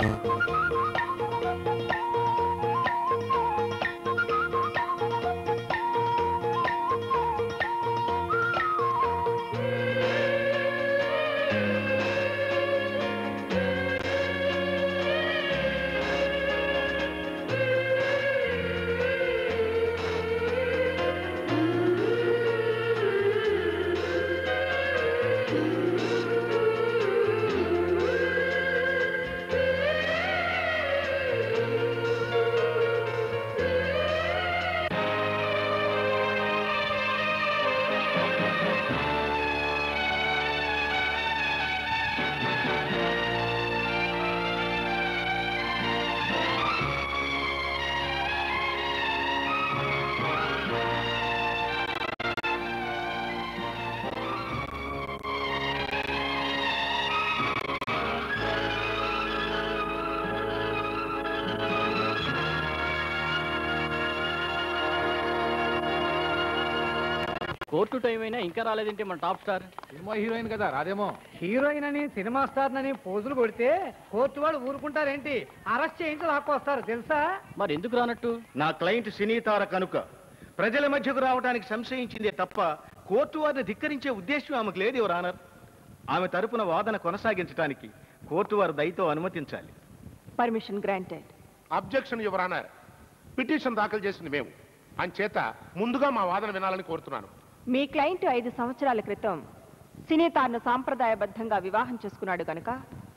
Court time అయినా ఇంకా రాలేదేంటి మన టాప్ స్టార్ సినిమా హీరోయిన్ కదా రాదేమో హీరోయిన్ అని సినిమా స్టార్ అని పోజులు కొడితే కోర్టు వాళ్ళు ఊరుకుంటారేంటి అరెస్ట్ చేయించి లాక్కొస్తారు తెలుసా మరి ఎందుకు రానట్టు నా క్లయింట్ సినీతార కనుక ప్రజల మధ్యకు రావడానికి సంశయించిందే తప్ప కోర్టు వారిని ధిక్కరించే ఉద్దేశం ఆమెకు లేదు యువర్ ఆనర్ ఆమె తరపున వాదన కొనసాగించడానికి కోర్టు వారు దయతో అనుమతించాలి permission granted objection your honour petition దాఖలు చేసింది మేము అంచేత ముందుగా మా వాదన వినాలని కోరుతున్నాను మీ క్లయింట్ ఐదు సంవత్సరాల క్రితం సినీ తాను సాంప్రదాయబద్ధంగా వివాహం చేసుకున్నాడు గనుక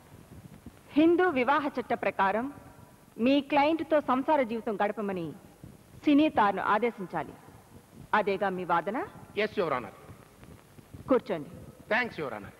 హిందూ వివాహ చట్ట ప్రకారం మీ క్లయింట్తో సంసార జీవితం గడపమని సినీ తాను ఆదేశించాలి అదేగా మీ వాదన ఎస్ యువర్ ఆనర్ కూర్చోండి thanks your honour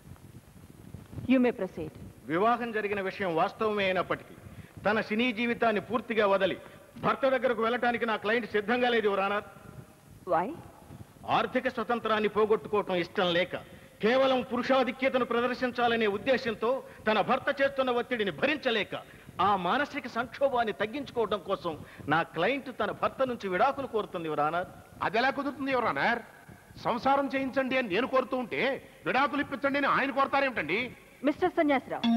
you may proceed వివాహం జరిగిన విషయం వాస్తవమే అయినప్పటికీ తన సినీ జీవితాన్ని పూర్తిగా వదలి భర్త దగ్గరకు వెళ్ళటానికి నా క్లయింట్ సిద్ధంగా లేదు యువర్ ఆనర్ వై ఆర్థిక స్వతంత్రాన్ని పోగొట్టుకోవటం ఇష్టం లేక కేవలం పురుషాధిక్యతను ప్రదర్శించాలనే ఉద్దేశంతో తన భర్త చేస్తున్న ఒత్తిడిని భరించలేక ఆ మానసిక సంక్షోభాన్ని తగ్గించుకోవడం కోసం నా క్లయింట్ తన భర్త నుంచి విడాకులు కోరుతుంది యువరానర్ అది ఎలా కుదురుతుంది యువర్ ఆనర్ సంసారం చేయించండి అని నేను కోరుతూ ఉంటే విడాకులు ఇప్పించండి అని ఆయన కోరతారేమిటండి మిస్టర్ సన్యాసరావు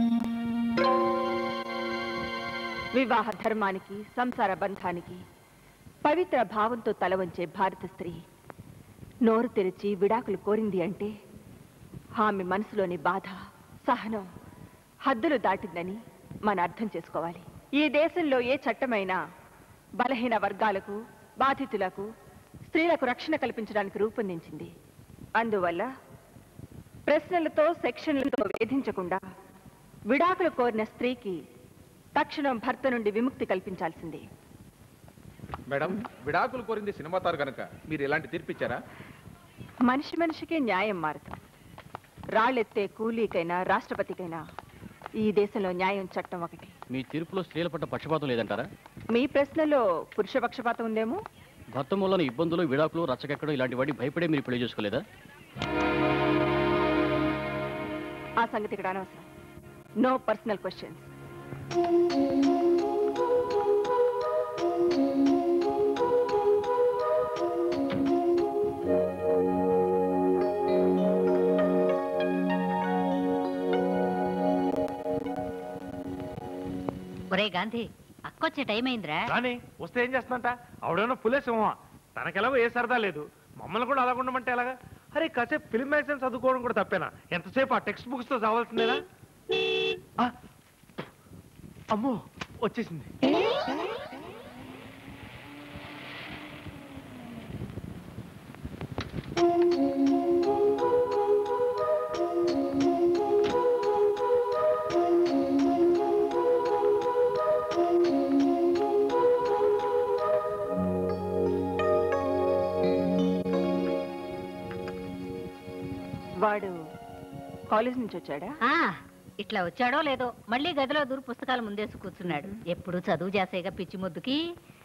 వివాహ ధర్మానికి సంసార బంధానికి పవిత్ర భావంతో తల వంచే భారత స్త్రీ నోరు తెరిచి విడాకులు కోరింది అంటే ఆమె మనసులోని బాధ సహనం హద్దులు దాటిందని మన అర్థం చేసుకోవాలి ఈ దేశంలో ఏ చట్టమైనా బలహీన వర్గాలకు బాధితులకు స్త్రీలకు రక్షణ కల్పించడానికి రూపొందించింది అందువల్ల ప్రశ్నలతో సెక్షన్లతో వేధించకుండా విడాకులు కోరిన స్త్రీకి తక్షణం భర్త నుండి విముక్తి కల్పించాల్సిందే మేడం విడాకులు కోరింది సినిమా తారు కనుక మీరు ఎలాంటి తీర్పిచ్చారా మనిషి మనిషికే న్యాయం మారదు రాళ్ళెత్తే కూలీకైనా రాష్ట్రపతికైనా ఈ దేశంలో న్యాయం చట్టం ఒకటి మీ తీర్పులో స్త్రీల పట్ల పక్షపాతం లేదంటారా మీ ప్రశ్నలో పురుష పక్షపాతం ఉందేమో భర్త మూలన ఇబ్బందులు విడాకులు రచ్చకెక్కడం ఇలాంటి వాటి భయపడే మీరు పెళ్లి చేసుకోలేదా ఆ సంగతి ఇక్కడ అనవసరం నో పర్సనల్ క్వశ్చన్స్ ఒరే గాంధీ అక్కొచ్చే టైం అయిందిరా కానీ వస్తే ఏం చేస్తుందంట ఆవిడేమో పులే సింహం తనకెలాగో ఏ సరదా లేదు మమ్మల్ని కూడా అలా ఉండమంటే ఎలాగా అరే కాసేపు ఫిల్మ్ మ్యాగజైన్ చదువుకోవడం కూడా తప్పేనా ఎంతసేపు ఆ టెక్స్ట్ బుక్స్ తో చావాల్సిందేనా ఆ, అమ్మో వచ్చేసింది వాడు కాలేజ్ నుంచి వచ్చాడా ఆ, ఇట్లా వచ్చాడో లేదో మళ్ళీ గదిలో దూరు పుస్తకాలు ముందేసి కూర్చున్నాడు ఎప్పుడు చదువు చేసేగా పిచ్చి ముద్దుకి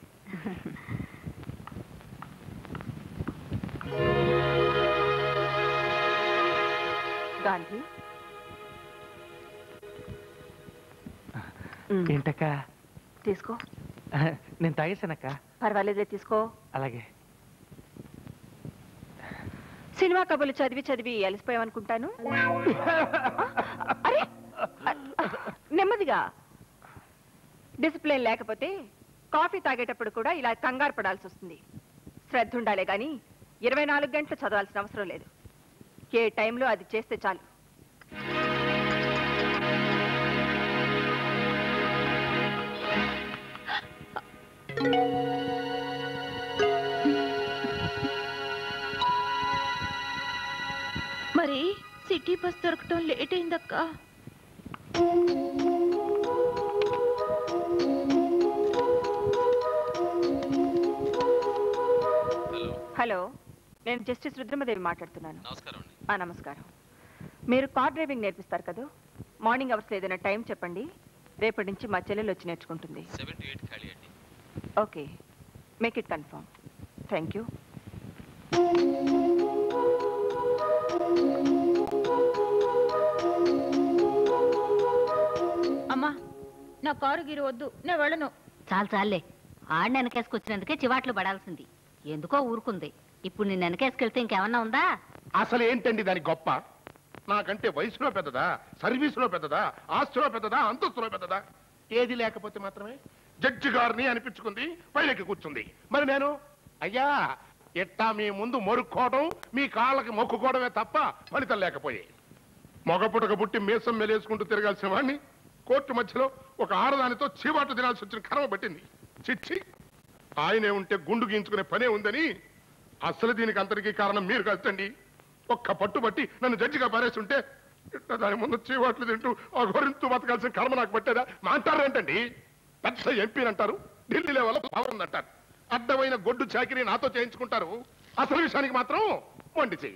గాంధీ ఏంటక్క తీసుకో నేను తాగేశానక్క పర్వాలేదులే తీసుకో అలాగే సినిమా కబుర్లు చదివి చదివి అలసిపోయామనుకుంటాను అరే నెమ్మదిగా డిసిప్లిన్ లేకపోతే కాఫీ తాగేటప్పుడు కూడా ఇలా కంగారు పడాల్సి వస్తుంది శ్రద్ధ ఉండాలే కానీ ఇరవై నాలుగు గంటలు చదవాల్సిన అవసరం లేదు ఏ టైంలో అది చేస్తే చాలు మరి సిటీ బస్ దొరకటం లేట్ అయిందక్క హలో నేను జస్టిస్ రుద్రమదేవి మాట్లాడుతున్నాను నమస్కారం ఆ, నమస్కారం మీరు కార్ డ్రైవింగ్ నేర్పిస్తారు కదా మార్నింగ్ అవర్స్లో ఏదైనా టైం చెప్పండి రేపటి నుంచి మా చెల్లెలు వచ్చి నేర్చుకుంటుంది సెవెన్ టు ఎయిట్ ఖాళీ అండి okay make it confirm thank you అమ్మా నా కారు గిరి వద్దు నేను వెళ్ళను చాలు చాలే ఆడిని వెనకేసుకొచ్చినందుకే చివాట్లు పడాల్సింది ఎందుకో ఊరుకుంది ఇప్పుడు నిన్ను వెనకేసుకెళ్తే ఇంకేమన్నా ఉందా అసలు ఏంటండి దాని గొప్ప నాకంటే వయసులో పెద్దదా సర్వీసులో పెద్దదా ఆస్తిలో పెద్దదా అంతస్తులో పెద్దదా ఏది లేకపోతే మాత్రమే జడ్జి గారిని అనిపించుకుంది పైలకి కూర్చుంది మరి నేను అయ్యా ఎట్టా మీ ముందు మొరుక్కోవడం మీ కాళ్ళకి మొక్కుకోవడమే తప్ప ఫలితం లేకపోయాయి మగపుటక పుట్టి మీసం మెలేసుకుంటూ తిరగాల్సిన వాడిని కోర్టు మధ్యలో ఒక ఆడదానితో చీవాటు తినాల్సి వచ్చిన కర్మ పట్టింది చిచ్చి ఆయనే ఉంటే గుండు గీయించుకునే పనే ఉందని అసలు దీనికి అంతటికీ కారణం మీరు కదండి ఒక్క పట్టుబట్టి నన్ను జడ్జిగా పారేస్తుంటే ఇట్లా దాని ముందు చీవాట్లు తింటూ ఆ గొరింతు బతకాల్సిన కర్మ నాకు పట్టేదా మాంటారేంటండి పెద్ద ఎంపీని అంటారు ఢిల్లీ లెవెల్ పవర్ అంటారు అడ్డమైన గొడ్డు చాకిరీ నాతో చేయించుకుంటారు అసలు విషయానికి మాత్రం వండి చెయ్యి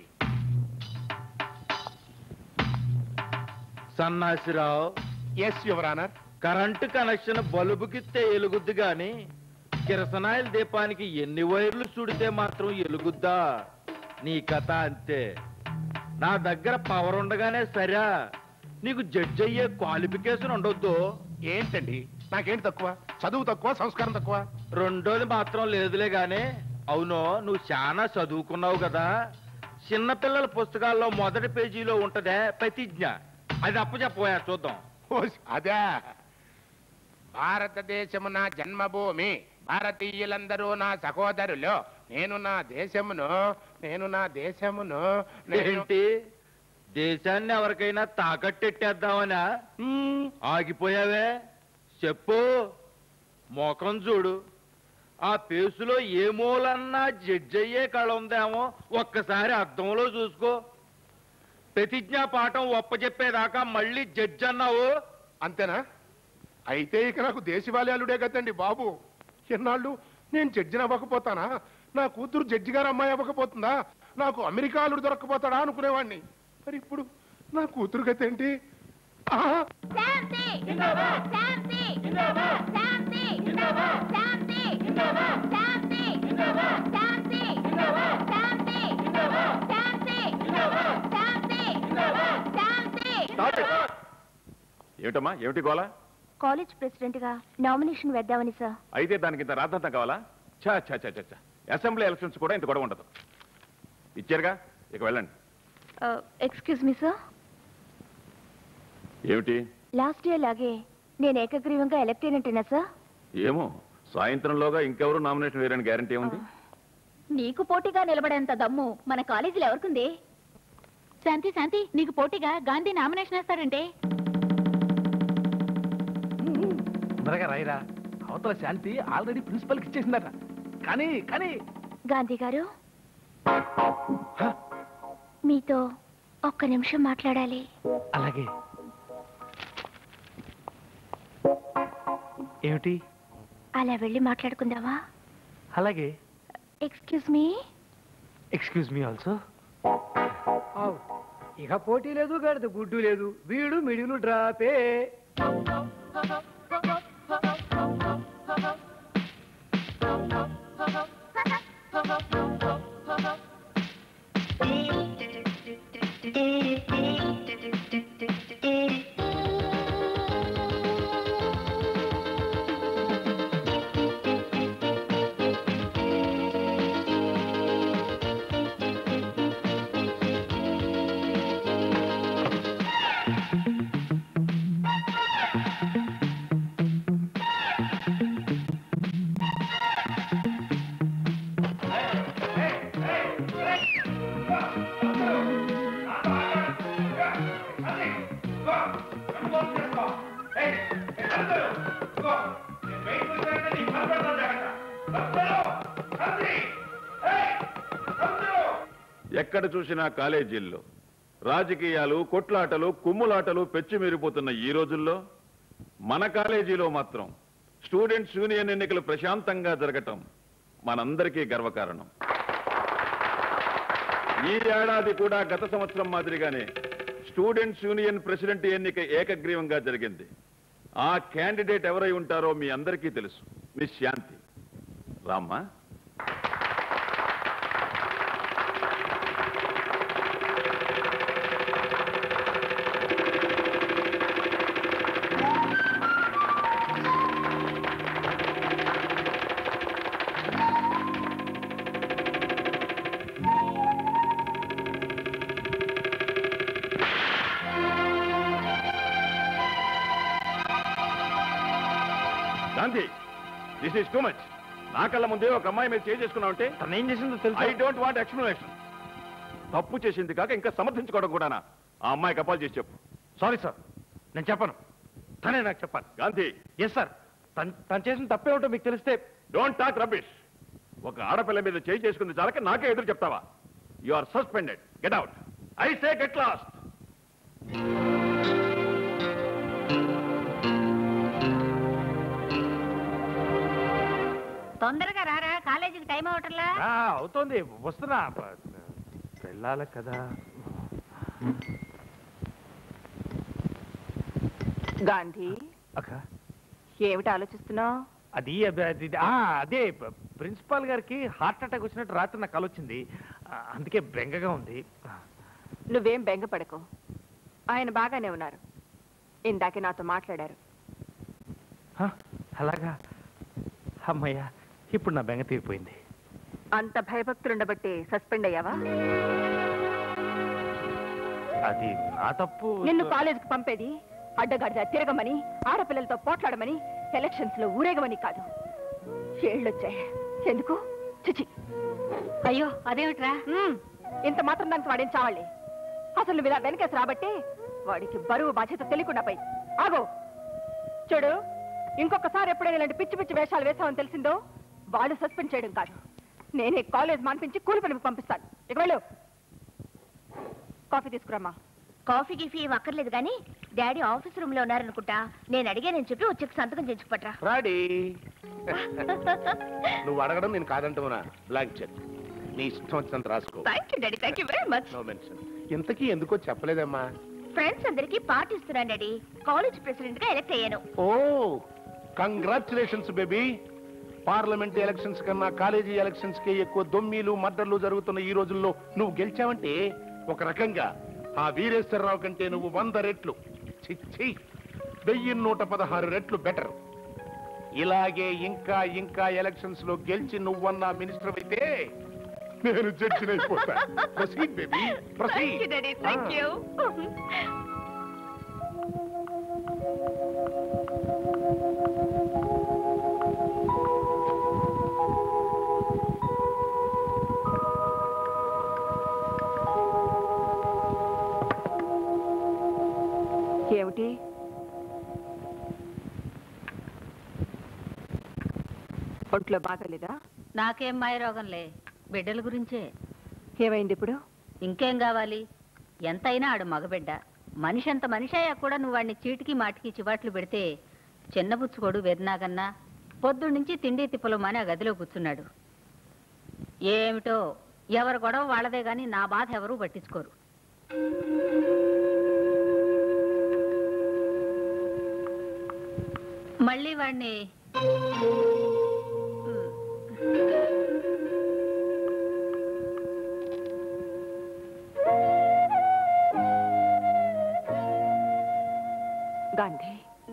Sannasirao yes your honour current connection బల్బుకిస్తే ఎలుగుద్ది గాని కిరసనాయిల దీపానికి ఎన్ని వైర్లు చుడితే మాత్రం ఎలుగుద్దా నీ కథ అంతే నా దగ్గర పవర్ ఉండగానే సరా నీకు జడ్జి అయ్యే క్వాలిఫికేషన్ ఉండొద్దు ఏంటండి నాకేంటి తక్కువ చదువు తక్కువ సంస్కారం తక్కువ రెండోది మాత్రం లేదులే గాని అవును నువ్వు చాలా చదువుకున్నావు కదా చిన్నపిల్లల పుస్తకాల్లో మొదటి పేజీలో ఉంటదే ప్రతిజ్ఞ అది అప్పచెప్పబోయా చూద్దాం ఓస్, అదే భారతదేశము నా జన్మభూమి భారతీయులందరూ నా సహోదరులు నేను నా దేశమును నేను నా దేశమును నేను ఏంటి దేశాన్ని ఎవరికైనా తాకట్టెట్టేద్దామనా మ్మ్, ఆగిపోయావే చెప్పు ముఖం చూడు ఆ పేసులో ఏ మూలన్నా జడ్జయ్యే కళ ఉందేమో ఒక్కసారి అద్దంలో చూసుకో ప్రతిజ్ఞా పాఠం ఒప్పచెప్పేదాకా మళ్ళీ జడ్జి అన్నావు అంతేనా అయితే ఇక నాకు దేశవాళయాలుడే కదండి బాబు ఎన్నాళ్ళు నేను జడ్జిని అవ్వకపోతానా నా కూతురు జడ్జి గారు అమ్మాయి అవ్వకపోతుందా నాకు అమెరికాలు దొరక్కపోతాడా అనుకునేవాడిని మరి ఇప్పుడు నా కూతురు గత ఏంటి ఆహా! ఏమిటమ్మా ఏమిటి గోలా కాలేజ్ ప్రెసిడెంట్ గా నామినేషన్ వేద్దామని సార్ అయితే దానికి ఇంత రాద్దంతం కావాలా ఛా ఛా ఛా ఛా, ఛా అసెంబ్లీ ఎలక్షన్స్ కూడా ఇంత గొడవ ఉండదు ఇచ్చారుగా ఇక వెళ్ళండి ఎక్స్క్యూజ్ మీ సార్ ఏమిటి లాస్ట్ ఇయర్ లాగే నేను ఏకగ్రీవంగా ఎలక్ట్ అయినట్టేనా సార్ ఏమో సాయంత్రంలోగా ఇంకెవరు నామినేషన్ వేయని గ్యారంటీ ఉంది నీకు పోటీగా నిలబడేంత దమ్ము మన కాలేజీలో ఎవరికుంది శాంతి శాంతి నీకు పోటీగా గాంధీ నామినేషన్ వేస్తాడంటే తొందరగా రాయిరా అవతల శాంతి ఆల్రెడీ ప్రిన్సిపల్కి ఇచ్చేసిందట కానీ కానీ గాంధీ గారు మీతో ఒక్క నిమిషం మాట్లాడాలి అలాగే ఏమిటి అలా వెళ్ళి మాట్లాడుకుందామా అలాగే excuse me excuse me also ఆవ్. ఇక పోటీ లేదు గడదు గుడ్డు లేదు వీడు మిడిలు డ్రాపే ఎక్కడ చూసినా కాలేజీల్లో రాజకీయాలు కొట్లాటలు కుమ్ములాటలు పెచ్చిమీరిపోతున్న ఈ రోజుల్లో మన కాలేజీలో మాత్రం స్టూడెంట్స్ యూనియన్ ఎన్నికలు ప్రశాంతంగా జరగటం మనందరికీ గర్వకారణం ఈ ఏడాది కూడా గత సంవత్సరం మాదిరిగానే స్టూడెంట్స్ యూనియన్ ప్రెసిడెంట్ ఎన్నిక ఏకగ్రీవంగా జరిగింది ఆ క్యాండిడేట్ ఎవరై ఉంటారో మీ అందరికీ తెలుసు మిస్ శాంతి రామ్మా Gandhi this is too much నా కళ్ళ ముందే ఒక అమ్మాయి మీద చేయి చేసుకున్నావు అంటే తను ఏం చేసిందో తెలుసు ఐ డోంట్ వాంట్ ఎక్స్ప్లెనేషన్ తప్పు చేసింది కాక ఇంకా సమర్థించుకోవడం కూడానా ఆ అమ్మాయికి అపాలు చేసి చెప్పు సారీ సార్ నేను చెప్పను తనే నాకు చెప్పాలి గాంధీ ఎస్ సార్ తను తను చేసిన తప్పే ఉంటో మీకు తెలిస్తే డోంట్ టాక్ రబిష్ ఒక ఆడపిల్ల మీద చేయి చేసుకుంది చాలక నాకే ఎదురు చెప్తావా you are suspended get out I say get lost తొందరగా రారా కాలేజీకి టైం అవటంలా ఆ, అవుతోంది వస్తున్నా ప- వెళ్ళాలి కదా గాంధీ అక్క ఏమిటి ఆలోచిస్తున్నావు అది అబ- అది అది- ఆ, అదే ప- ప్రిన్సిపాల్ గారికి హార్ట్ అటాక్ వచ్చినట్టు రాత్రి నాకు కల వచ్చింది ఆ, అందుకే బెంగగా ఉంది నువ్వేం బెంగపడకు ఆయన బాగానే ఉన్నారు ఇందాకే నాతో మాట్లాడారు హ, అలాగా అమ్మయ్యా ఇప్పుడు నా బెంగ తీరిపోయింది అంత భయభక్తులుండబట్టి సస్పెండ్ అయ్యావా అది నా తప్పు నిన్ను కాలేజీకి పంపేది అడ్డగాడిద తిరగమని ఆడపిల్లలతో పోట్లాడమని ఎలక్షన్స్ లో ఊరేగమని కాదు ఏళ్ళొచ్చాయి ఎందుకు చిచి అయ్యో అదేమిట్రా మ్మ్. ఇంత మాత్రం దానికి వాడేం చావాలి అసలు నువ్వు ఇలా వెనకేసి రాబట్టి వాడికి బరువు బాధ్యత తెలియకుండా పోయి ఆగో చూడు ఇంకొకసారి ఎప్పుడైనా ఇలాంటి పిచ్చి పిచ్చి వేషాలు వేసామని తెలిసిందో వాళ్ళు సస్పెండ్ చేయడం కాదు నేనే కాలేజ్ మానిపించి కూలి పనికి పంపిస్తాను ఇక వెళ్ళు కాఫీ తీసుకురామ్మా కాఫీ గిఫీ ఏం అక్కర్లేదు కానీ డాడీ ఆఫీస్ రూమ్ లో ఉన్నారనుకుంటా నేను అడిగానని చెప్పి వచ్చి సంతకం చేయించుకుపట్రా రాడీ నువ్వు అడగడం నేను కాదంటున్నా బ్లాంక్ చెక్ నీ ఇష్టం వచ్చినంత రాసుకో thank you daddy thank you very much no mention ఇంతకీ ఎందుకో చెప్పలేదమ్మా ఫ్రెండ్స్ అందరికి పార్టీ ఇస్తున్నాను డాడీ కాలేజ్ ప్రెసిడెంట్ గా ఎలక్ట్ అయ్యాను ఓ కంగ్రాచులేషన్స్ బేబీ పార్లమెంట్ ఎలక్షన్స్ కన్నా కాలేజీ ఎలక్షన్స్ కి ఎక్కువ దొమ్మీలు మర్డర్లు జరుగుతున్న ఈ రోజుల్లో నువ్వు గెలిచావంటే ఒక రకంగా ఆ వీరేశ్వరరావు కంటే నువ్వు వంద రెట్లు చిచ్చి వెయ్యి నూట పదహారు రెట్లు బెటర్ ఇలాగే ఇంకా ఇంకా ఎలక్షన్స్ లో గెలిచి నువ్వన్నా మినిస్టర్ అయితే నేను జడ్జిని అయిపోతా proceed baby thank you daddy thank you ఏమిటి ఒంట్లో బాగాలేదా నాకేం మాయరోగంలే బిడ్డల గురించే ఏమైంది ఇప్పుడు ఇంకేం కావాలి ఎంతైనా ఆడు మగబిడ్డ మనిషి అంత మనిషి అయ్యా కూడా నువ్వు వాడిని చీటికి మాటికి చివాట్లు పెడితే చిన్నబుచ్చుకోడు వెదనాగన్నా పొద్దున్నుంచి తిండి తిప్పలు మాని ఆ గదిలో కూర్చున్నాడు ఏమిటో ఎవరు గొడవ వాళ్ళదే గాని నా బాధ ఎవరూ పట్టించుకోరు మళ్ళీ వాడిని గాంధీ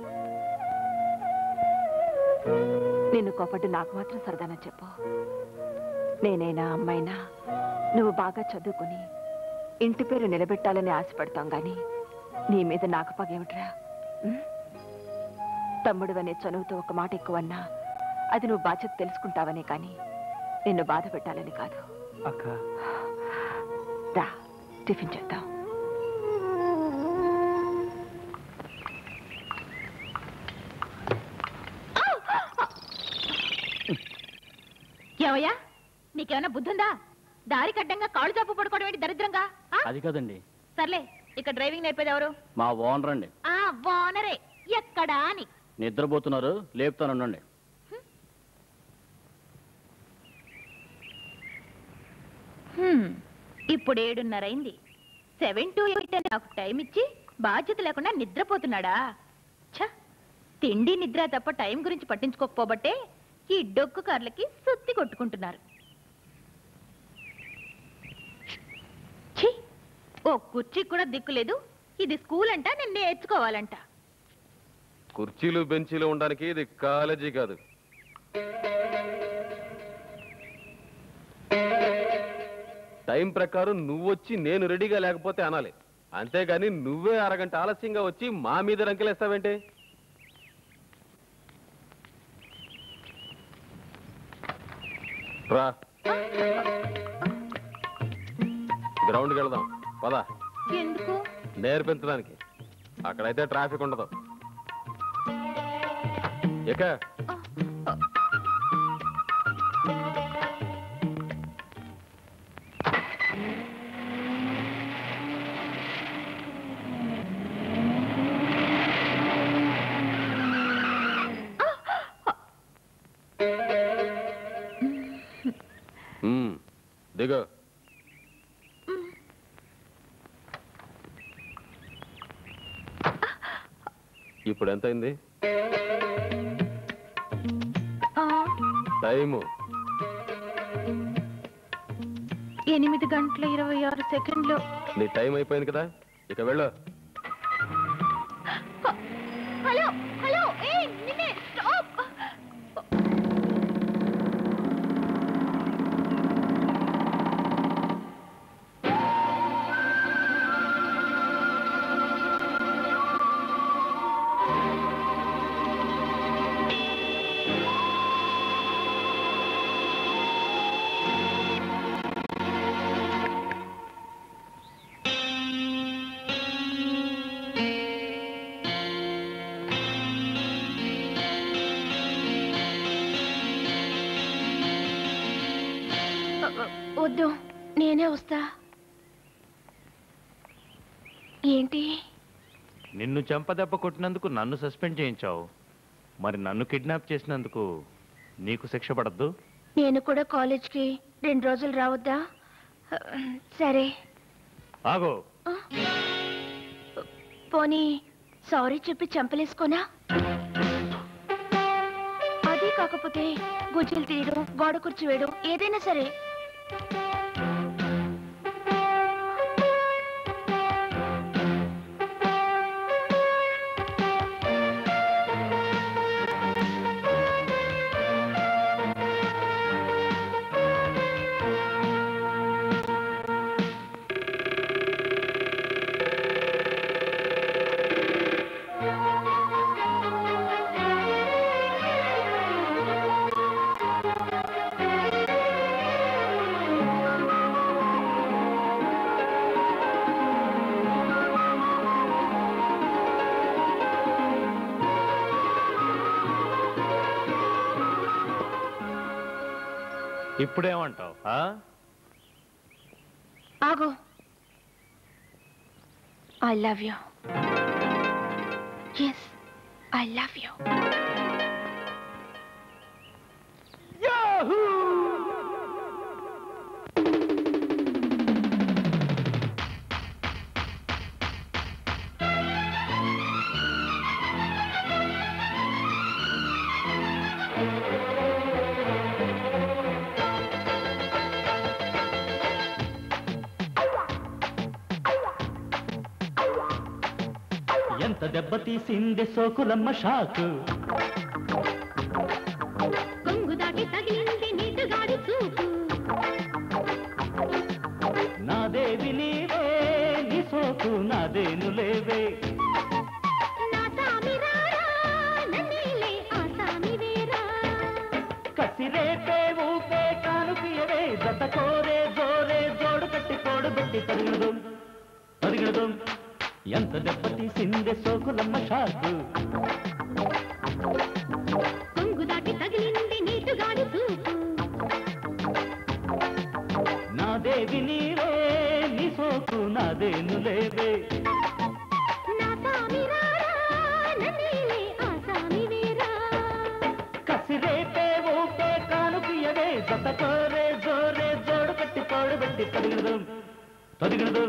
నిన్ను కోపడ్డు నాకు మాత్రం సరదాన చెప్పు నేనైనా అమ్మైనా నువ్వు బాగా చదువుకుని ఇంటి పేరు నిలబెట్టాలని ఆశపడతాం గాని నీ మీద నాకు పగేమిట్రా ఉం? తమ్ముడు అనే చనువుతో ఒక మాట ఎక్కువన్నా అది నువ్వు బాధ్యత తెలుసుకుంటావనే కానీ నిన్ను బాధ పెట్టాలని కాదు అక్క రా టిఫిన్ చేద్దాం ఏమయ్యా నీకేమైనా బుద్ధుందా దారి కడ్డంగా కాళ్ళు చాపు పడుకోవడం ఏంటి దరిద్రంగా ఆ? అది కాదండి సర్లే ఇక్కడ డ్రైవింగ్ నేర్పేది ఎవరు మా ఓనర్ అండి ఆ వానరే ఎక్కడా అని నిద్రపోతున్నారు లేపుతానుండండి హ్మ్, ఇప్పుడు ఏడున్నరైంది సెవెన్ టు ఎయిట్ అని నాకు టైం ఇచ్చి బాధ్యత లేకుండా నిద్రపోతున్నాడా ఛ తిండి నిద్ర తప్ప టైం గురించి పట్టించుకోకపోబట్టే ఈ డొక్కు కార్లకి సుత్తి కొట్టుకుంటున్నారు ఛీ ఓ కుర్చీకి కూడా దిక్కులేదు ఇది స్కూల్ అంట నేను నేర్చుకోవాలంట కుర్చీలు బెంచీలు ఉండడానికి ఇది కాలేజీ కాదు టైం ప్రకారం నువ్వు వచ్చి నేను రెడీగా లేకపోతే అనాలి అంతేగాని నువ్వే అరగంట ఆలస్యంగా వచ్చి మా మీద రంకెలేస్తావేంటి రా గ్రౌండ్కి వెళదాం పద ఎందుకు నేర్పించడానికి అక్కడైతే ట్రాఫిక్ ఉండదు ఇక ఉమ్, దిగు ఇప్పుడు ఎంత అయింది ఆ, టైము ఎనిమిది గంటల ఇరవై ఆరు సెకండ్లు నీ టైం అయిపోయింది కదా ఇక వెళ్ళు హలో హలో ఏ నిన్నే స్టాప్ వద్దు నేనే వస్తా ఏంటి నిన్ను చెంపదెబ్బ కొట్టినందుకు నన్ను సస్పెండ్ చేయించావు మరి నన్ను కిడ్నాప్ చేసినందుకు నీకు శిక్ష పడద్దు నేను కూడా కాలేజ్కి రెండు రోజులు రావద్దా సరే ఆగో పోనీ సారీ చెప్పి చంపలేసుకోనా అది కాకపోతే గుజ్జులు తీయడం గోడ కుర్చీ వేయడం ఏదైనా సరే ఇప్పుడేమంటావు ఆ? ఆగు I love you yes I love you ఎంత దెబ్బతీసింది సోకులమ్మ షాకు కొంగు దాటి తగిలింది నీటుగాడి చూపు నాదేవి నీవే నీ సోకు నాదేను లేవే నా సామి రారా నన్నీలే ఆ సామి వేరా కసిరేపే ఊపే కానుకియవే జత కోరే జోరే జోడు కట్టి తోడు పెట్టి తరిగడదు తరిగడదు ఎంత దెబ్బతీసింది సోకులమ్మ షాకు కొంగు దాటి తగిలింది నీటుగాడి చూపు సోకు నాదేను లేవే కసిరేపే ఊపే కానుకియవే జత కోరే జోరే జోడు కట్టి తోడు పెట్టి తదిగడదు తదిగడదు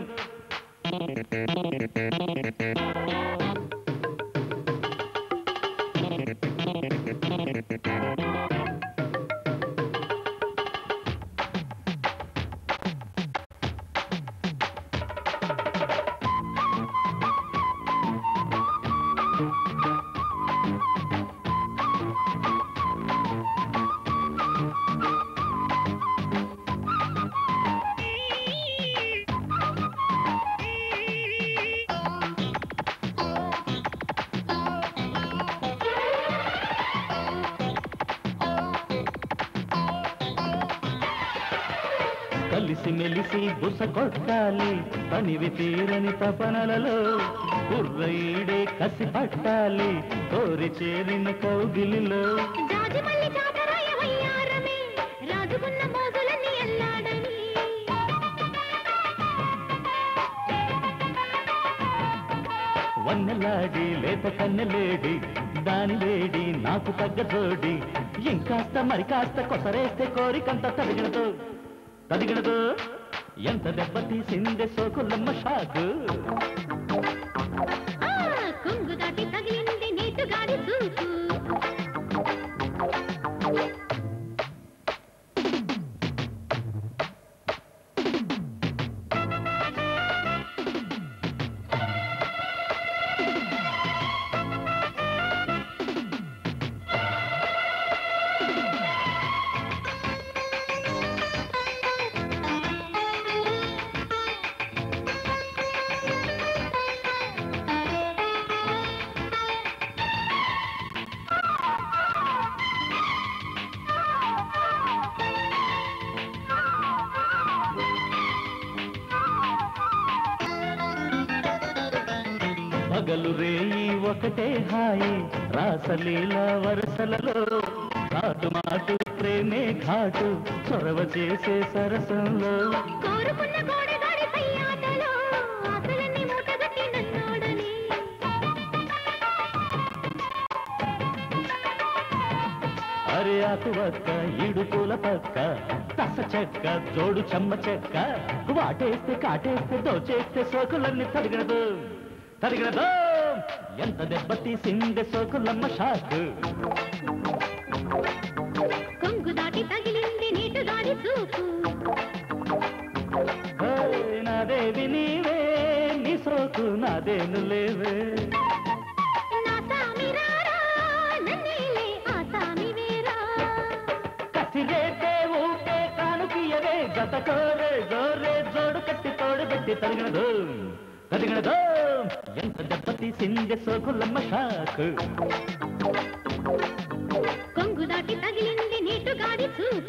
కలిసి మెలిసి బుస కొట్టాలి పనివి తీరని తపనలలో కుర్రయిడే కసి పట్టాలి కోరి చేరిన కౌగిలిలో వన్నెలాడి లేత కన్నెలేడి దాని వేడి నాకు తగ్గ జోడి ఇంకాస్త మరి కాస్త కొసరేస్తే కోరికంత తదిగినదు తదిగినదు ఎంత దెబ్బ తీసిందే సోకులమ్మ షాకు కొంగు దాటి తగిలింది నీటు గాడి చూపు పగలు రేయి ఒకటే హాయి రాసలీల వరసలలో కాటు మాటు ప్రేమే ఘాటు చొరవ చేసే సరసంలో కోరుకున్న గోడగాడి సయ్యాటలో ఆశలన్నీ మూటగట్టి నన్నాడని అరే ఆకు వక్క ఇడుపుల పక్క తస చెక్క జోడు చెమ్మ చెక్క వాటేస్తే కాటేస్తే దోచేస్తే సోకులన్నీ తరిగినదు తరిగినదు ఎంత దెబ్బ తీసిందే సోకులమ్మ షాకు కొంగు దాటి తగిలింది నీటు గాడి చూపు ఓయ్ నాదేవి నీవే నీ సోకు నాదేను లేవే నా సామి రారా నన్నేలే ఆ సామి వేరా కసిరేపే ఊపే కానుకియవే గత కోరే జోరే జోడు కట్టి తోడు పెట్టి తరిగినదు తరిగినదు ఎంత దెబ్బ తీసిందే సోకులమ్మ షాకు కొంగు దాటి తగిలింది నీటు గాడి చూపు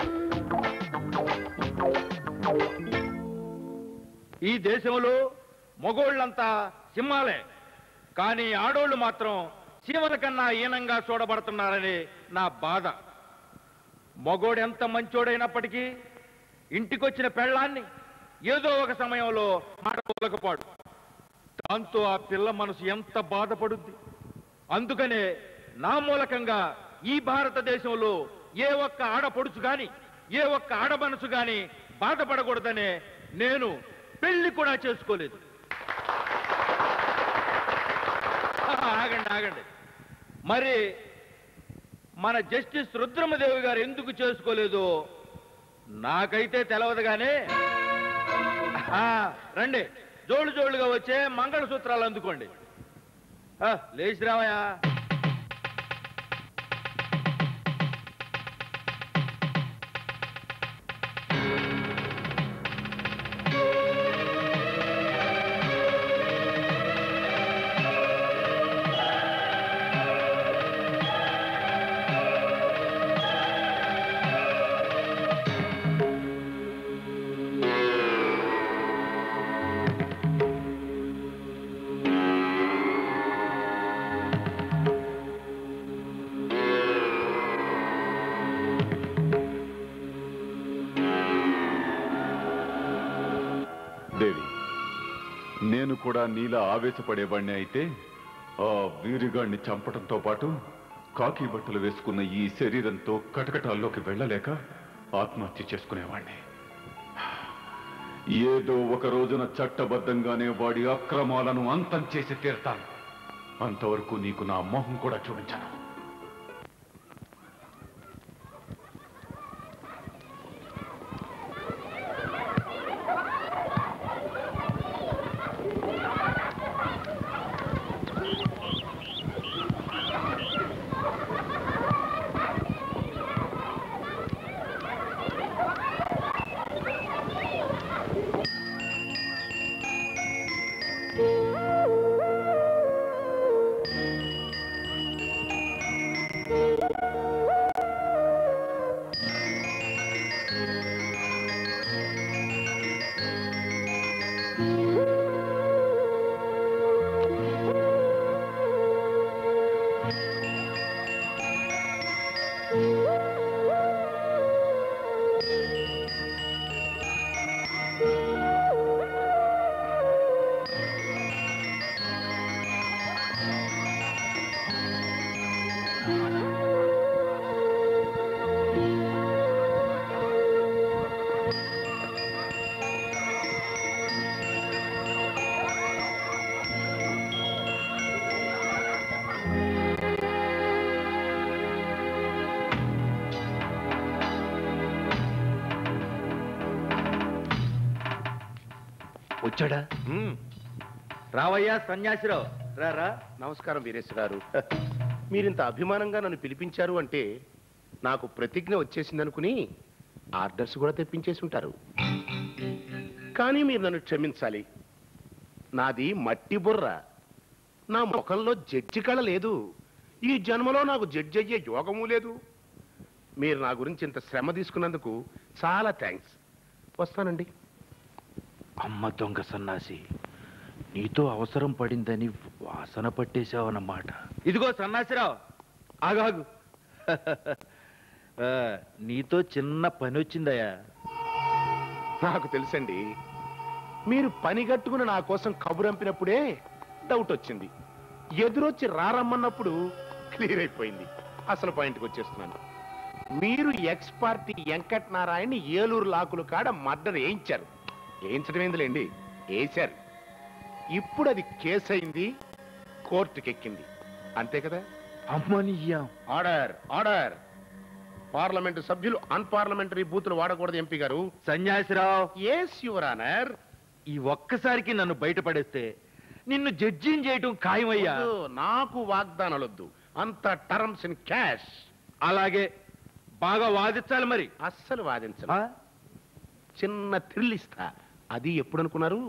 ఈ దేశంలో మగోళ్ళంతా సింహాలే కానీ ఆడోళ్ళు మాత్రం చీమల కన్నా హీనంగా చూడబడుతున్నారని నా బాధ మగోడు ఎంత మంచోడైనప్పటికీ ఇంటికొచ్చిన పెళ్ళాన్ని ఏదో ఒక సమయంలో మాడలేకపోడు దాంతో ఆ పిల్ల మనసు ఎంత బాధపడుద్ది అందుకనే నా మూలకంగా ఈ భారతదేశంలో ఏ ఒక్క ఆడపడుచు గాని ఏ ఒక్క ఆడ మనసు గాని బాధపడకూడదనే నేను పెళ్లి కూడా చేసుకోలేదు ఆగండి ఆగండి మరి మన జస్టిస్ రుద్రమదేవి గారు ఎందుకు చేసుకోలేదు నాకైతే తెలవదు గానే ఆ, రండి జోడు జోడుగా వచ్చే మంగళసూత్రాలు అందుకోండి ఆ, లేచి రావయా నేను కూడా నీలా ఆవేశపడేవాణ్ణి అయితే ఆ వీరిగాడిని చంపడంతో పాటు కాకి బట్టలు వేసుకున్న ఈ శరీరంతో కటకటాల్లోకి వెళ్ళలేక ఆత్మహత్య చేసుకునేవాణ్ణి ఏదో ఒక రోజున చట్టబద్ధంగానే వాడి అక్రమాలను అంతం చేసి తీరతాను అంతవరకు నీకు నా మొహం కూడా చూపించాను వచ్చాడా రావయ్యా సన్యాసిరావు రారా నమస్కారం వీరేశ్వర గారు మీరింత అభిమానంగా నన్ను పిలిపించారు అంటే నాకు ప్రతిజ్ఞ వచ్చేసిందనుకుని ఆర్డర్స్ కూడా తెప్పించేసి ఉంటారు కానీ మీరు నన్ను క్షమించాలి నాది మట్టి బుర్ర నా ముఖంలో జడ్జి కళ లేదు ఈ జన్మలో నాకు జడ్జి అయ్యే యోగము లేదు మీరు నా గురించి ఇంత శ్రమ తీసుకున్నందుకు చాలా థ్యాంక్స్ వస్తానండి అమ్మ దొంగ సన్నాసి నీతో అవసరం పడిందని వాసన పట్టేశావన్నమాట ఇదిగో సన్నాసిరావు ఆగాగు ఆ, నీతో చిన్న పని వచ్చిందయ్యా నాకు తెలుసండి మీరు పని కట్టుకుని నా కోసం కబురంపినప్పుడే డౌట్ వచ్చింది ఎదురొచ్చి రారమ్మన్నప్పుడు క్లియర్ అయిపోయింది అసలు పాయింట్కి వచ్చేస్తున్నాను మీరు ఎక్స్ పార్టీ వెంకట్ నారాయణని ఏలూరు లాకులు కాడ మర్డర్ వేయించారు వేయించడం ఏందిలేండి వేశారు ఇప్పుడు అది కేసు అయింది కోర్టుకి ఎక్కింది అంతే కదా అమ్మనియ్యా ఆర్డర్ ఆర్డర్ పార్లమెంటు సభ్యులు అన్పార్లమెంటరీ బూతులు వాడకూడదు ఎంపీ గారు సన్యాసిరావు ఎస్ యువర్ ఆనర్ ఈ ఒక్కసారికి నన్ను బయటపడేస్తే నిన్ను జడ్జిని చేయటం ఖాయమయ్యా వద్దు, నాకు వాగ్దానాలొద్దు అంత టర్మ్స్ ఇన్ క్యాష్ అలాగే బాగా వాదించాలి మరి అస్సలు వాదించను చిన్న థ్రిల్ ఇస్తా అది ఎప్పుడు అనుకున్నారు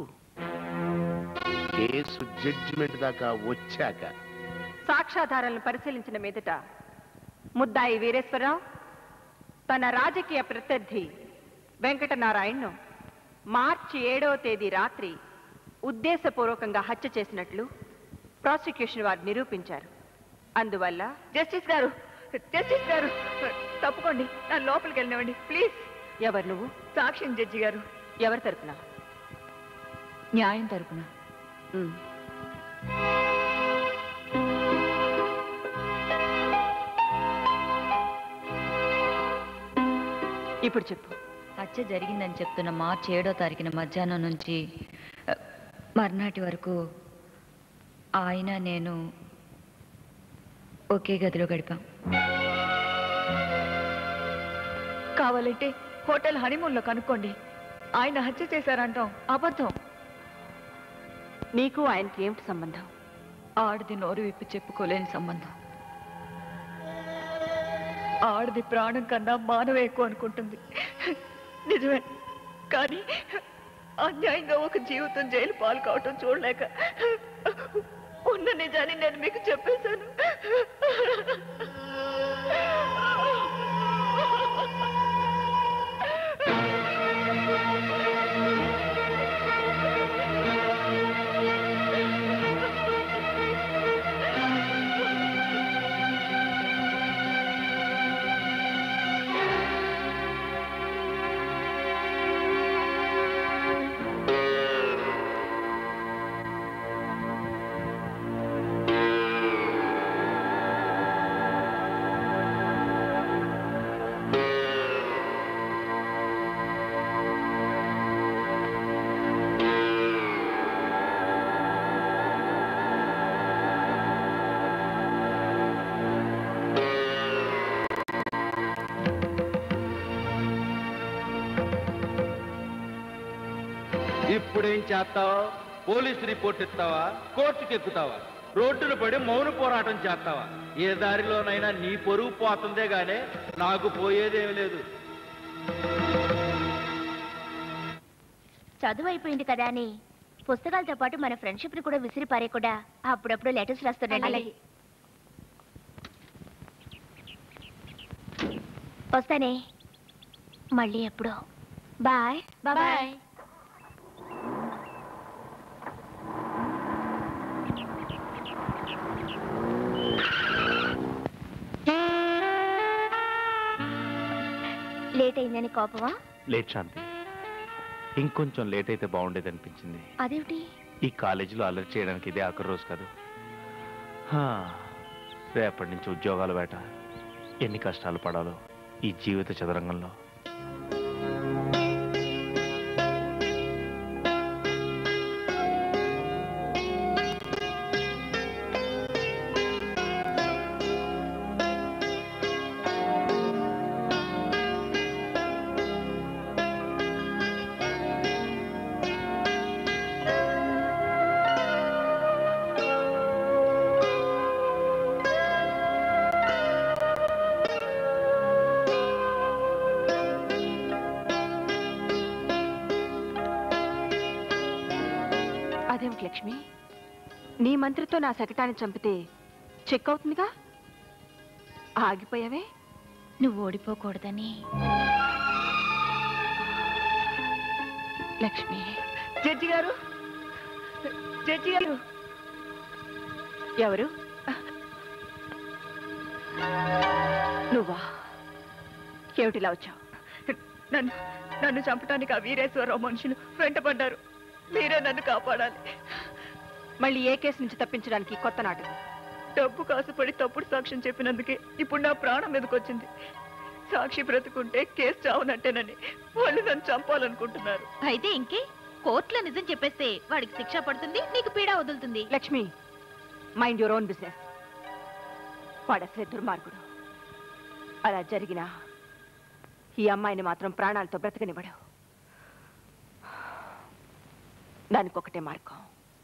కేసు జడ్జిమెంట్ దాకా వచ్చాక సాక్ష్యాధారాలను పరిశీలించిన మీదట ముద్దాయి వీరేశ్వరరావు తన రాజకీయ ప్రత్యర్థి వెంకటనారాయణను మార్చి ఏడవ తేదీ రాత్రి ఉద్దేశపూర్వకంగా హత్య చేసినట్లు ప్రాసిక్యూషన్ వారు నిరూపించారు అందువల్ల జస్టిస్ గారు జస్టిస్ గారు తప్పుకోండి నన్ను లోపలికి వెళ్ళినవ్వండి ప్లీజ్ ఎవరు నువ్వు సాక్ష్యం జడ్జి గారు ఎవరి తరపున న్యాయం తరపున ఇప్పుడు చెప్పు హత్య జరిగిందని చెప్తున్న మార్చి ఏడో తారీఖున మధ్యాహ్నం నుంచి ఆ, మర్నాటి వరకు ఆయన నేను ఒకే గదిలో గడిపాం కావాలంటే హోటల్ హనీమూన్లో కనుక్కోండి ఆయన హత్య చేశారంటాం అబద్ధం నీకు ఆయనకి ఏమిటి సంబంధం ఆడది నోరు విప్పి చెప్పుకోలేని సంబంధం ఆడది ప్రాణం కన్నా మానవ ఎక్కువ అనుకుంటుంది నిజమే కానీ అన్యాయంగా ఒక జీవితం జైలు పాలు కావటం చూడలేక ఉన్న నిజాన్ని నేను మీకు చెప్పేశాను ఇప్పుడేం చేస్తావా పోలీసు రిపోర్ట్ ఇస్తావా కోర్టుకి ఎక్కుతావా రోడ్డున పడి మౌన పోరాటం చేస్తావా ఏ దారిలోనైనా నీ పొరుగు పోతుందే గానే నాకు పోయేదేమి లేదు చదువు అయిపోయింది కదా అని పుస్తకాలతో పాటు మన ఫ్రెండ్షిప్ ని కూడా విసిరి పారేయకుండా అప్పుడప్పుడు లెటర్స్ రాస్తుండండి అలాగే. వస్తానే మళ్ళీ ఎప్పుడో బాయ్ బాయ్ లేట్ అయిందని కోపమా లేట్ శాంతి ఇంకొంచెం లేట్ అయితే బాగుండేది అనిపించింది అదేమిటి ఈ కాలేజీలో అలర్ట్ చేయడానికి ఇదే ఆఖరి రోజు కాదు హా, రేపటి నుంచి ఉద్యోగాల వేట ఎన్ని కష్టాలు పడాలో ఈ జీవిత చదరంగంలో అదేమిటి లక్ష్మి నీ మంత్రితో నా శకటాన్ని చంపితే చెక్ అవుతుందిగా ఆగిపోయావే నువ్వు ఓడిపోకూడదని లక్ష్మి జడ్జి గారు జడ్జి గారు ఎవరు నువ్వా ఏమిటిలా వచ్చావు నన్ను నన్ను చంపడానికి ఆ వీరేశ్వరరావు మనుషులు వెంటపడ్డారు మీరే నన్ను కాపాడాలి మళ్ళీ ఏ కేసు నుంచి తప్పించడానికి ఈ కొత్త నాటకం డబ్బు కాసుపడి తప్పుడు సాక్ష్యం చెప్పినందుకే ఇప్పుడు నా ప్రాణం మీదకొచ్చింది సాక్షి బ్రతుకుంటే కేసు చావునట్టేనని వాళ్ళు నన్ను చంపాలనుకుంటున్నారు అయితే ఇంకే కోర్టులో నిజం చెప్పేస్తే వాడికి శిక్ష పడుతుంది నీకు పీడ వదులుతుంది Lakshmi mind your own business వాడు అసలే దుర్మార్గుడు అలా జరిగినా ఈ అమ్మాయిని మాత్రం ప్రాణాలతో బ్రతకనివ్వడు దానికి ఒకటే మార్గం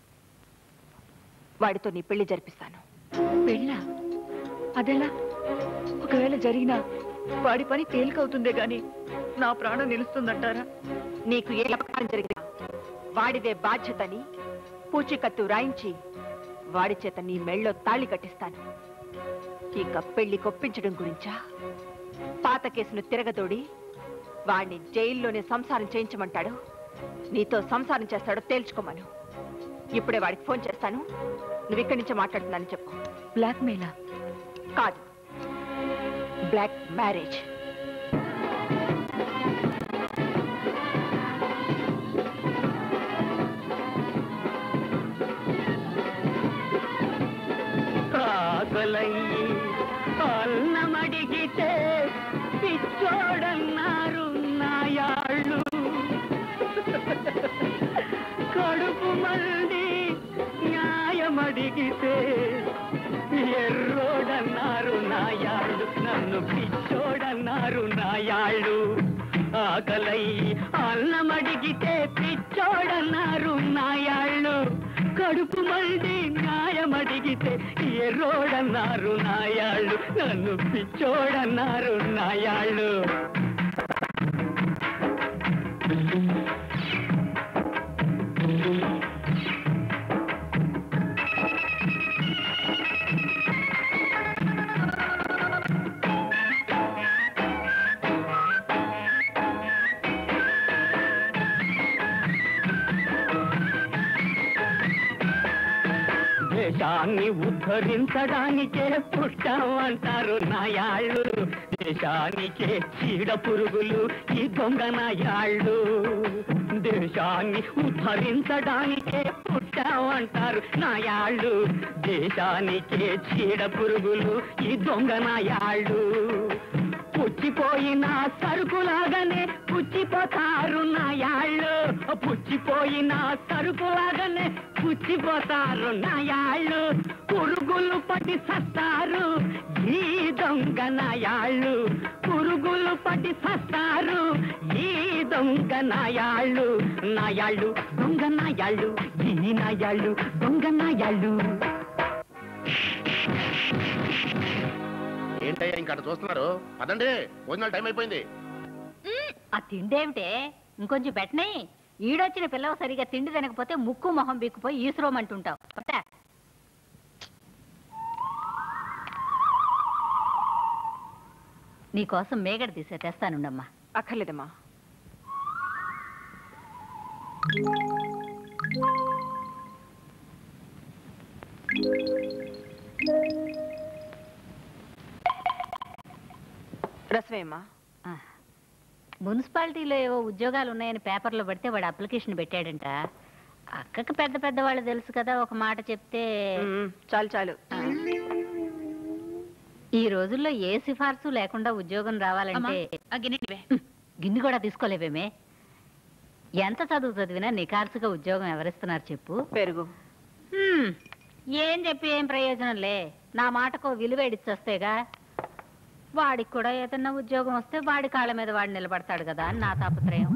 వాడితో నీ పెళ్లి జరిపిస్తాను పెళ్ళా అదెలా ఒకవేళ జరిగినా వాడి పని తేలికవుతుందే గాని నా ప్రాణం నిలుస్తుందంటారా నీకు ఏ అపకారం జరిగినా వాడిదే బాధ్యతని పూచికత్తు రాయించి వాడి చేత నీ మెళ్ళో తాళి కట్టిస్తాను ఇక పెళ్లి కొప్పించడం గురించా పాత కేసును తిరగదోడి వాణ్ణి జైల్లోనే సంసారం చేయించమంటాడు నీతో సంసారం చేస్తాడో తేల్చుకోమను ఇప్పుడే వాడికి ఫోన్ చేస్తాను నువ్వు ఇక్కడి నుంచి మాట్లాడుతున్నాను చెప్పు బ్లాక్ మెయిలా కాదు బ్లాక్ మ్యారేజ్ ఆకలయ్యి అన్నమడిగితే పిచ్చోడన్నారు నాయాళ్ళు కడుపు మంది న్యాయమడిగితే ఎర్రోడన్నారు నాయాళ్ళు నన్ను పిచ్చోడన్నారు నాయాళ్ళు ఆకలయ్యి అన్నమడిగితే పిచ్చోడన్నారు నాయాళ్ళు కడుపు మంది న్యాయమడిగితే ఎర్రోడన్నారు నాయాళ్ళు నన్ను పిచ్చోడన్నారు నాయాళ్ళు దేశాన్ని ఉద్ధరించడానికే పుట్టామంటారు నాయాళ్ళు దేశానికే చీడ పురుగులు ఈ దొంగ నాయాళ్ళు దేశాన్ని ఉద్ధరించడానికే పుట్టామంటారు నాయాళ్ళు దేశానికే చీడ పురుగులు ఈ దొంగ నాయాళ్ళు పుచ్చిపోయిన సరుకులాగానే పుచ్చిపోతారు నాయాళ్ళు పుచ్చిపోయిన సరుకులాగానే పుచ్చిపోతారు నాయాళ్ళు పురుగులు పట్టి సస్తారు ఈ దొంగ నాయాళ్ళు పురుగులు పట్టి సస్తారు ఈ దొంగ నాయాళ్ళు నాయాళ్ళు దొంగ నాయాళ్ళు ఈ నాయాళ్ళు దొంగ నాయాళ్ళు ఏంటయ్యా ఇంకా అక్కడ చూస్తున్నారు పదండి భోజనాలు టైం అయిపోయింది ఆ తిండేమిటే ఇంకొంచెం పెట్టనే ఈడొచ్చిన పిల్లవ సరిగా తిండి తినకపోతే ముక్కు మొహం బీక్కుపోయి ఈసురోమంటుంటావు పట్టా. నీకోసం మేగడ తీసే తెస్తానుండమ్మా అక్కర్లేదమ్మా రసమేమ్మా మున్సిపాలిటీలో ఏవో ఉద్యోగాలు ఉన్నాయని పేపర్లో పడితే వాడు అప్లికేషన్ పెట్టాడంట అక్కకి పెద్ద పెద్ద వాళ్ళు తెలుసు కదా ఒక మాట చెప్తే చాలు చాలు ఈ రోజుల్లో ఏ సిఫార్సు లేకుండా ఉద్యోగం రావాలంటే గిన్నె కూడా తీసుకోలేవేమే ఎంత చదువు చదివినా నికార్సుగా ఉద్యోగం ఎవరిస్తున్నారు చెప్పు పెరుగు హ్మ్, ఏం చెప్పి ఏం ప్రయోజనంలే నా మాటకు విలువేడిచ్చొస్తేగా వాడికి కూడా ఏదన్నా ఉద్యోగం వస్తే వాడి కాళ్ళ మీద వాడు నిలబడతాడు కదా అని నా తాపత్రయం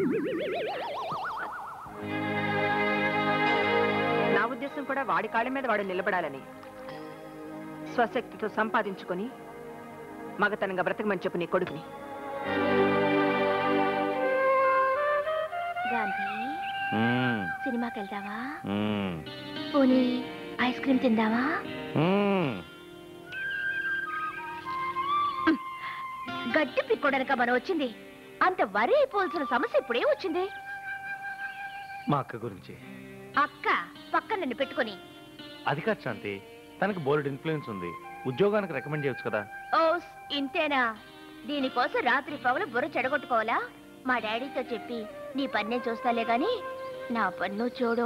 నా ఉద్దేశం కూడా వాడి కాళ్ళ మీద వాడు నిలబడాలని స్వశక్తితో సంపాదించుకొని మగతనంగా బ్రతకమని చెప్పు నీ కొడుకుని గాంధీ మ్మ్. సినిమాకి వెళ్దామా మ్మ్. పోనీ ఐస్ క్రీమ్ తిందామా మ్మ్. గడ్డి పిక్కోడనక మనం వచ్చింది అంత వరి అయిపోవాల్సిన సమస్య ఇప్పుడే వచ్చింది మా అక్క గురించి అక్క పక్కన నన్ను పెట్టుకొని అది కాదు శాంతి తనకి బోల్డ్ ఇన్ఫ్లుయెన్స్ ఉంది ఉద్యోగానికి రికమెండ్ చేయొచ్చు కదా ఓస్ ఇంతేనా దీనికోసం రాత్రి పగలు బుర్ర చెడగొట్టుకోవాలా మా డాడీతో చెప్పి నీ పన్నే చూస్తాలే గాని నా పన్ను చూడు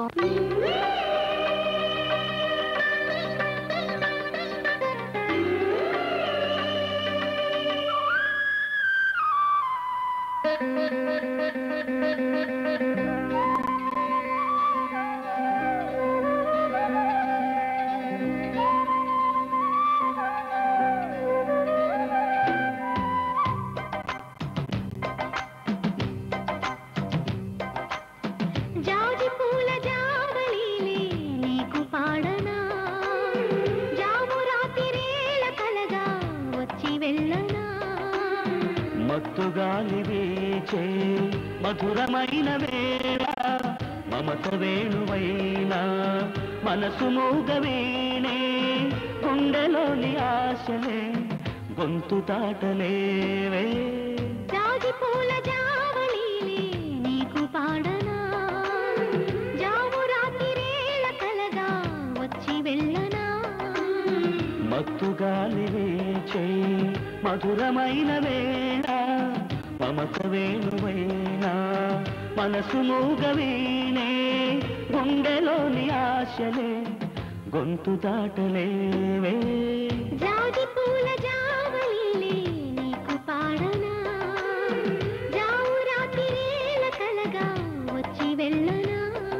జాజి పూల జావళీలే నీకు పాడనా జాము రాతిరేళ కలగా వచ్చి వెళ్ళనా మత్తు గాలి వీచే మధురమైన వేళ మమత వేణువైన మనసు మూగవేణే గుండెలోని ఆశలే గొంతు దాటలేవే జాజి పూల జావళీలే నీకు పాడనా జాము రాతిరేళ కలగా వచ్చి వెళ్ళనా మత్తు గాలి వీచే మధురమైన వేళ మమత వేణువైన మనసు మూగవీనే గుండెలోని ఆశలే గొంతు దాటలేవే జాజి పూల జావళీలే నీకు పాడనా జాము రాతిరేళ కలగా వచ్చి వెళ్ళనా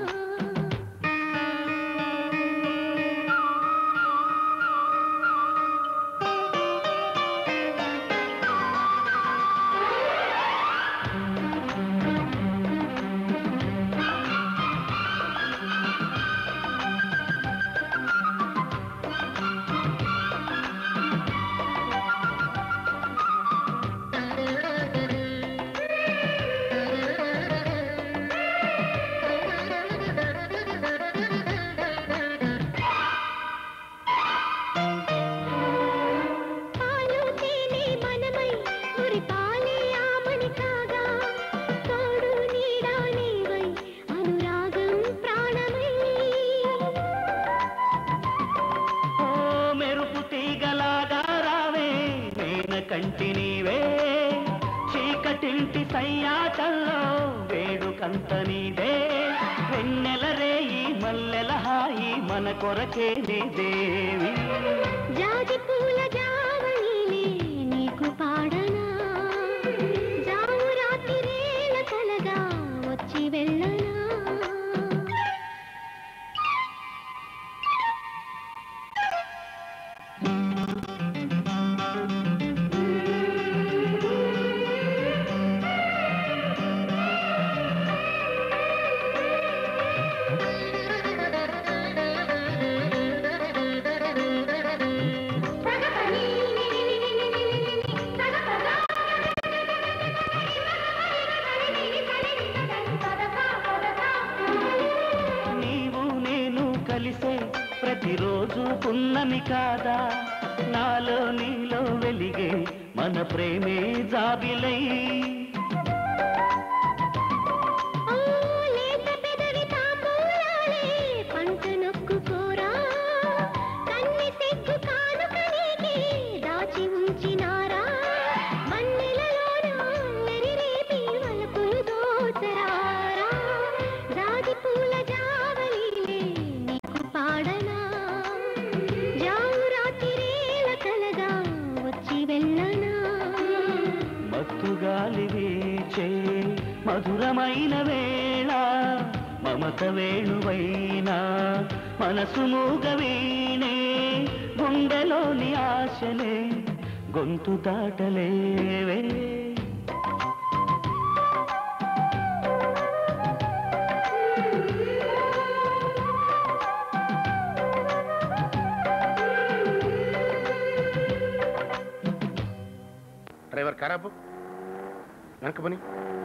పాలు తేనె మనమై మురిపాలే ఆమని కాగా తోడు నీడా నీవై అనురాగం ప్రాణమై ఓ మెరుపు తీగలాగా రావే నేను కంటి నీవే చీకటింటి సయ్యాటల్లో వేడుకంత నీదే వెన్నెల రేయి మల్లెల హాయి మన కొరకే నీ దేవి జాజి పూల జావళీలే నీకు పాడనా ప్రతిరోజు పున్నమి కాదా నాలో నీలో వెలిగే మన ప్రేమే జాబిలై లేత పెదవి తాంబూలాలే పంట నొక్కుకోరా కన్నె సిగ్గు కానుకనేకి దాచి ఉంచినారా మన్నెలలోన ఎరిరేపి వలపులు దోచరారా జాజి పూల జావలిలే నీకు పాడనా జావు రాత్రిరేల కలగా వచ్చి వెళ్ళనా మత్తుగాలి వీచే మధురమైన వేళ మమత వేణువైనా మనసు మూగవీణే గుండెలోని ఆశలే గొంతు దాటలేవే డ్రైవర్ ఖరాబు వెనక పని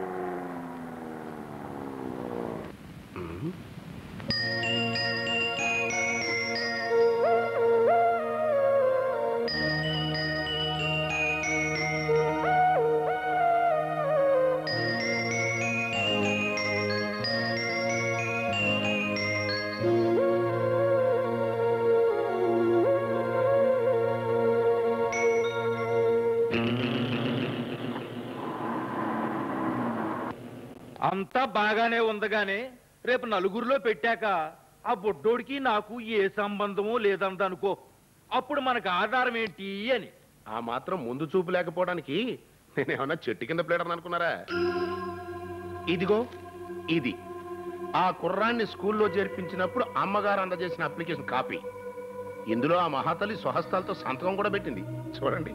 అంతా బాగానే ఉందగానే రేపు నలుగురిలో పెట్టాక ఆ బొడ్డోడికి నాకు ఏ సంబంధమూ లేదందనుకో అప్పుడు మనకు ఆధారం ఏంటి అని ఆ మాత్రం ముందు చూపు లేకపోవడానికి నేనేమన్నా చెట్టు కింద ప్లేడర్ అనుకున్నారా ఇదిగో ఇది ఆ కుర్రాన్ని స్కూల్లో చేర్పించినప్పుడు అమ్మగారు అందజేసిన అప్లికేషన్ కాపీ ఇందులో ఆ మహాతల్లి స్వహస్తాలతో సంతకం కూడా పెట్టింది చూడండి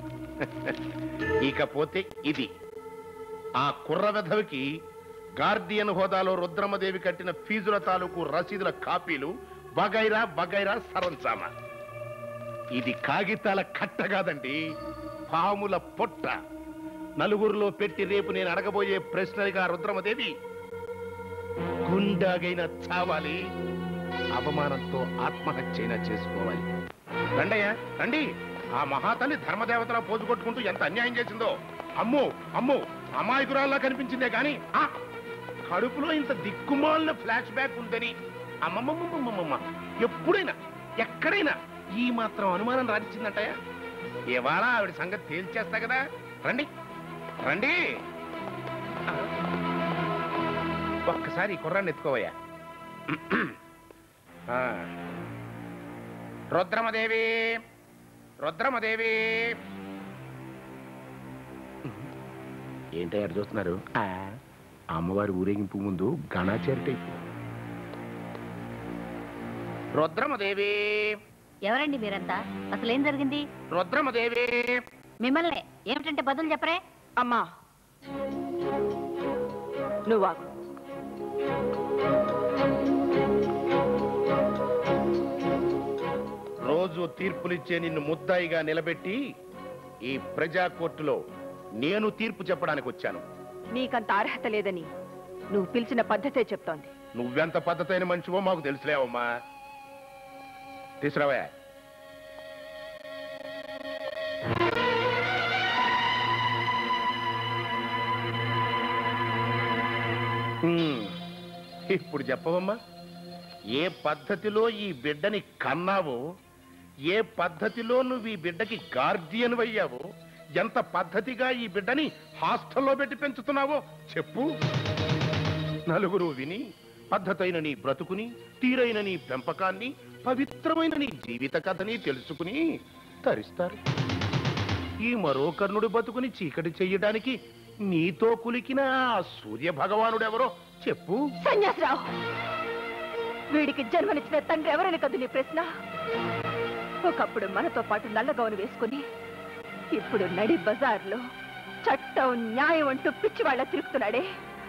ఇకపోతే ఇది ఆ కుర్ర వెధవికి గార్డియన్ హోదాలో రుద్రమదేవి కట్టిన ఫీజుల తాలూకు రసీదుల కాపీలు బగైరా బగైరా సరంచామ ఇది కాగితాల కట్ట కాదండి పాముల పొట్ట నలుగురిలో పెట్టి రేపు నేను అడగబోయే ప్రశ్నలుగా రుద్రమదేవి గుండాగైనా చావాలి అవమానంతో ఆత్మహత్యైనా చేసుకోవాలి రండయ్యా రండి ఆ మహాతల్లి ధర్మదేవతలా పోజు కొట్టుకుంటూ ఎంత అన్యాయం చేసిందో అమ్మో అమ్మో అమాయకురాల్లా కనిపించిందే గాని ఆ కడుపులో ఇంత దిక్కుమాలిన ఫ్లాష్ బ్యాక్ ఉందని అమ్మమ్మమ్మమ్మమ్మ ఎప్పుడైనా ఎక్కడైనా ఈ మాత్రం అనుమానం రానిచ్చిందంటయా ఇవాళ ఆవిడ సంగతి తేల్చేస్తా కదా రండి రండి ఆ. ఒక్కసారి ఈ కుర్రాన్ని ఎత్తుకోవయ్యా ఆ. రుద్రమదేవి రుద్రమదేవి ఏంటయ్యారు చూస్తున్నారు ఆ, అమ్మవారి ఊరేగింపు ముందు గణాచారి టైపు రుద్రమదేవి ఎవరండి మీరంతా అసలు ఏం జరిగింది రుద్రమదేవి మిమ్మల్ని ఏమిటంటే బదులు చెప్పరే అమ్మా నువ్వా రోజు తీర్పులిచ్చే నిన్ను ముద్దాయిగా నిలబెట్టి ఈ ప్రజా కోర్టులో నేను తీర్పు చెప్పడానికి వచ్చాను నీకంత అర్హత లేదని నువ్వు పిలిచిన పద్ధతే చెప్తోంది నువ్వెంత పద్ధతైన మనిషివో మాకు తెలుసులేవమ్మా తీసురావా హ్మ్. ఇప్పుడు చెప్పవమ్మా ఏ పద్ధతిలో ఈ బిడ్డని కన్నావో ఏ పద్ధతిలో నువ్వు ఈ బిడ్డకి గార్డియన్ అయ్యావో ఎంత పద్ధతిగా ఈ బిడ్డని హాస్టల్లో పెట్టి పెంచుతున్నావో చెప్పు నలుగురు విని పద్ధతైన నీ బ్రతుకుని తీరైన నీ పెంపకాన్ని పవిత్రమైన నీ జీవిత కథని తెలుసుకుని తరిస్తారు ఈ మరో కర్ణుడి బతుకుని చీకటి చెయ్యడానికి నీతో కులికిన ఆ సూర్య భగవానుడెవరో చెప్పు సన్యాసరావు వీడికి జన్మనిచ్చిన తండ్రి ఎవరని కదు నీ ప్రశ్న ఒకప్పుడు మనతో పాటు నల్లగౌను వేసుకుని ఇప్పుడు నడి బజార్లో చట్టం న్యాయం అంటూ పిచ్చి వాళ్ళ తిరుగుతున్నాడే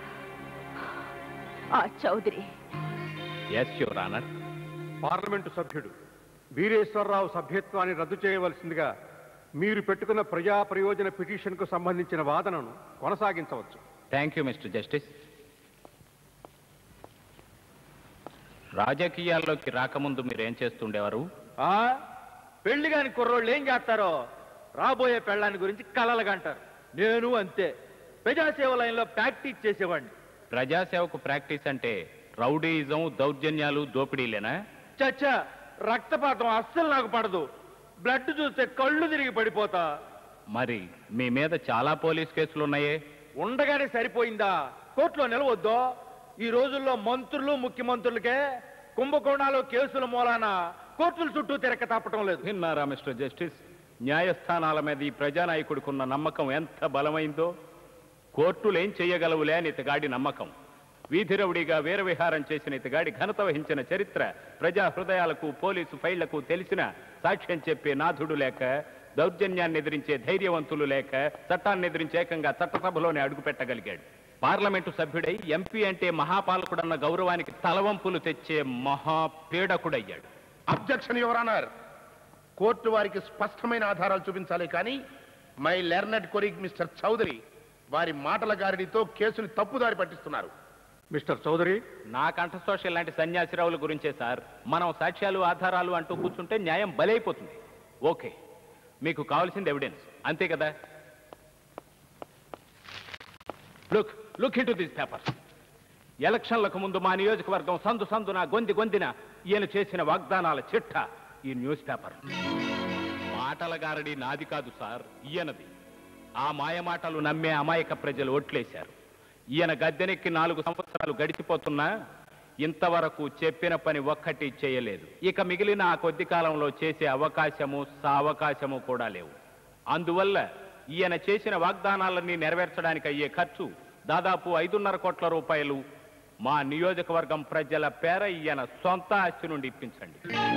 ఆ Chowdary yes your honour parliament సభ్యుడు వీరేశ్వరరావు సభ్యత్వాన్ని రద్దు చేయవలసిందిగా మీరు పెట్టుకున్న ప్రజా ప్రయోజన పిటిషన్కు సంబంధించిన వాదనను కొనసాగించవచ్చు థ్యాంక్ యూ మిస్టర్ జస్టిస్ రాజకీయాల్లోకి రాకముందు మీరేం చేస్తుండేవారు ఆ పెళ్లి కాని కుర్రోళ్ళు ఏం చేస్తారో రాబోయే పెళ్ళాన్ని గురించి కలలుగంటారు నేను అంతే ప్రజాసేవ లైన్లో ప్రాక్టీస్ చేసేవాడిని ప్రజాసేవకు ప్రాక్టీస్ అంటే రౌడీయిజం దౌర్జన్యాలు దోపిడీలేనా చచ్చా రక్తపాతం అస్సలు నాకు పడదు బ్లడ్ చూస్తే కళ్ళు తిరిగి పడిపోతా మరి మీ మీద చాలా పోలీస్ కేసులు ఉన్నాయే ఉండగానే సరిపోయిందా కోర్టులో నిలవద్దో ఈ రోజుల్లో మంత్రులు ముఖ్యమంత్రులకే కుంభకోణాలు కేసుల మూలాన కోర్టుల చుట్టూ తిరగ తప్పటం లేదు విన్నారా మిస్టర్ జస్టిస్ న్యాయస్థానాల మీద ఈ ప్రజానాయకుడికున్న నమ్మకం ఎంత బలమైందో కోర్టులు ఏం చెయ్యగలవులే అని ఇతగాడి నమ్మకం వీధి రౌడీగా వీరవిహారం చేసిన ఇతగాడి ఘనత వహించిన చరిత్ర ప్రజా హృదయాలకు పోలీసు ఫైళ్లకు తెలిసిన సాక్ష్యం చెప్పే నాథుడు లేక దౌర్జన్యాన్ని ఎదిరించే ధైర్యవంతులు లేక చట్టాన్ని ఎదిరించే ఏకంగా చట్టసభలోనే అడుగు పెట్టగలిగాడు పార్లమెంటు సభ్యుడై ఎంపీ అంటే మహాపాలకుడన్న గౌరవానికి తలవంపులు తెచ్చే మహాపీడకుడయ్యాడు అబ్జెక్షన్ యువరానర్ కోర్టు వారికి స్పష్టమైన ఆధారాలు చూపించాలి కానీ my learned colleague mister Chowdary వారి మాటల గారిడితో కేసుని తప్పుదారి పట్టిస్తున్నారు మిస్టర్ చౌదరి నా కంఠశోష లాంటి సన్యాసిరావుల గురించే సార్ మనం సాక్ష్యాలు ఆధారాలు అంటూ కూర్చుంటే న్యాయం బలైపోతుంది ఓకే మీకు కావాల్సింది ఎవిడెన్స్ అంతే కదా look look into this paper ఎలక్షన్లకు ముందు మా నియోజకవర్గం సందు సందున గొంది గొందిన ఈయన చేసిన వాగ్దానాల చిట్ట ఈ న్యూస్ పేపర్ మాటల గారడి నాది కాదు సార్ ఈయనది ఆ మాయమాటలు నమ్మే అమాయక ప్రజలు ఓట్లేశారు ఈయన గద్దెనెక్కి నాలుగు సంవత్సరాలు గడిచిపోతున్నా ఇంతవరకు చెప్పిన పని ఒక్కటి చేయలేదు ఇక మిగిలిన ఆ కొద్ది కాలంలో చేసే అవకాశము సావకాశము కూడా లేవు అందువల్ల ఈయన చేసిన వాగ్దానాలన్నీ నెరవేర్చడానికి అయ్యే ఖర్చు దాదాపు ఐదున్నర కోట్ల రూపాయలు మా నియోజకవర్గం ప్రజల పేర ఈయన సొంత ఆస్తి నుండి ఇప్పించండి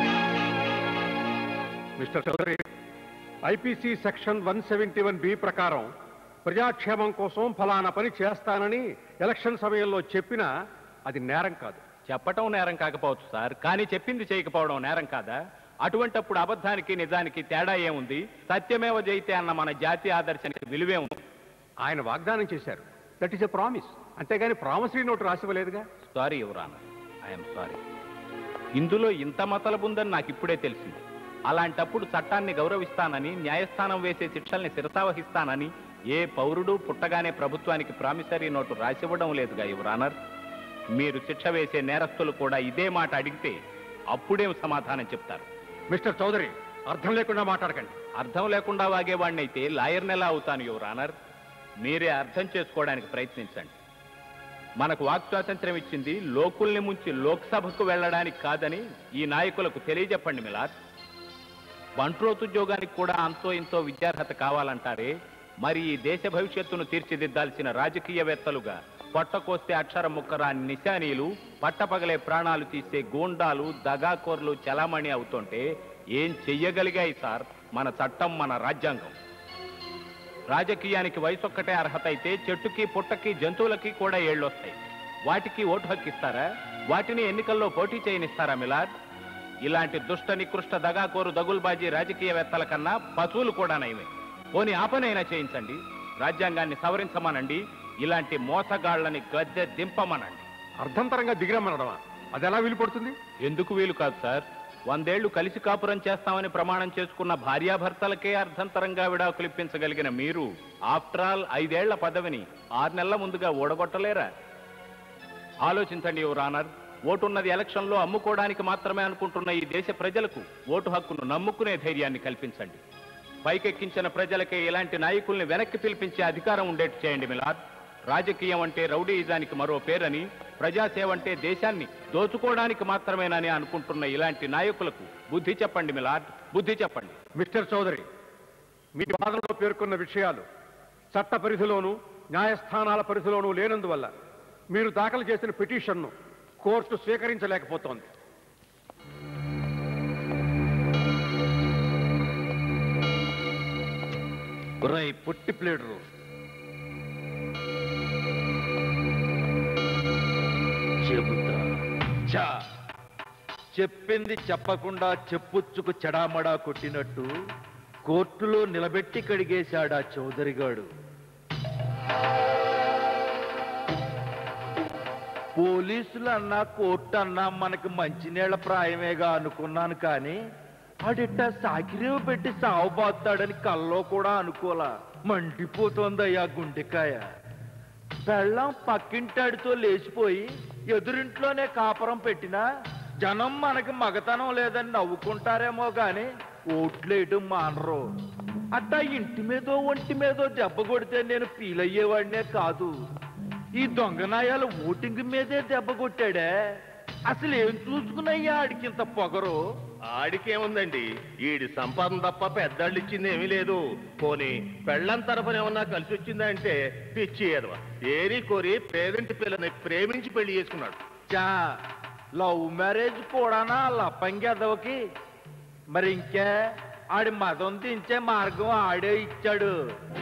mister Chowdary IPC section one seventy one B ప్రకారం ప్రజాక్షేమం కోసం ఫలానా పని చేస్తానని ఎలక్షన్ సమయంలో చెప్పినా అది నేరం కాదు చెప్పటం నేరం కాకపోవచ్చు సార్ కానీ చెప్పింది చేయకపోవడం నేరం కాదా అటువంటప్పుడు అబద్ధానికి నిజానికి తేడా ఏముంది సత్యమేవ జయితే అన్న మన జాతీయ ఆదర్శానికి విలువే ఉంది ఆయన వాగ్దానం చేశారు దట్ ఈస్ ఎ ప్రామిస్ అంతేగాని ప్రామిసరీ నోటు రాసివ్వలేదుగా సారీ యువరాన ఐఎమ్ సారీ ఇందులో ఇంత మతలబుందని నాకు ఇప్పుడే తెలిసింది అలాంటప్పుడు చట్టాన్ని గౌరవిస్తానని న్యాయస్థానం వేసే శిక్షల్ని శిరసావహిస్తానని ఏ పౌరుడు పుట్టగానే ప్రభుత్వానికి ప్రామిసరీ నోటు రాసివ్వడం లేదుగా యువరానర్ మీరు శిక్ష వేసే నేరస్తులు కూడా ఇదే మాట అడిగితే అప్పుడేం సమాధానం చెప్తారు మిస్టర్ చౌదరి అర్థం లేకుండా మాట్లాడకండి అర్థం లేకుండా వాగేవాడినైతే లాయర్ని ఎలా అవుతాను యువరానర్ మీరే అర్థం చేసుకోవడానికి ప్రయత్నించండి మనకు వాక్ స్వాతంత్ర్యం ఇచ్చింది లోకుల్ని ముంచి లోక్సభకు వెళ్ళడానికి కాదని ఈ నాయకులకు తెలియజెప్పండి మిలార్ బంట్రోతుద్యోగానికి కూడా అంతో ఇంతో విద్యార్హత కావాలంటారే మరి ఈ దేశ భవిష్యత్తును తీర్చిదిద్దాల్సిన రాజకీయవేత్తలుగా పొట్టకోస్తే అక్షరం ముక్కరాని నిశానీలు పట్టపగలే ప్రాణాలు తీసే గూండాలు దగాకోర్లు చలామణి అవుతుంటే ఏం చెయ్యగలిగాయి సార్ మన చట్టం మన రాజ్యాంగం రాజకీయానికి వయసు ఒక్కటే అర్హత అయితే చెట్టుకి పుట్టకి జంతువులకి కూడా ఏళ్ళొస్తాయి వాటికి ఓటు హక్కు ఇస్తారా వాటిని ఎన్నికల్లో పోటీ చేయనిస్తారా మిలాద్ ఇలాంటి దుష్ట నికృష్ట దగాకోరు దగుల్బాజీ రాజకీయవేత్తల కన్నా పశువులు కూడా నయమే పోని ఆపనైనా చేయించండి రాజ్యాంగాన్ని సవరించమనండి ఇలాంటి మోసగాళ్లని గద్దె దింపమనండి అర్థంతరంగా దిగిరమ్మనడమా అది ఎలా వీలు పడుతుంది ఎందుకు వీలు కాదు సార్ వందేళ్లు కలిసి కాపురం చేస్తామని ప్రమాణం చేసుకున్న భార్యాభర్తలకే అర్ధంతరంగా విడాకులు ఇప్పించగలిగిన మీరు ఆఫ్టర్ ఆల్ ఐదేళ్ల పదవిని ఆరు నెలల ముందుగా ఓడగొట్టలేరా ఆలోచించండి యువర్ ఆనర్ ఓటున్నది ఎలక్షన్లో అమ్ముకోవడానికి మాత్రమే అనుకుంటున్న ఈ దేశ ప్రజలకు ఓటు హక్కును నమ్ముకునే ధైర్యాన్ని కల్పించండి పైకెక్కించిన ప్రజలకే ఇలాంటి నాయకుల్ని వెనక్కి పిలిపించే అధికారం ఉండేట్టు చేయండి మిలాద్ రాజకీయం అంటే రౌడీయిజానికి మరో పేరని ప్రజాసేవ అంటే దేశాన్ని దోచుకోవడానికి మాత్రమేనని అనుకుంటున్న ఇలాంటి నాయకులకు బుద్ధి చెప్పండి మిలాద్ బుద్ధి చెప్పండి మిస్టర్ చౌదరి మీ వాదనలో పేర్కొన్న విషయాలు చట్ట పరిధిలోనూ న్యాయస్థానాల పరిధిలోనూ లేనందువల్ల మీరు దాఖలు చేసిన పిటిషన్ను కోర్టు స్వీకరించలేకపోతోంది రై పుట్టి ప్లేడరు చెబుతా చా చెప్పింది చెప్పకుండా చెప్పుచ్చుకు చెడామడా కొట్టినట్టు కోర్టులో నిలబెట్టి కడిగేశాడా చౌదరిగాడు పోలీసులు అన్నా కోర్టు అన్నా మనకి మంచినీళ్ళ ప్రాయమేగా అనుకున్నాను కానీ ఆడిట్ట సాకిరేవు పెట్టి సావబాస్తాడని కల్లో కూడా అనుకోలా మండిపోతోందయ్యా గుండెకాయ పెళ్ళం పక్కింటాడితో లేచిపోయి ఎదురింట్లోనే కాపురం పెట్టినా జనం మనకి మగతనం లేదని నవ్వుకుంటారేమో గాని ఓట్లేయటం మానరు అట్టా ఇంటి మీదో ఒంటి మీదో దెబ్బ కొడితే నేను ఫీల్ అయ్యేవాడినే కాదు ఈ దొంగనాయాలు ఓటింగ్ మీదే దెబ్బ కొట్టాడే అసలు ఏం చూసుకున్నయ్యా ఆడికింత పొగరు ఆడికేముందండి ఈడి సంపాదన తప్ప పెద్దాళ్ళు ఇచ్చింది ఏమీ లేదు పోనీ పెళ్ళం తరఫున ఏమన్నా కలిసి వచ్చిందా అంటే పిచ్చి ఎదవ ఏరి కోరి పేరెంట్ పిల్లని ప్రేమించి పెళ్లి చేసుకున్నాడు చా లవ్ మ్యారేజ్ కూడానా లప్పంగి ఎదవకి మరి ఇంకే ఆడి మదం దించే మార్గం ఆడే ఇచ్చాడు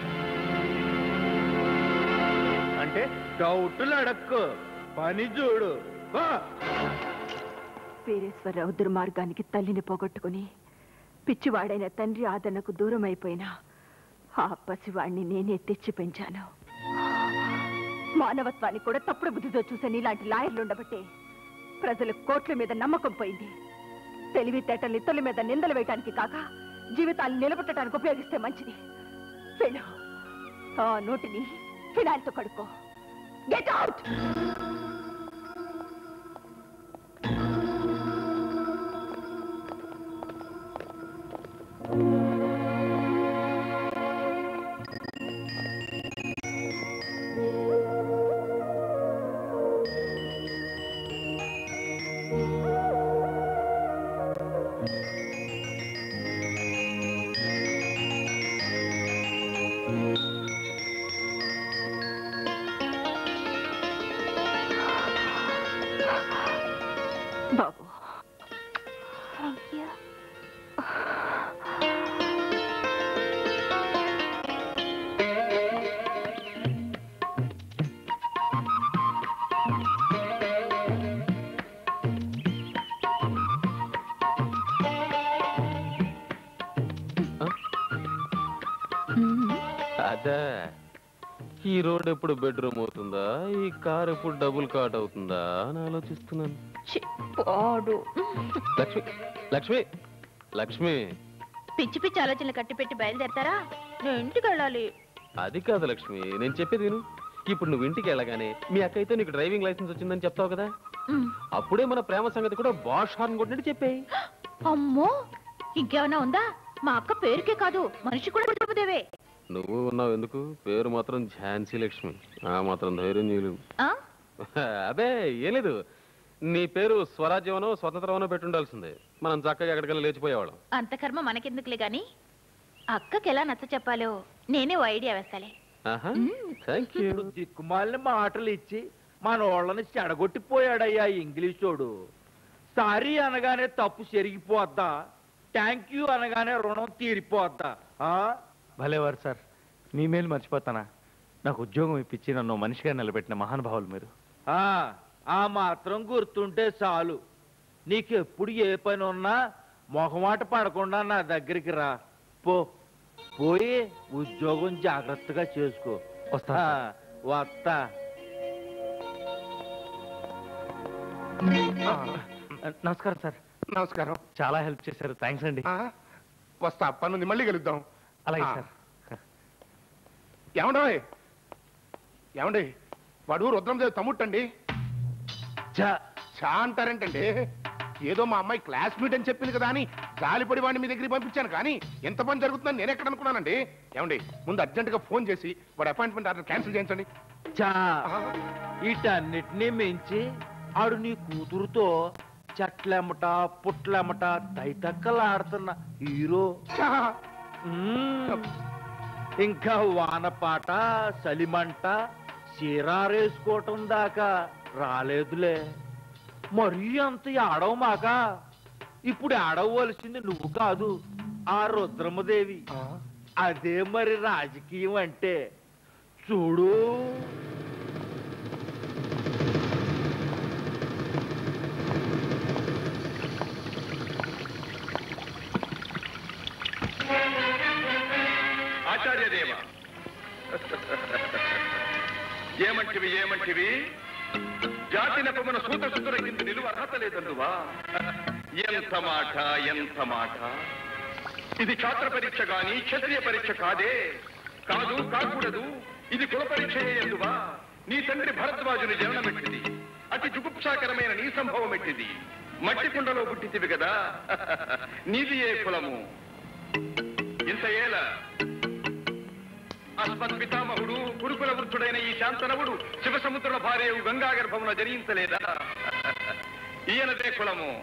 అంటే డౌట్లు అడక్కు పని చూడు వా. వీరేశ్వరరావు దుర్మార్గానికి తల్లిని పోగొట్టుకుని పిచ్చివాడైన తండ్రి ఆదరణకు దూరం అయిపోయినా ఆ పసివాణ్ణి నేనే తెచ్చి పెంచాను మానవత్వాన్ని కూడా తప్పుడు బుద్ధితో చూసే నీలాంటి లాయర్లు ఉండబట్టే ప్రజల కోట్ల మీద నమ్మకం పోయింది తెలివితేటల్ని ఇతరుల మీద నిందలు వేయటానికి కాక జీవితాలు నిలబెట్టడానికి ఉపయోగిస్తే మంచిది వెళ్ళు ఆ నోటిని ఫినాయిల్తో కడుక్కో గెట్ అవుట్ బాబు థ్యాంక్ యూ అదే ఈ రోడ్ ఎప్పుడు బెడ్రూమ్ అవుతుందా ఈ కార్ ఎప్పుడు డబుల్ కాట్ అవుతుందా అని ఆలోచిస్తున్నాను పాడు లక్ష్మి లక్ష్మి లక్ష్మి పిచ్చి పిచ్చి ఆలోచనలు కట్టిపెట్టి బయలుదేరతారా నేను ఇంటికి వెళ్ళాలి అది కాదు లక్ష్మి నేను చెప్పేది విను ఇప్పుడు నువ్వు ఇంటికి వెళ్ళగానే మీ అక్కయితే నీకు డ్రైవింగ్ లైసెన్స్ వచ్చిందని చెప్తావు కదా మ్. అప్పుడే మన ప్రేమ సంగతి కూడా బాష్ హార్న్ కొట్టినట్టు చెప్పేయి అమ్మో ఇంకేమైనా ఉందా మా అక్క పేరుకే కాదు మనిషి కూడా ప్రభుదేవే నువ్వు ఉన్నావు ఎందుకు పేరు మాత్రం ఝాన్సీ లక్ష్మి ఆ మాత్రం ధైర్యం చేయలేవు ఆ? అబే ఏం లేదు నీ పేరు స్వరాజ్యమనో స్వతంత్రమనో పెట్టుండాల్సిందే మనం చక్కగా ఎక్కడికైనా లేచిపోయేవాళ్ళం అంత కర్మ మనకెందుకులే గాని అక్కకి ఎలా నచ్చ చెప్పాలో నేనే ఓ ఐడియా వేస్తాలే ఆహా థ్యాంక్ యూ ఇప్పుడు దిక్కుమాలిన మాటలు ఇచ్చి మన వాళ్ళని చెడగొట్టిపోయాడయ్యా ఇంగ్లీషోడు సారీ అనగానే తప్పు చెరిగిపోద్దా థ్యాంక్ యూ అనగానే రుణం తీరిపోద్దా ఆ? భలేవారు సార్ మీ మేలు మర్చిపోతానా నాకు ఉద్యోగం ఇప్పించి నన్ను మనిషిగా నిలబెట్టిన మహానుభావులు మీరు ఆ ఆ మాత్రం గుర్తుంటే చాలు నీకెప్పుడు ఏ పని ఉన్నా మొహమాట పడకుండా నా దగ్గరికి రా పో పోయి ఉద్యోగం జాగ్రత్తగా చేసుకో వస్తా ఆ, వస్తా నమస్కారం సార్ నమస్కారం చాలా హెల్ప్ చేశారు థ్యాంక్స్ అండి ఆ, వస్తా పనుంది మళ్ళీ కలుద్దాం అలాగే ఆ. సార్ ఏమండో ఏమండి వాడు రుద్రందేవి తమ్ముట్టండి చా అంటారేంటండి ఏదో మా అమ్మాయి క్లాస్మేట్ అని చెప్పింది కదా అని జాలిపడి వాడిని మీ దగ్గరికి పంపించాను కానీ ఎంత పని జరుగుతుందని నేను ఎక్కడ అనుకున్నానండి ఏమండి ముందు అర్జెంటుగా ఫోన్ చేసి వాడు అపాయింట్మెంట్ ఆర్డర్ క్యాన్సిల్ చేయించండి చా వీటన్నిటినీ మించి ఆడు నీ కూతురుతో చెట్లెమ్మట పుట్లెమ్మట తైతక్కలాడుతున్న హీరో మ్మ్. ఇంకా వానపాట చలిమంట చీరారేసుకోవటం దాకా రాలేదులే మరీ అంత ఆడవు మాక ఇప్పుడు ఆడవలసింది నువ్వు కాదు ఆ రుద్రమదేవి అదే మరి రాజకీయం అంటే చూడు ఆచార్యదేవ ఏమంటివి ఏమంటివి జాతి నెపమున సూత సుతుర కింద నిలువ అర్హత లేదందువా ఎంత మాట ఎంత మాట ఇది ఛాత్ర పరీక్ష గాని క్షత్రియ పరీక్ష కాదే కాదు కాకూడదు ఇది కుల పరీక్ష ఎందువా నీ తండ్రి భరద్వాజుని జననమెట్టింది అతి జుగుప్సాకరమైన నీ సంభవం ఎట్టింది మట్టి కుండలో పుట్టితివి కదా నీది ఏ కులము ఇంత ఏల అస్మత్ పితామహుడు గురుకుల వృద్ధుడైన ఈ శాంతనవుడు శివసముద్రుల భార్యవు గంగా గర్భమున జనించలేదా ఈయనదే కులము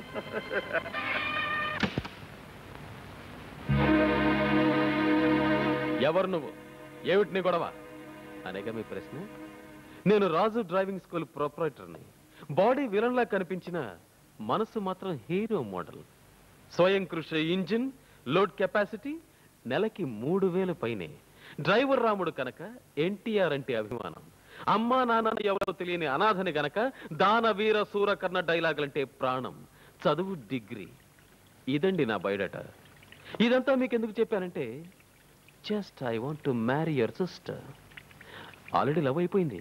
ఎవరు నువ్వు ఏమిటి నీ గొడవ అనేక మీ ప్రశ్న నేను రాజు డ్రైవింగ్ స్కూల్ ప్రొపరేటర్ని బాడీ విలన్లా కనిపించిన మనసు మాత్రం హీరో మోడల్ స్వయం కృషి ఇంజిన్ లోడ్ కెపాసిటీ నెలకి మూడు వేలు పైనే డ్రైవర్ రాముడు కనుక ఎన్టీఆర్ అంటే అభిమానం అమ్మా నాన్న ఎవరో తెలియని అనాథని గనక దాన వీర సూరకర్ణ డైలాగులంటే ప్రాణం చదువు డిగ్రీ ఇదండి నా బయోడేటా ఇదంతా మీకు ఎందుకు చెప్పానంటే just I want to marry your sister already love అయిపోయింది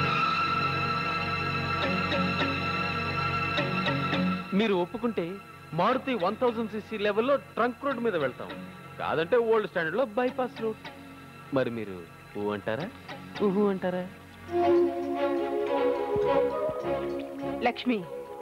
మీరు ఒప్పుకుంటే మారుతి వన్ థౌజండ్ సిసి లెవెల్లో ట్రంక్ రోడ్ మీద వెళ్తాం కాదంటే ఓల్డ్ స్టాండర్డ్ లో బైపాస్ రోడ్ మరి మీరు ఊ అంటారా ఊహు అంటారా Lakshmi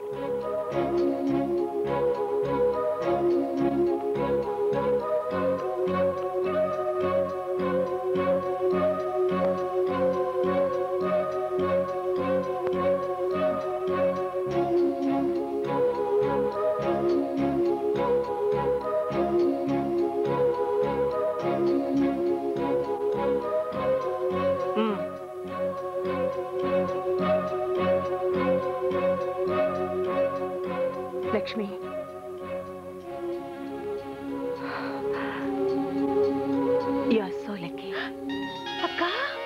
Lakshmi you are so lucky అక్క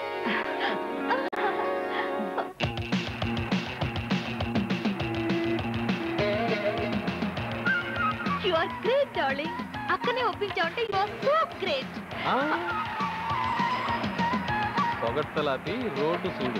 యు ఆర్ గ్రేట్ డార్లింగ్ అక్కనే ఒప్పించావంటే యు ఆర్ సో గ్రేట్ పొగట్టలాపి రోడ్డు చూడు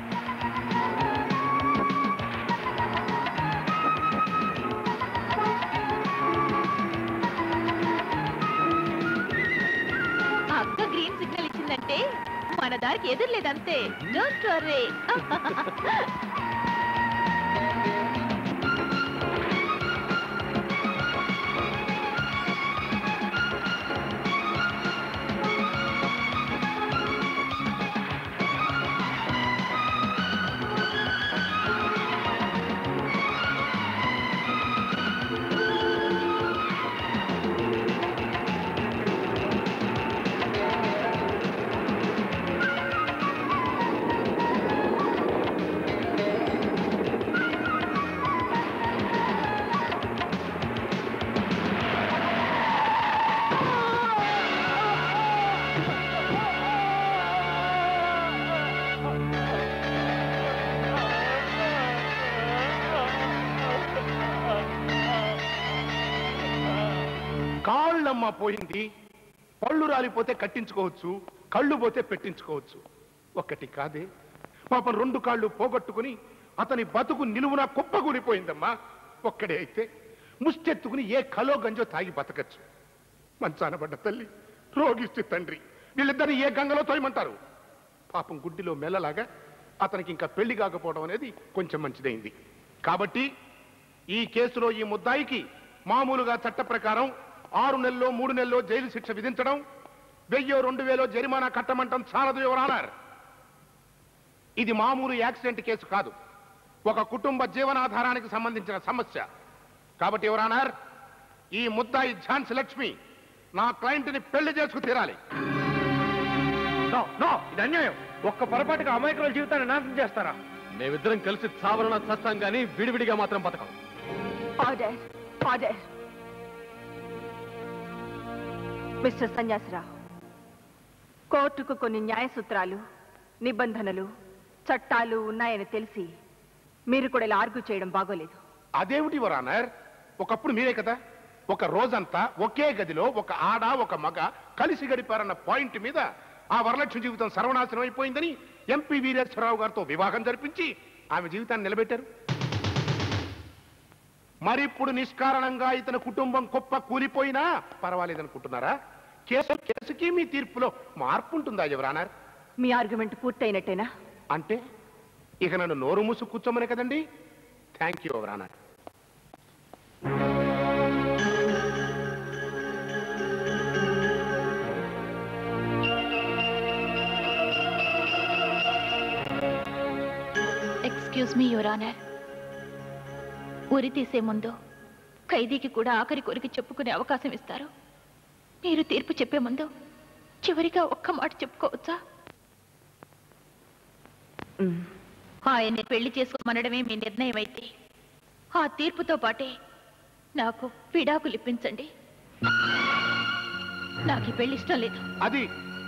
ఆ అక్క గ్రీన్ సిగ్నల్ ఇచ్చిందంటే మన దారికి ఎదురులేదంతే డోంట్ వరీ కాళ్ళమ్మ పోయింది పళ్ళు రాలిపోతే కట్టించుకోవచ్చు కళ్ళు పోతే పెట్టించుకోవచ్చు ఒక్కటి కాదే పాపం రెండు కాళ్ళు పోగొట్టుకుని అతని బతుకు నిలువున కుప్పగూలిపోయిందమ్మా ఒక్కడే అయితే ముష్టెత్తుకుని ఏ కలో గంజో తాగి బతకచ్చు మంచాన పడ్డ తల్లి రోగిస్తే తండ్రి వీళ్ళిద్దరిని ఏ గంగలో తోయమంటారు పాపం గుడ్డిలో మెల్లలాగా అతనికి ఇంకా పెళ్లి కాకపోవడం అనేది కొంచెం మంచిదైంది కాబట్టి ఈ కేసులో ఈ ముద్దాయికి మామూలుగా చట్ట ప్రకారం ఆరు నెలల్లో మూడు నెలల్లో జైలు శిక్ష విధించడం వెయ్యో రెండు వేలో జరిమానా కట్టమంటం చాలదు ఎవరన్నారు ఇది మామూలు యాక్సిడెంట్ కేసు కాదు ఒక కుటుంబ జీవనాధారానికి సంబంధించిన సమస్య కాబట్టి ఎవరన్నారు ఈ ముద్దాయి ఝాన్సీ లక్ష్మి నా క్లయింట్ని పెళ్లి చేసుకు తీరాలి నో నో ఇది అన్యాయం ఒక్క పొరపాటుగా అమాయకుల జీవితాన్ని నాశనం చేస్తారా మేమిద్దరం కలిసి చావరణ చస్తాం కానీ విడివిడిగా మాత్రం బతకం ఆర్డర్ ఆర్డర్ మిస్టర్ సన్యాసరావు కోర్టుకు కొన్ని న్యాయ సూత్రాలు నిబంధనలు చట్టాలు ఉన్నాయని తెలిసి మీరు కూడా ఇలా ఆర్గ్యూ చేయడం బాగోలేదు అదేమిటి వరానర్ ఒకప్పుడు మీరే కదా ఒక రోజంతా ఒకే గదిలో ఒక ఆడ ఒక మగ కలిసి గడిపారన్న పాయింట్ మీద ఆ వరలక్ష్మి జీవితం సర్వనాశనం అయిపోయిందని ఎంపీ వీరేశ్వరరావు గారితో వివాహం జరిపించి ఆమె జీవితాన్ని నిలబెట్టారు మరి ఇప్పుడు నిష్కారణంగా ఇతని కుటుంబం కుప్ప కూలిపోయినా పర్వాలేదనుకుంటున్నారా కేసు కేసుకి మీ తీర్పులో మార్పు ఉంటుందా ఎవరన్నారు మీ ఆర్గ్యుమెంట్ పూర్తయినట్టేనా అంటే ఇక నన్ను నోరు మూసు కూర్చోమనే కదండి థ్యాంక్ యూ ఎవరన్నారు ఎక్స్క్యూజ్ మీ యువర్ ఆనర్ ఉరి తీసే ముందు ఖైదీకి కూడా ఆఖరి కోరిక చెప్పుకునే అవకాశం ఇస్తారు మీరు తీర్పు చెప్పే ముందు చివరిగా ఒక్క మాట చెప్పుకోవచ్చా ఆయన్ని పెళ్లి చేసుకోమనడమే మీ నిర్ణయం అయితే ఆ తీర్పుతో పాటే నాకు విడాకులు ఇప్పించండి నాకు ఈ పెళ్లి ఇష్టం లేదు అది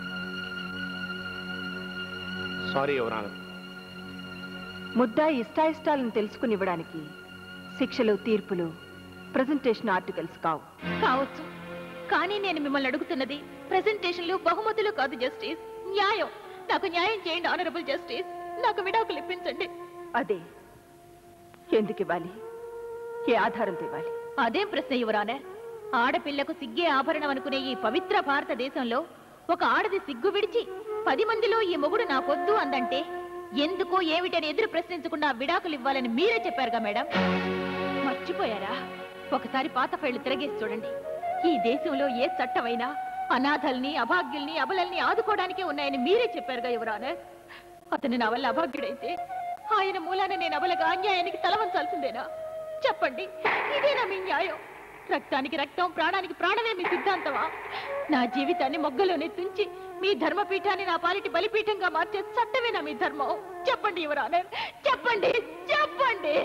సారీ ఎవరన్నారు ముద్దా ఇష్టాయిష్టాలను తెలుసుకుని ఇవ్వడానికి శిక్షలు తీర్పులు ప్రజెంటేషన్ ఆర్టికల్స్ కావు కావచ్చు కానీ నేను మిమ్మల్ని అడుగుతున్నది ప్రెజెంటేషన్లు బహుమతులు కాదు జస్టిస్ న్యాయం నాకు న్యాయం చేయండి ఆనరబుల్ జస్టిస్ నాకు విడాకులు ఇప్పించండి అదే ఎందుకు ఇవ్వాలి ఏ ఆధారంతో ఇవ్వాలి అదేం ప్రశ్న యువరానర్ ఆడపిల్లకు సిగ్గే ఆభరణం అనుకునే ఈ పవిత్ర భారతదేశంలో ఒక ఆడది సిగ్గు విడిచి పది మందిలో ఈ మొగుడు నాకొద్దు అందంటే ఎందుకో ఏమిటని ఎదురు ప్రశ్నించకుండా విడాకులు ఇవ్వాలని మీరే చెప్పారుగా మేడం మర్చిపోయారా ఒకసారి పాత ఫైళ్లు తిరగేసి చూడండి ఈ దేశంలో ఏ చట్టమైనా అనాథల్ని అభాగ్యుల్ని అబలల్ని ఆదుకోవడానికే ఉన్నాయని మీరే చెప్పారుగా యువరానర్ అతను నా వల్ల అభాగ్యుడైతే ఆయన మూలాన నేను అబలగా అన్యాయానికి తలవంచాల్సిందేనా చెప్పండి ఇదేనా మీ న్యాయం రక్తానికి రక్తం ప్రాణానికి ప్రాణమే మీ సిద్ధాంతమా నా జీవితాన్ని మొగ్గలోనే తుంచి మీ ధర్మపీఠాన్ని నా పాలిటి బలిపీఠంగా మార్చే చట్టమేనా మీ ధర్మం చెప్పండి యువరానర్ చెప్పండి చెప్పండి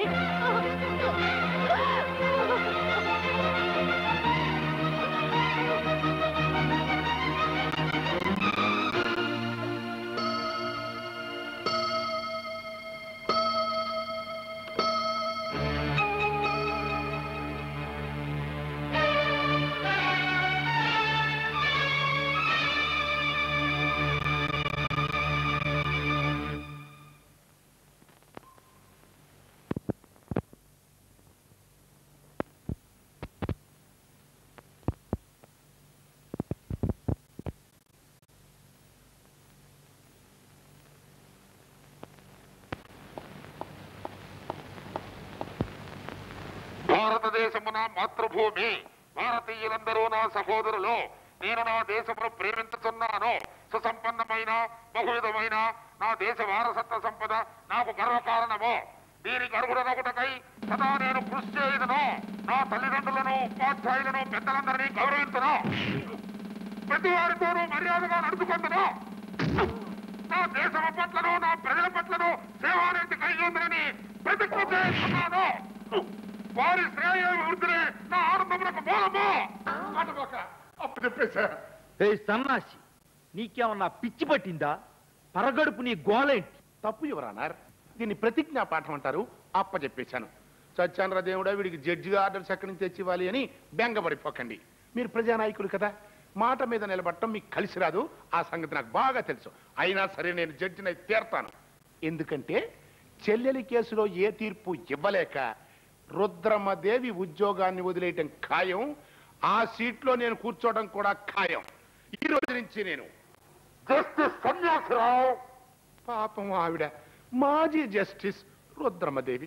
భారతదేశము నా మాతృభూమి భారతీయులందరూ నా సహోదరులు నేను నా దేశమును ప్రేమించుతున్నాను సుసంపన్నమైన బహువిధమైన నా దేశ వారసత్వ సంపద నాకు గర్వకారణము దీనికి అర్హుడనొకటకై సదా నేను కృషి చేయదును నా తల్లిదండ్రులను ఉపాధ్యాయులను పెద్దలందరినీ గౌరవించును ప్రతి వారితోనూ మర్యాదగా నడుచుకుందును నా దేశం పట్లను నా ప్రజల పట్లను సేవానికి కయ్యుందని ప్రతిజ్ఞ చేస్తున్నాను వారి శ్రేయ వృద్ధిని నా ఆనందములకు మూలము మాటబోక అప్పు చెప్పేశా ఏ సన్నాసి నీకేమన్నా పిచ్చి పట్టిందా పరగడుపు నీ గోలేంటి తప్పు ఎవరన్నారు దీన్ని ప్రతిజ్ఞా పాఠం అంటారు అప్ప చెప్పేశాను సత్యానర దేవుడా వీడికి జడ్జిగా ఆర్డర్స్ ఎక్కడి నుంచి తెచ్చి ఇవ్వాలి అని బెంగపడిపోకండి మీరు ప్రజానాయకులు కదా మాట మీద నిలబడటం మీకు కలిసి రాదు ఆ సంగతి నాకు బాగా తెలుసు అయినా సరే నేను జడ్జినై తీరతాను ఎందుకంటే చెల్లెలి కేసులో ఏ తీర్పు ఇవ్వలేక రుద్రమ్మదేవి ఉద్యోగాన్ని వదిలేయటం ఖాయం ఆ సీట్లో నేను కూర్చోవడం కూడా ఖాయం ఈ రోజు నుంచి నేను జస్టిస్ సన్యాసరావు పాపం ఆవిడ మాజీ జస్టిస్ రుద్రమ్మదేవి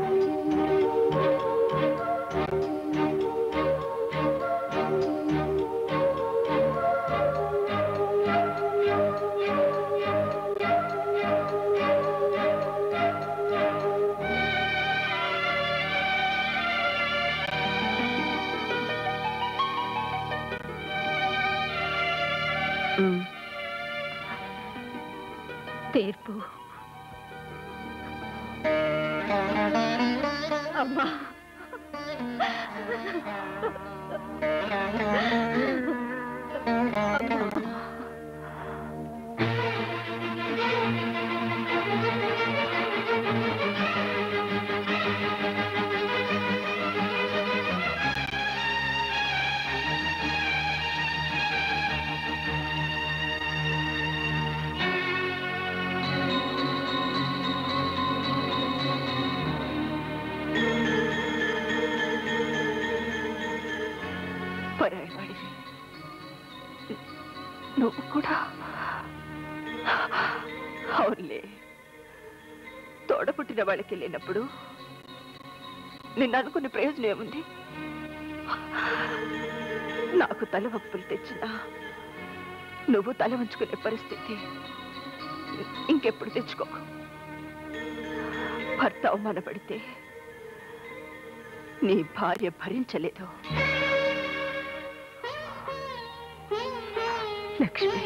తీర్పు అమ్మా నువ్వు కూడా అవునులే తోడపుట్టిన వాళ్ళకి వెళ్ళినప్పుడు నిన్ను అనుకునే ప్రయోజనం ఏముంది నాకు తల వప్పులు తెచ్చినా నువ్వు తల వంచుకునే పరిస్థితి ఇంకెప్పుడు తెచ్చుకోకు భర్త అవమానపడితే నీ భార్య భరించలేదు లక్ష్మి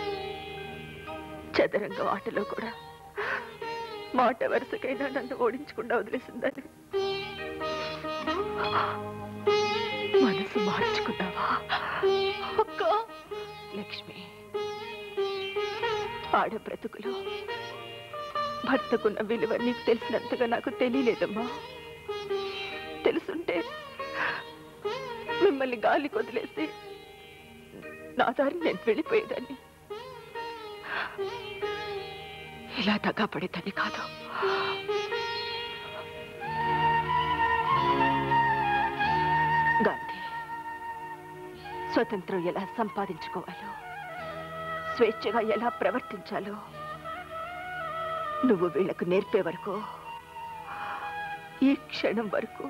చదరంగం ఆటలో కూడా మాట వరుసకైనా నన్ను ఓడించకుండా వదిలేసిందని మనసు మార్చుకున్నావా అక్క లక్ష్మి ఆడ బ్రతుకులో భర్తకున్న విలువ నీకు తెలిసినంతగా నాకు తెలియలేదమ్మా తెలుసుంటే మిమ్మల్ని గాలి కొదిలేసి నా దారి నేను వెళ్ళిపోయేదాన్ని ఇలా దగా పడేదాన్ని కాదు గాంధీ స్వతంత్రం ఎలా సంపాదించుకోవాలో స్వేచ్ఛగా ఎలా ప్రవర్తించాలో నువ్వు వీళ్లకు నేర్పే వరకు ఈ క్షణం వరకు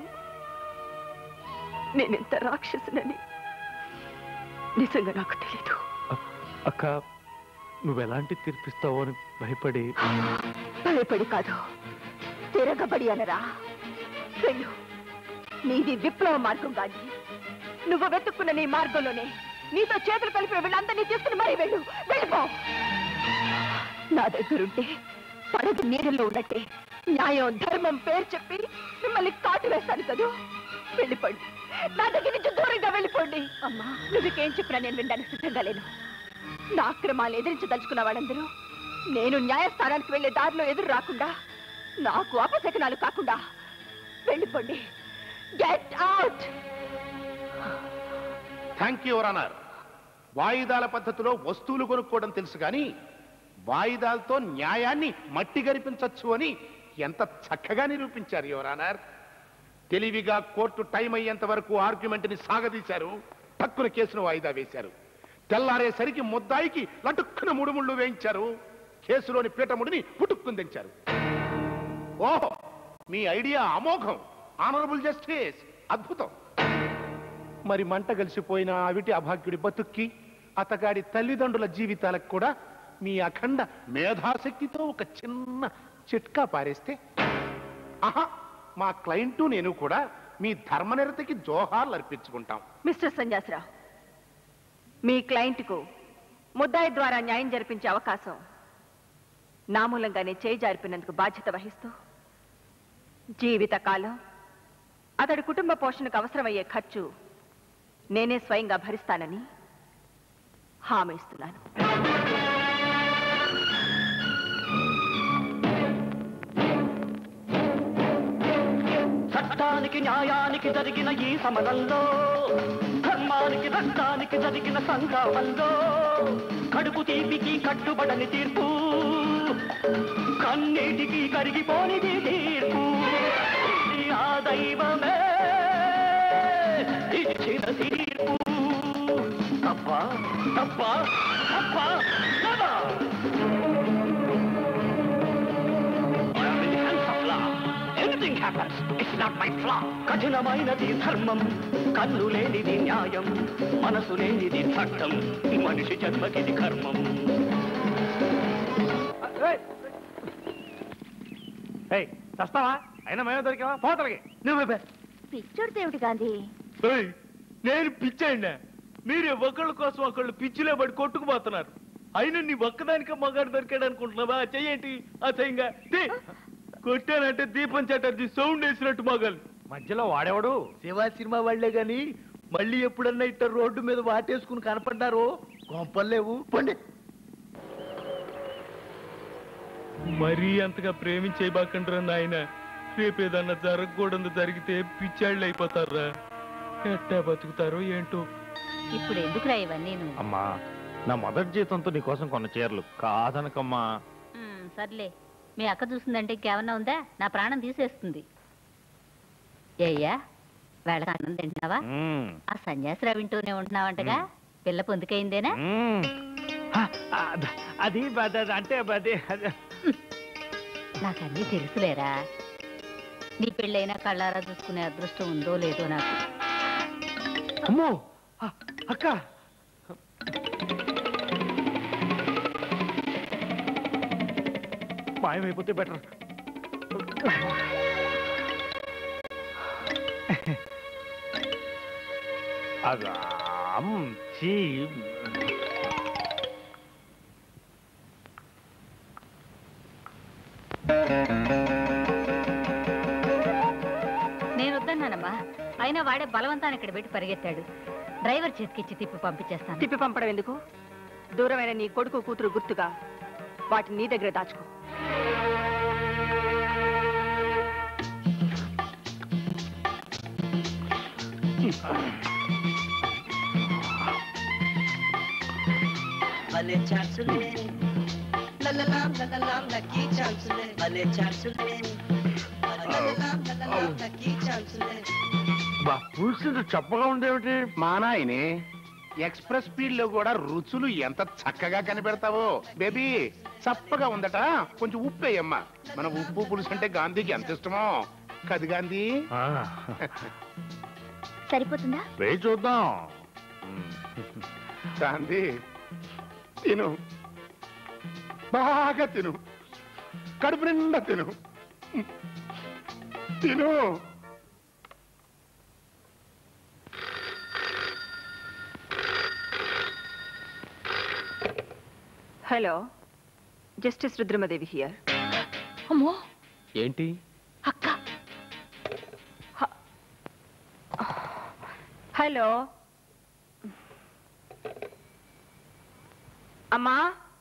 నేనెంత రాక్షసునని నిజంగా నాకు తెలీదు అక్క నువ్వెలాంటి తీర్పిస్తావో అని భయపడి భయపడి కాదు తిరగబడి అనరా వెళ్ళు నీది విప్లవ మార్గం గాని నువ్వు వెతుక్కున్న నీ మార్గంలోనే నీతో చేతులు కలిపి వీళ్ళందరినీ తీసుకుని మరీ వెళ్ళు వెళ్ళిపో నా దగ్గరుంటే పడదు నీళ్ళలో ఉన్నట్టే న్యాయం ధర్మం పేరు చెప్పి మిమ్మల్ని కాటు వేస్తాను కదూ వెళ్ళిపోండి నా దగ్గర నుంచి దూరంగా వెళ్ళిపోండి అమ్మా నువ్వుకేం చెప్పినా నేను వినడానికి సిద్ధంగా లేను నా అక్రమాలు ఎదిరించదలుచుకున్న వాళ్ళందరూ నేను న్యాయస్థానానికి వెళ్లే దారిలో ఎదురు రాకుండా నాకు అపశకనాలు కాకుండా వెళ్ళిపోండి గెట్ అవుట్ థ్యాంక్ యూ అన్నారు వాయిదాల పద్ధతిలో వస్తువులు కొనుక్కోవడం తెలుసు కానీ వాయిదాలతో న్యాయాన్ని మట్టి గరిపించవచ్చు అని ఎంత చక్కగా నిరూపించారు యువరానర్ తెలివిగా కోర్టు టైం అయ్యేంత వరకు ఆర్గ్యుమెంట్ని సాగదీశారు తక్కువ కేసును వాయిదా వేశారు తెల్లారేసరికి ముద్దాయికి లటుక్కున ముడుముళ్ళు వేయించారు కేసులోని పీటముడిని పుట్టుక్కుని తెంచారు ఓహో మీ ఐడియా అమోఘం ఆనరబుల్ జస్టిస్ అద్భుతం మరి మంట కలిసిపోయిన అవిటి అభాగ్యుడి బతుక్కి అతగాడి తల్లిదండ్రుల జీవితాలకు కూడా మీ అఖండ మేధాశక్తితో ఒక చిన్న చిట్కా పారేస్తే ఆహా మా క్లయింటు నేను కూడా మీ ధర్మనిరతికి జోహార్లు అర్పించుకుంటాం మిస్టర్ సన్యాసరావు మీ క్లయింట్కు ముద్దాయి ద్వారా న్యాయం జరిపించే అవకాశం నా మూలంగానే చేయి జారిపినందుకు బాధ్యత వహిస్తూ జీవితకాలం అతడి కుటుంబ పోషణకు అవసరమయ్యే ఖర్చు నేనే స్వయంగా భరిస్తానని హామీ ఇస్తున్నాను చట్టానికి న్యాయానికి జరిగిన ఈ సమరంలో ధర్మానికి రక్తానికి జరిగిన సంగ్రామంలో కడుపు తీపికి కట్టుబడని తీర్పు కన్నీటికి కరిగిపోనిది తీర్పు ఇది ఆ దైవమే ఇచ్చిన తీర్పు తప్ప తప్ప తప్ప never. I am in the hands of law. Anything happens, it's not my flaw. కఠినమైనది ధర్మం కన్ను లేనిది న్యాయం మనసు లేనిది చట్టం మనిషి జన్మకిది కర్మం ఏయ్ చస్తావా అయినా మేమే దొరికావా పోతలకి నువ్వు పిచ్చోడితే ఏమిటి గాంధీ నేను పిచ్చండి మీరు ఒకళ్ళ కోసం ఒకళ్ళు పిచ్చిలో పడి కొట్టుకుపోతున్నారు అయినా నీ ఒక్కదానికే మగాడు దొరికాడు అనుకుంటున్నావా చెయ్యేంటి అసహ్యంగా తీ. కొట్టానంటే దీపం చటర్జీ సౌండ్ వేసినట్టు మగాలు మధ్యలో వాడేవాడు శివ సినిమా వాళ్లే గాని మళ్ళీ ఎప్పుడన్నా ఇట్ట రోడ్డు మీద వాటేసుకుని కనపడ్డారో కొంపలేవు పండి మరీ అంతగా ప్రేమించేయబాకండ్రా నాయన రేపేదన్నా జరగకూడదు జరిగితే పిచ్చాళ్ళు అయిపోతారా ఎట్టా బతుకుతారో ఏంటో ఇప్పుడు ఎందుకురా ఇవన్నీ అమ్మా నా మొదటి జీతంతో నీకోసం కొన్న చీరలు కాదనకమ్మా సర్లే మీ అక్క చూసిందంటే ఇంకేమన్నా ఉందా నా ప్రాణం తీసేస్తుంది ఏయ్యా వేళకు అన్నం తింటున్నావా మ్మ్. ఆ సన్యాసిరావు వింటూనే ఉంటున్నావంటగా పిల్ల పొందుకైందేనా మ్మ్. అద- అది అద- అంటే అది అది- నాకన్నీ తెలుసులేరా నీ పెళ్ళైనా కళ్ళారా చూసుకునే అదృష్టం ఉందో లేదో నాకు అమ్మో అ- అక్క మాయమైపోతే బెటర్ అదా చీ నేను వద్దన్నానమ్మా అయినా వాడే బలవంతాన్ని ఇక్కడ పెట్టి పరిగెత్తాడు డ్రైవర్ చేతికిచ్చి తిప్పి పంపించేస్తాను తిప్పి పంపడం ఎందుకు దూరమైన నీ కొడుకు కూతురు గుర్తుగా వాటిని నీ దగ్గర దాచుకో భలే ఛాన్సులే లలలాం లలలాం లక్కీ ఛాన్సులే భలే ఛాన్సులే లలలాం లలలాం లక్కీ ఛాన్సులే బా పులుసు చప్పగా ఉండేమిటి మా నాయనే ఎక్స్ప్రెస్ స్పీడ్ లో కూడా రుచులు ఎంత చక్కగా కనిపెడతావో బేబీ చప్పగా ఉందట కొంచెం ఉప్పు వేయమ్మా మన ఉప్పు పులుసు అంటే గాంధీకి ఎంత ఇష్టమో కది గాంధీ సరిపోతుందా వేయి చూద్దాం గాంధీ తిను బాగా తిను కడుపు నిండా తిను తిను హలో జస్టిస్ రుద్రమదేవి హియర్ అమ్మో ఏంటి హలో అమ్మా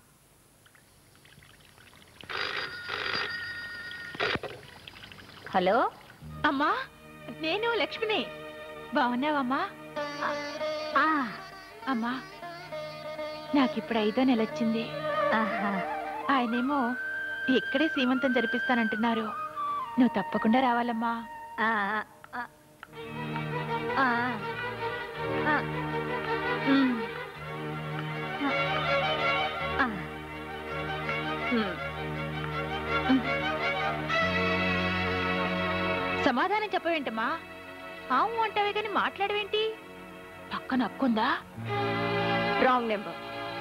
హలో అమ్మా నేను లక్ష్మిని బాగున్నావమ్మా అమ్మా నాకిప్పుడు ఐదో నెల వచ్చింది ఆయనేమో ఇక్కడే సీమంతం జరిపిస్తానంటున్నారు నువ్వు తప్పకుండా రావాలమ్మా ఉమ్. సమాధానం చెప్పవేంటమ్మా ఆవు అంటావే కానీ మాట్లాడవేంటి పక్కన అక్కుందా రాంగ్ నెంబర్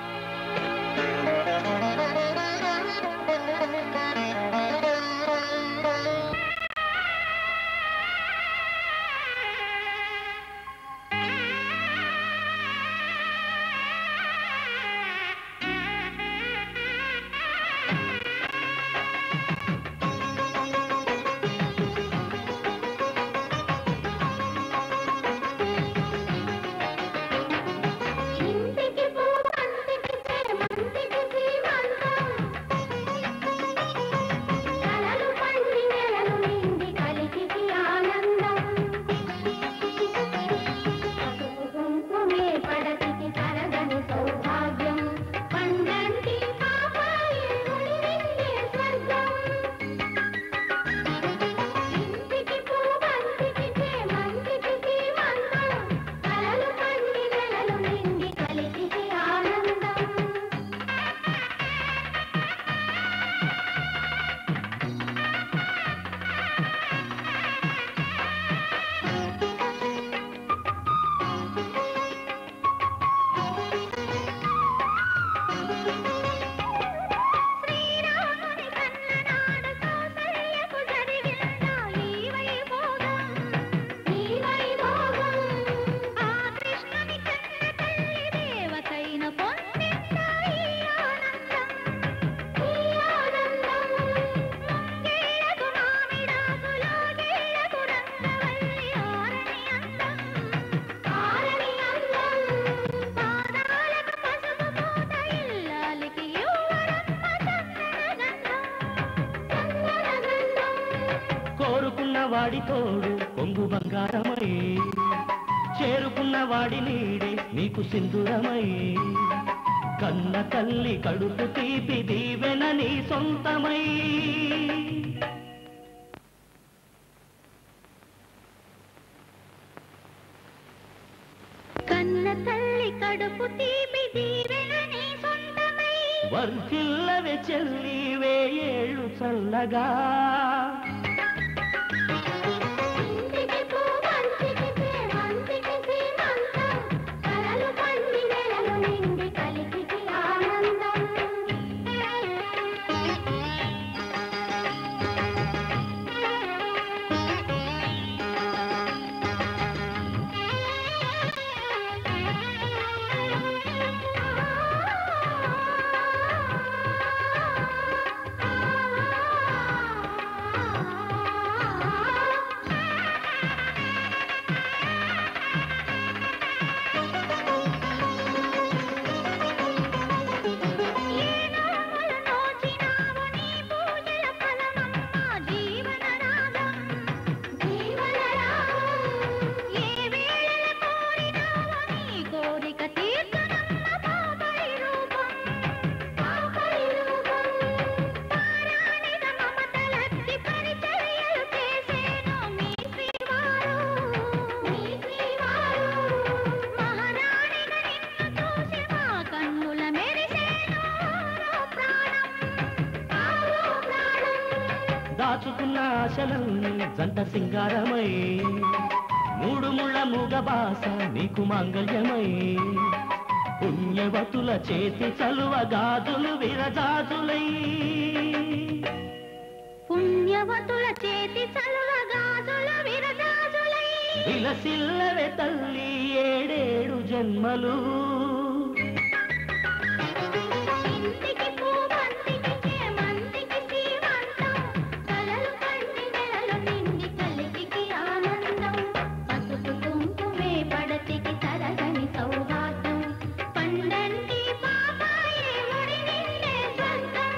ఇంటికి పో అంతికి చేమంతికి సీమంతం కలలు పండి నెలలు నిండి కలికికి ఆనందం పసుపు కుంకుమే పడతికి తరగని సౌభాగ్యం పండంటి పాపాయి గుడివెళ్ళే స్వర్గం ఇంటికి పో అంతికి చేమంతికి సీమంతం కలలు పండి నెలలు నిండి కలికికి ఆనందం శ్రీరాముని కన్ననాడు కౌసల్యకు జరిగిన ఈ వైభోగం ఈ వైభోగం ఆ కృష్ణుని కన్న తల్లి దేవతైన పొందిన ఈ ఆనందం ఈ ఆనందం ముంగేలకు మామిడాకులో గేలకు రంగవల్లి ఆరని అందం ఆరని అందం పాదాలకు పసుపు పూత ఇల్లాలికి యువరమ్మ చందనగంధం చందనగంధం కోరుకున్న వాడి తోడు కొంగు బంగారమై చేరుకున్న వాడి నీడే నీకు సింధురమై కన్న తల్లి కడుపు తీపి దీవెన నీ సొంతమై కన్న తల్లి కడుపు తీపి దీవెన నీ సొంతమై వర్ధిల్లవే చెల్లి వేయేళ్ళు చల్లగా కోరిక తీర్చనమ్మ పాపడి రూపం పాపడి రూపం పారాణిన మమతలత్తి పరిచర్యలు చేసేను మీ శ్రీవారు మీ శ్రీవారు మహారాణిగా నిన్ను చూసి మా కన్నుల మెరిసేను ప్రాణం ఆరో ప్రాణం దాచుకున్న ఆశలన్నీ జంట సింగారమై మూడు ముళ్ళ మూగ బాస నీకు మాంగళ్యమై పుణ్యవతుల చేతి చలువ గాజులు విరజాజులై పుణ్యవతుల చేతి చలువ గాజుల విరగాజులై విలసిల్లవే తల్లి ఏడేడు జన్మలు ఇంటికి పూమంతికి చేమంతికి శ్రీమంతం కలలు కంటి నెలలు నిండి కలిగికి ఆనందం పసుపు కుంకుమే పడతికి తరగని సౌహార్దం పండంటి పాపాయే ముడి నిండే స్వర్గం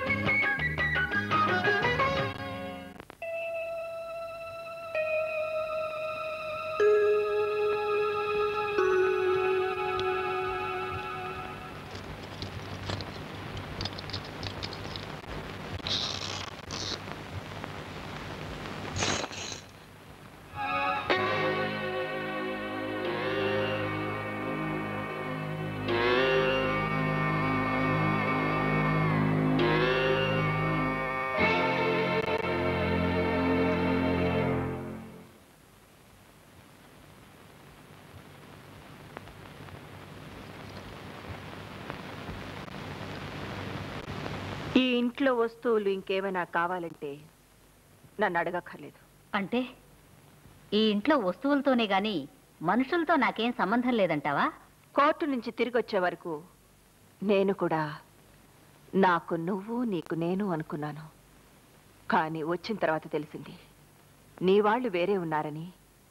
ఈ ఇంట్లో వస్తువులు ఇంకేమైనా కావాలంటే నన్ను అడగక్కర్లేదు అంటే ఈ ఇంట్లో వస్తువులతోనే గాని మనుషులతో నాకేం సంబంధం లేదంటావా కోర్టు నుంచి తిరిగి వచ్చే వరకు నేను కూడా నాకు నువ్వు నీకు నేను అనుకున్నాను కానీ వచ్చిన తర్వాత తెలిసింది నీ వాళ్ళు వేరే ఉన్నారని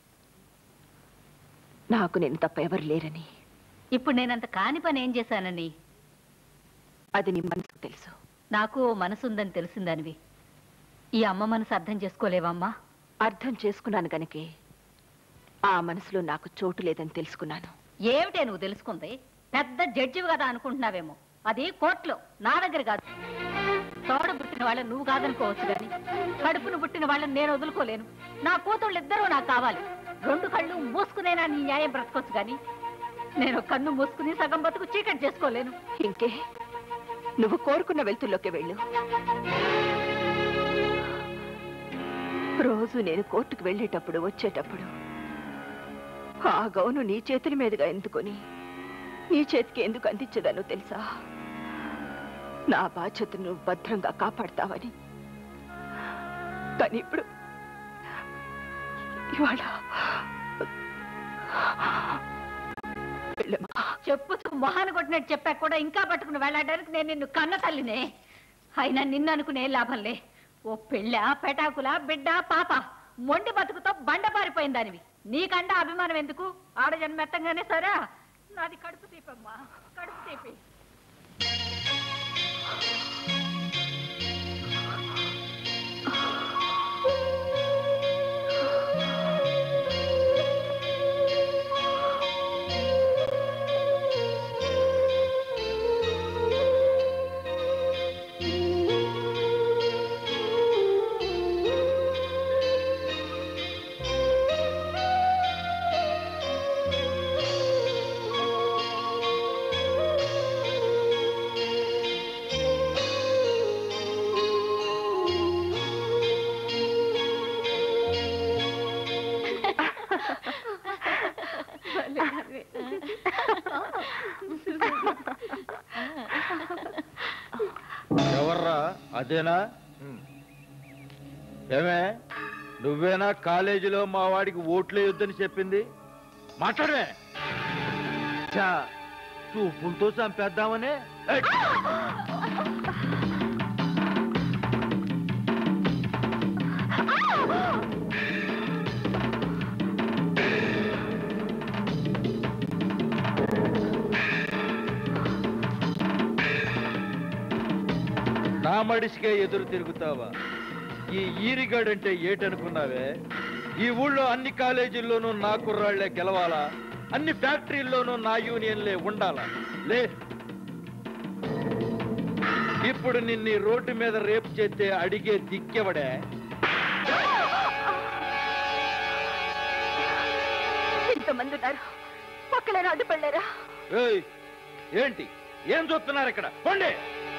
నాకు నేను తప్ప ఎవరు లేరని ఇప్పుడు నేనంత కాని పని ఏం చేశానని అది నీ మనసుకు తెలుసు నాకు ఓ మనసు ఉందని తెలిసిందానివి ఈ అమ్మ మనసు అర్థం చేసుకోలేవమ్మా అర్థం చేసుకున్నాను గనకే ఆ మనసులో నాకు చోటు లేదని తెలుసుకున్నాను ఏమిటే నువ్వు తెలుసుకుంది పెద్ద జడ్జివి కదా అనుకుంటున్నావేమో అది కోర్టులో నా దగ్గర కాదు తోడ పుట్టిన వాళ్ళని నువ్వు కాదనుకోవచ్చు కానీ కడుపును పుట్టిన వాళ్ళని నేను వదులుకోలేను నా కూతుళ్ళు ఇద్దరూ నాకు కావాలి రెండు కళ్ళు మూసుకునేనా నీ న్యాయం బ్రతకొచ్చు కానీ నేను కన్ను మూసుకుని సగం బతుకు చీకటి చేసుకోలేను ఇంకే నువ్వు కోరుకున్న వెళ్తుల్లోకి వెళ్ళు రోజు నేను కోర్టుకు వెళ్ళేటప్పుడు వచ్చేటప్పుడు ఆ గౌను నీ చేతుల మీదుగా ఎందుకొని నీ చేతికి ఎందుకు అందించదానో తెలుసా నా బాధ్యతను నువ్వు భద్రంగా కాపాడతావని కానీ ఇప్పుడు ఇవాళ వెళ్ళమ్మా చెప్పుతూ మొహాన కొట్టినట్టు చెప్పాక కూడా ఇంకా పట్టుకుని వెళ్ళడానికి నేను నిన్ను కన్న తల్లినే అయినా నిన్ను అనుకునే లాభంలే ఓ పెళ్ళ పెటాకుల బిడ్డ పాప మొండి బతుకుతో బండ పారిపోయిన దానివి నీకండ అభిమానం ఎందుకు ఆడ జన్మెత్తంగానే సరా నాది కడుపు తీపమ్మా కడుపు తీపి ఆ అదేనా ఏమే నువ్వేనా కాలేజీలో మా వాడికి ఓట్లు వేయొద్దని చెప్పింది మాట్లాడమే చా చూపులతో చంపేద్దామనే ఏయ్! నా మడిసికే ఎదురు తిరుగుతావా ఈ ఈరిగాడంటే ఏటనుకున్నావే ఈ ఊళ్ళో అన్ని కాలేజీల్లోనూ నా కుర్రాళ్లే గెలవాలా అన్ని ఫ్యాక్టరీల్లోనూ నా యూనియన్లే ఉండాలా లే ఇప్పుడు నిన్ను ఈ రోడ్డు మీద రేపు చేస్తే అడిగే దిక్కెవడే ఇంతమంది ఉన్నారు పక్కన అడ్డుపడలేరా ఏయ్, ఏంటి ఏం చూస్తున్నారు ఇక్కడ పండి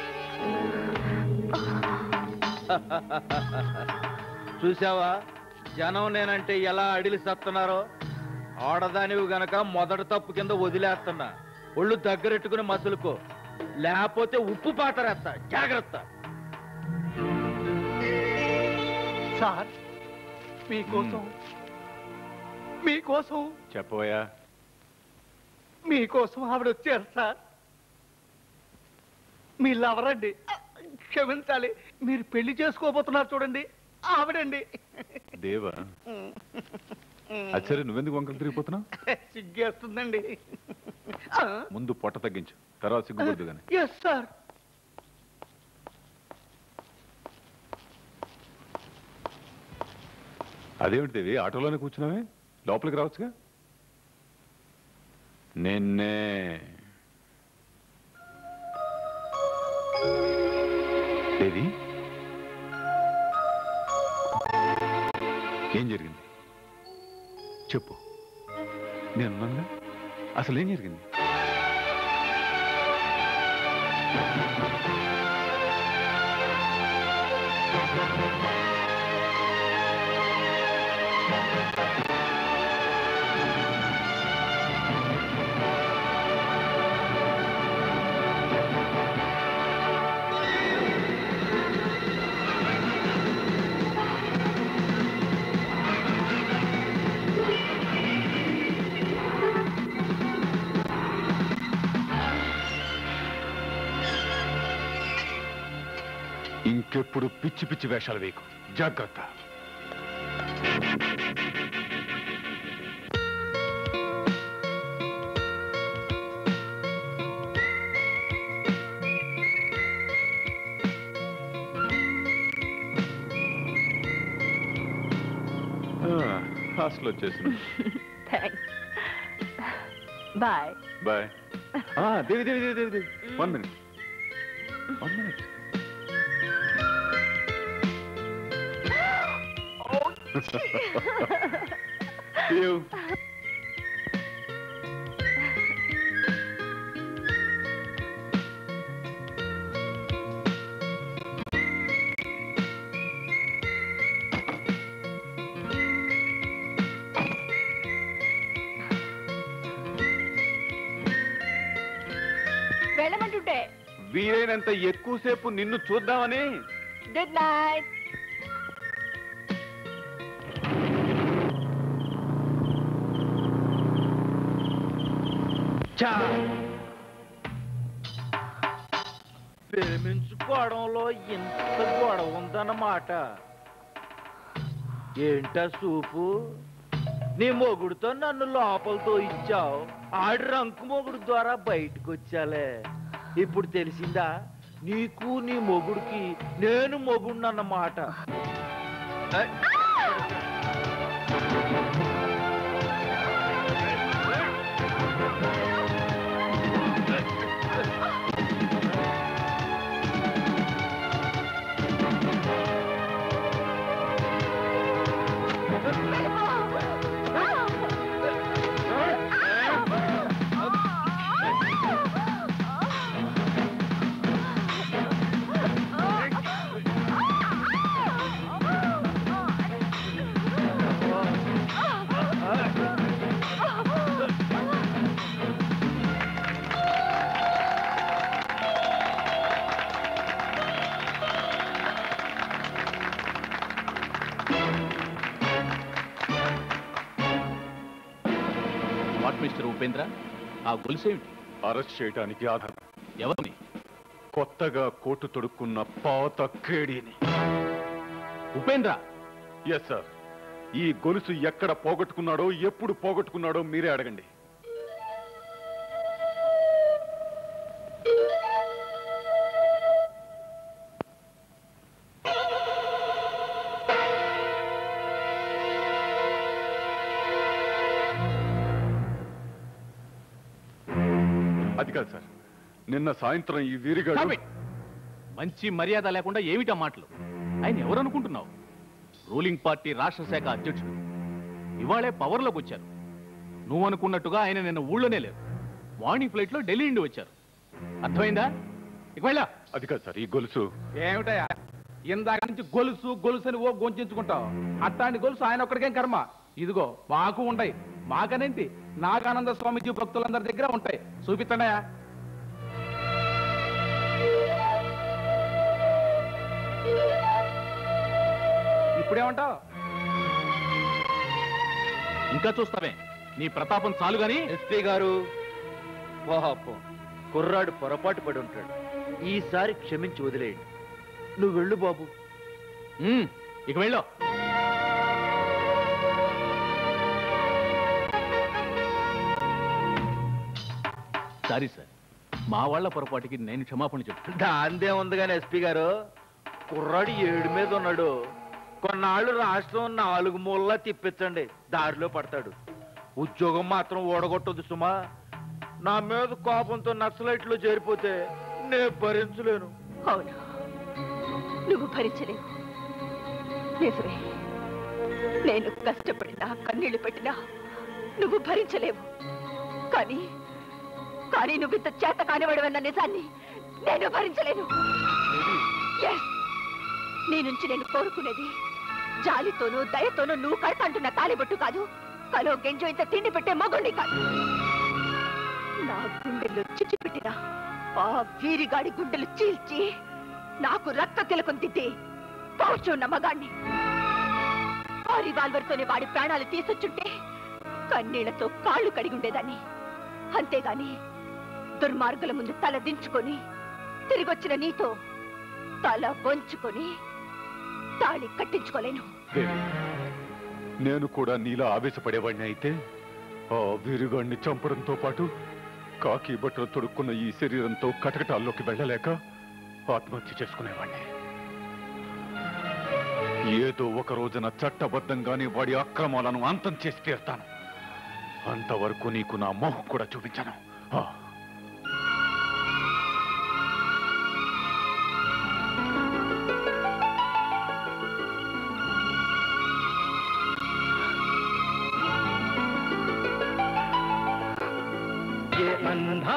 చూసావా జనం నేనంటే ఎలా అడిలి సత్తున్నారో ఆడదానివి గనక మొదటి తప్పు కింద వదిలేస్తున్నా ఒళ్ళు దగ్గరెట్టుకుని మసులుకో లేకపోతే ఉప్పు పాతరేస్తా జాగ్రత్త సార్ మీకోసం మీకోసం చెప్పబోయా మీకోసం ఆవిడ వచ్చారు సార్ మీ లవరండి క్షమించాలి మీరు పెళ్లి చేసుకోబోతున్నారు చూడండి ఆవిడండి దేవా అది సరే నువ్వెందుకు వంకలు తిరిగిపోతున్నావు సిగ్గేస్తుందండి ముందు పొట్ట తగ్గించు తర్వాత సిగ్గుపడదు కానీ ఎస్ సార్ అదేమిటి దేవి ఆటోలోనే కూర్చున్నావే లోపలికి రావచ్చుగా నిన్నే దేవి ఏం జరిగింది చెప్పు నేను అసలు ఏం జరిగింది ఇంకెప్పుడు పిచ్చి పిచ్చి వేషాలు వేయకు జాగ్రత్త హాస్టల్ వచ్చేసింది thanks bye bye Devi Devi Devi Devi Devi one minute one minute See you. వెళ్ళమంటుంటే వీలైనంత ఎక్కువసేపు నిన్ను చూద్దామని గుడ్ నైట్ చా ప్రేమించుకోవడంలో ఇంత గొడవ ఉందన్నమాట ఏంటా సూపు నీ మొగుడుతో నన్ను లోపలతో ఇచ్చావు ఆడి రంకు మొగుడు ద్వారా బయటకు వచ్చాలే ఇప్పుడు తెలిసిందా నీకు నీ మొగుడికి నేను మొగుడినన్నమాట ఏయ్. ఆ మిస్టర్ ఉపేంద్ర ఆ గొలుసేమిటి అరెస్ట్ చేయడానికి ఆధారం ఎవరిని కొత్తగా కోటు తొడుక్కున్న పాత కేడీని ఉపేంద్ర ఎస్ సార్ ఈ గొలుసు ఎక్కడ పోగొట్టుకున్నాడో ఎప్పుడు పోగొట్టుకున్నాడో మీరే అడగండి అది కాదు సార్ నిన్న సాయంత్రం ఈ వీరిగాడు Stop it. మంచి మర్యాద లేకుండా ఏమిటా మాటలు ఆయన ఎవరు అనుకుంటున్నావు రూలింగ్ పార్టీ రాష్ట్ర శాఖ అధ్యక్షుడు ఇవాళే పవర్లోకి వచ్చారు నువ్వు అనుకున్నట్టుగా ఆయన నిన్న ఊళ్ళోనే లేరు మార్నింగ్ ఫ్లైట్ లో ఢిల్లీ నుండి వచ్చారు అర్థమైందా ఇక వెళ్ళా అది కాదు సార్ ఈ గొలుసు ఏమిటయా ఇందాక నుంచి గొలుసు గొలుసు అని ఓ గొంచుకుంటావు అట్లాంటి గొలుసు ఆయన ఒక్కడికేం కర్మ ఇదిగో మాకు ఉంటాయి మాకనేంటి నాగానంద స్వామిజీ భక్తులందరి దగ్గర ఉంటాయి చూపిస్తాడయా ఇప్పుడేమంటావు ఇంకా చూస్తావే నీ ప్రతాపం చాలు గాని ఎస్పీ గారు పాపం కుర్రాడు పొరపాటు పడి ఉంటాడు ఈసారి క్షమించి వదిలేయండి నువ్వు వెళ్ళు బాబు ఇక వెళ్ళు సారీ సార్ మా వాళ్ళ పొరపాటుకి నేను క్షమాపణ చెప్తాను దాందే ఉంది కానీ ఎస్పీ గారు కుర్రాడు ఏడు మీద ఉన్నాడు కొన్నాళ్ళు రాష్ట్రం నాలుగు మూలలా తిప్పించండి దారిలో పడతాడు ఉద్యోగం మాత్రం ఓడగొట్టదు సుమా నా మీద కోపంతో నక్సలైట్లో చేరిపోతే నేను భరించలేను అవును నువ్వు భరించలేవు నిజమే నేను కష్టపడినా కన్నీళ్లు పెట్టినా నువ్వు భరించలేవు కానీ కానీ నువ్వు ఇంత చేత కానివాడవన్న నిజాన్ని నేను భరించలేను Yes. నీ నుంచి నేను కోరుకునేది జాలితోనూ దయతోనూ నువ్వు కడతంటున్న తాలిబొట్టు కాదు కలో గెంజో ఇంత తిండి పెట్టే మొగుణ్ణి కాదు నా గుండెల్లో చిచ్చు పెట్టిన ఆ వీరిగాడి గుండెలు చీల్చి నాకు రక్త తిలకం దిద్ది పౌచున్న మగాణ్ణి ఆ రివాల్వర్తోనే వాడి ప్రాణాలు తీసొచ్చుంటే కన్నీళ్లతో కాళ్ళు కడిగి ఉండేదాన్ని అంతేగాని దుర్మార్గుల ముందు తల దించుకొని తిరిగొచ్చిన నీతో తల వంచుకొని తాళి కట్టించుకోలేను దేవి, నేను కూడా నీలా ఆవేశపడేవాడిని అయితే ఆ వీరుగాడిని చంపడంతో పాటు కాకి బట్టలు తొడుక్కున్న ఈ శరీరంతో కటకటాల్లోకి వెళ్ళలేక ఆత్మహత్య చేసుకునేవాడిని ఏదో ఒక రోజున చట్టబద్ధంగానే వాడి అక్రమాలను అంతం చేసి తీరుతాను అంతవరకు నీకు నా మోహం కూడా చూపించాను ఆ. ये अंधा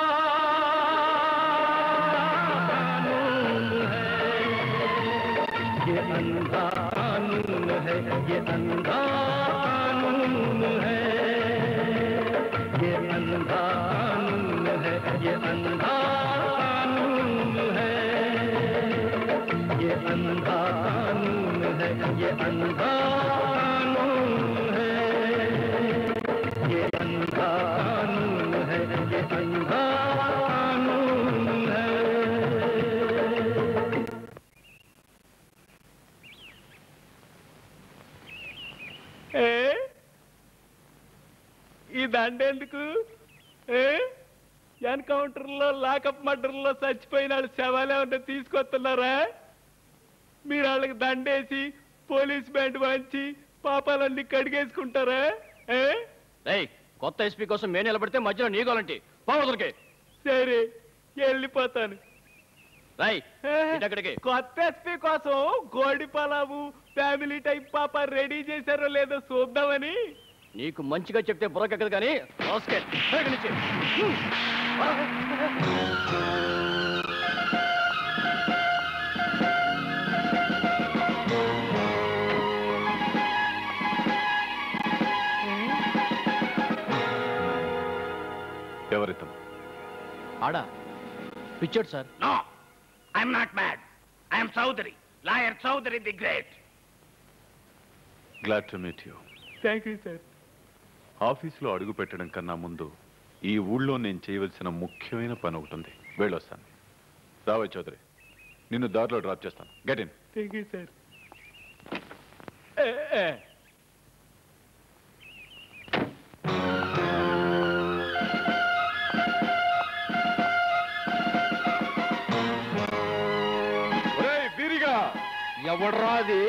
कानून है ये अंधा कानून है ये अंधा कानून है ये अंधा कानून है ये अंधा कानून है ये अंधा कानून है ये अंधा कानून है ये अंधा कानून है ये अंधा कानून है ఏ ఈ దండ ఎందుకు ఏ ఎన్కౌంటర్ లో లాకప్ మర్డర్ లో చచ్చిపోయిన వాళ్ళు శవాలే ఉంటే తీసుకొస్తున్నారా మీరు వాళ్ళకి దండేసి పోలీస్ బ్యాండ్ వంచి పాపాలన్నీ కడిగేసుకుంటారా ఏ రేయ్ కొత్త ఎస్పీ కోసం మేము నిలబడితే మధ్యలో నీ గోలంటి పోవదరికి సరే వెళ్ళిపోతాను రై ఇటక్కడికి కొత్త ఎస్పీ కోసం గోడి పలావు ఫ్యామిలీ టైప్ పాప రెడీ చేశారో లేదో చూద్దామని నీకు మంచిగా చెప్తే బుర్రకెక్కదు కానీ రాస్కెట్ ఇక్కడి నుంచి ఎవరితను ఆడా పిచ్చాడు sir no I'm not mad I'm Chowdary lawyer Chowdary the great glad to meet you thank you sir ఆఫీసులో అడుగు పెట్టడం కన్నా ముందు ఈ ఊళ్ళో నేను చేయవలసిన ముఖ్యమైన పని ఒకటి ఉంది వెళ్ళొస్తాను రావయ్య చౌదరి నిన్ను దారిలో డ్రాప్ చేస్తాను get in thank you sir వీరిగా ఎవడ్రా అది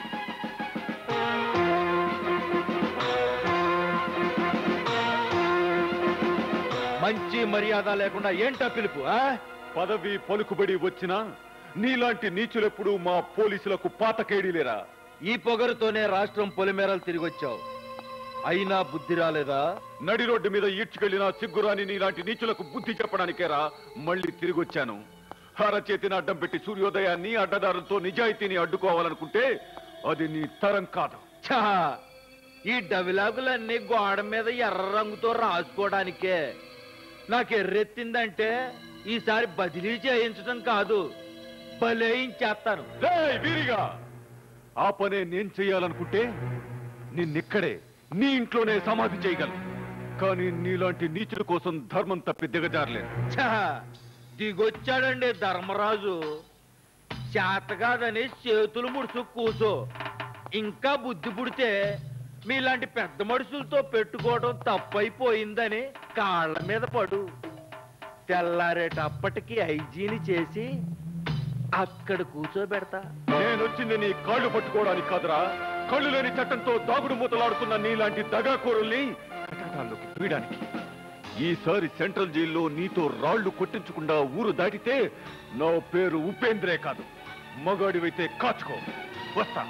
మంచి మర్యాద లేకుండా ఏంటా పిలుపు ఆ? పదవి పలుకుబడి వచ్చినా నీలాంటి నీచులెప్పుడు మా పోలీసులకు పాతకేడీలేరా ఈ పొగరుతోనే రాష్ట్రం పొలిమేరలు తిరిగి వచ్చావు అయినా బుద్ధి రాలేదా నడి రోడ్డు మీద ఈడ్చుకెళ్లిన సిగ్గురాని నీలాంటి నీచులకు బుద్ధి చెప్పడానికేరా మళ్ళీ తిరిగి వచ్చాను అరచేతిని అడ్డం పెట్టి సూర్యోదయాన్ని అడ్డదారులతో నిజాయితీని అడ్డుకోవాలనుకుంటే అది నీ తరం కాదు ఛా! ఈ డవిలాగులన్నీ గోడ మీద ఎర్ర రంగుతో రాసుకోవడానికే నాకు ఎర్రెత్తిందంటే ఈసారి బదిలీ చేయించడం కాదు బలేయించేస్తాను రేయ్ వీరిగా ఆ పనే నేను చెయ్యాలనుకుంటే నిన్నిక్కడే నీ ఇంట్లోనే సమాధి చేయగలను కానీ నీలాంటి నీచుల కోసం ధర్మం తప్పి దిగజారలేను ఛా! దిగొచ్చాడండి ధర్మరాజు చేత కాదని చేతులు ముడుచు కూసో ఇంకా బుద్ధి పుడితే మీలాంటి పెద్ద మనుషులతో పెట్టుకోవడం తప్పైపోయిందని కాళ్ళ మీద పడు తెల్లారేటప్పటికి ఐజీని చేసి అక్కడ కూర్చోబెడతా నేనొచ్చింది నీ కాళ్ళు పట్టుకోవడానికి కాదురా కళ్ళు లేని చట్టంతో దాగుడు మూతలాడుతున్న నీలాంటి దగాకోరుల్ని కటకాల్లోకి తీయడానికి ఈసారి సెంట్రల్ జైల్లో నీతో రాళ్లు కొట్టించకుండా ఊరు దాటితే నా పేరు ఉపేంద్రే కాదు మగాడివైతే కాచుకో వస్తా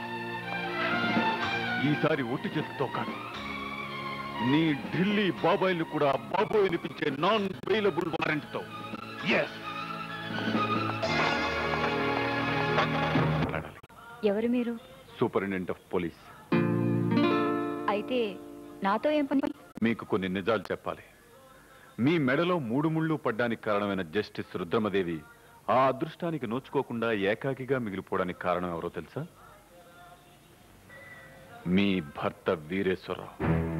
ఈసారి ఒట్టి చేతితో కాదు నీ ఢిల్లీ బాబాయిలు కూడా బాబోయ్ అనిపించే నాన్ బెయిలబుల్ వారెంట్తో ఎస్ ఎవరు మీరు సూపరింటెండెంట్ ఆఫ్ పోలీస్ అయితే నాతో ఏం పని మీకు కొన్ని నిజాలు చెప్పాలి మీ మెడలో మూడు ముళ్ళు పడ్డానికి కారణమైన జస్టిస్ రుద్రమదేవి ఆ అదృష్టానికి నోచుకోకుండా ఏకాకిగా మిగిలిపోవడానికి కారణం ఎవరో తెలుసా మీ భర్త వీరేశ్వరరావు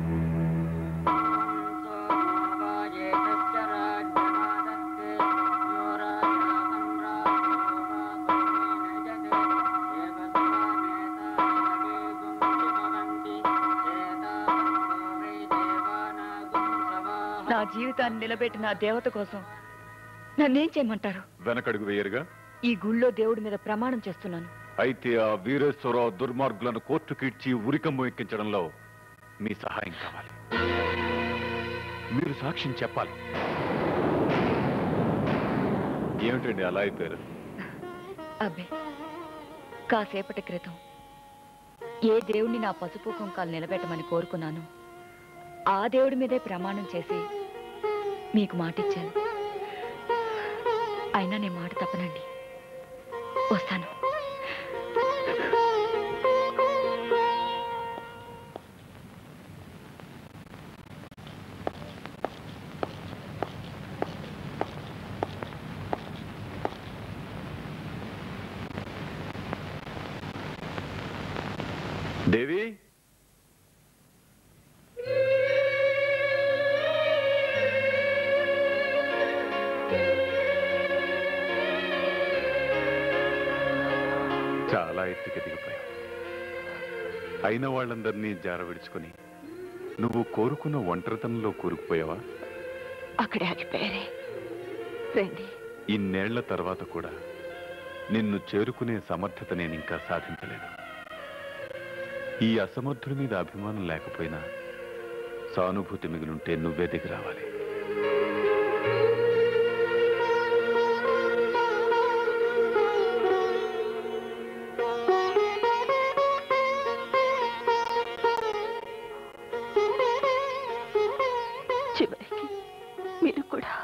నా జీవితాన్ని నిలబెట్టిన ఆ దేవత కోసం నన్నేం చేయమంటారు వెనకడుగు వేయరుగా ఈ గుళ్ళో దేవుడి మీద ప్రమాణం చేస్తున్నాను అయితే ఆ వీరేశ్వరరావు దుర్మార్గులను కోర్టుకిడ్చి ఉరికమ్ము ఎక్కించడంలో మీ సహాయం కావాలి మీరు సాక్ష్యం చెప్పాలి ఏమిటండి అలా అయిపోయారు అబ్బే కాసేపటి క్రితం ఏ దేవుణ్ణి నా పసుపు కుంకాలు నిలబెట్టమని కోరుకున్నాను ఆ దేవుడి మీదే ప్రమాణం చేసి మీకు మాటిచ్చాను అయినా నేను మాట తప్పనండి వస్తాను దేవి చాలా ఎత్తుకి దిగిపోయావు అయిన వాళ్ళందరినీ జార విడుచుకొని నువ్వు కోరుకున్న ఒంటరితనంలో కూరుకుపోయావా అక్కడే ఆగిపోయారే రండి ఇన్నేళ్ల తర్వాత కూడా నిన్ను చేరుకునే సమర్థత నేను ఇంకా సాధించలేదు ఈ అసమర్థుడి మీద అభిమానం లేకపోయినా సానుభూతి మిగిలుంటే నువ్వే దిగి రావాలి చివరికి మీరు కూడా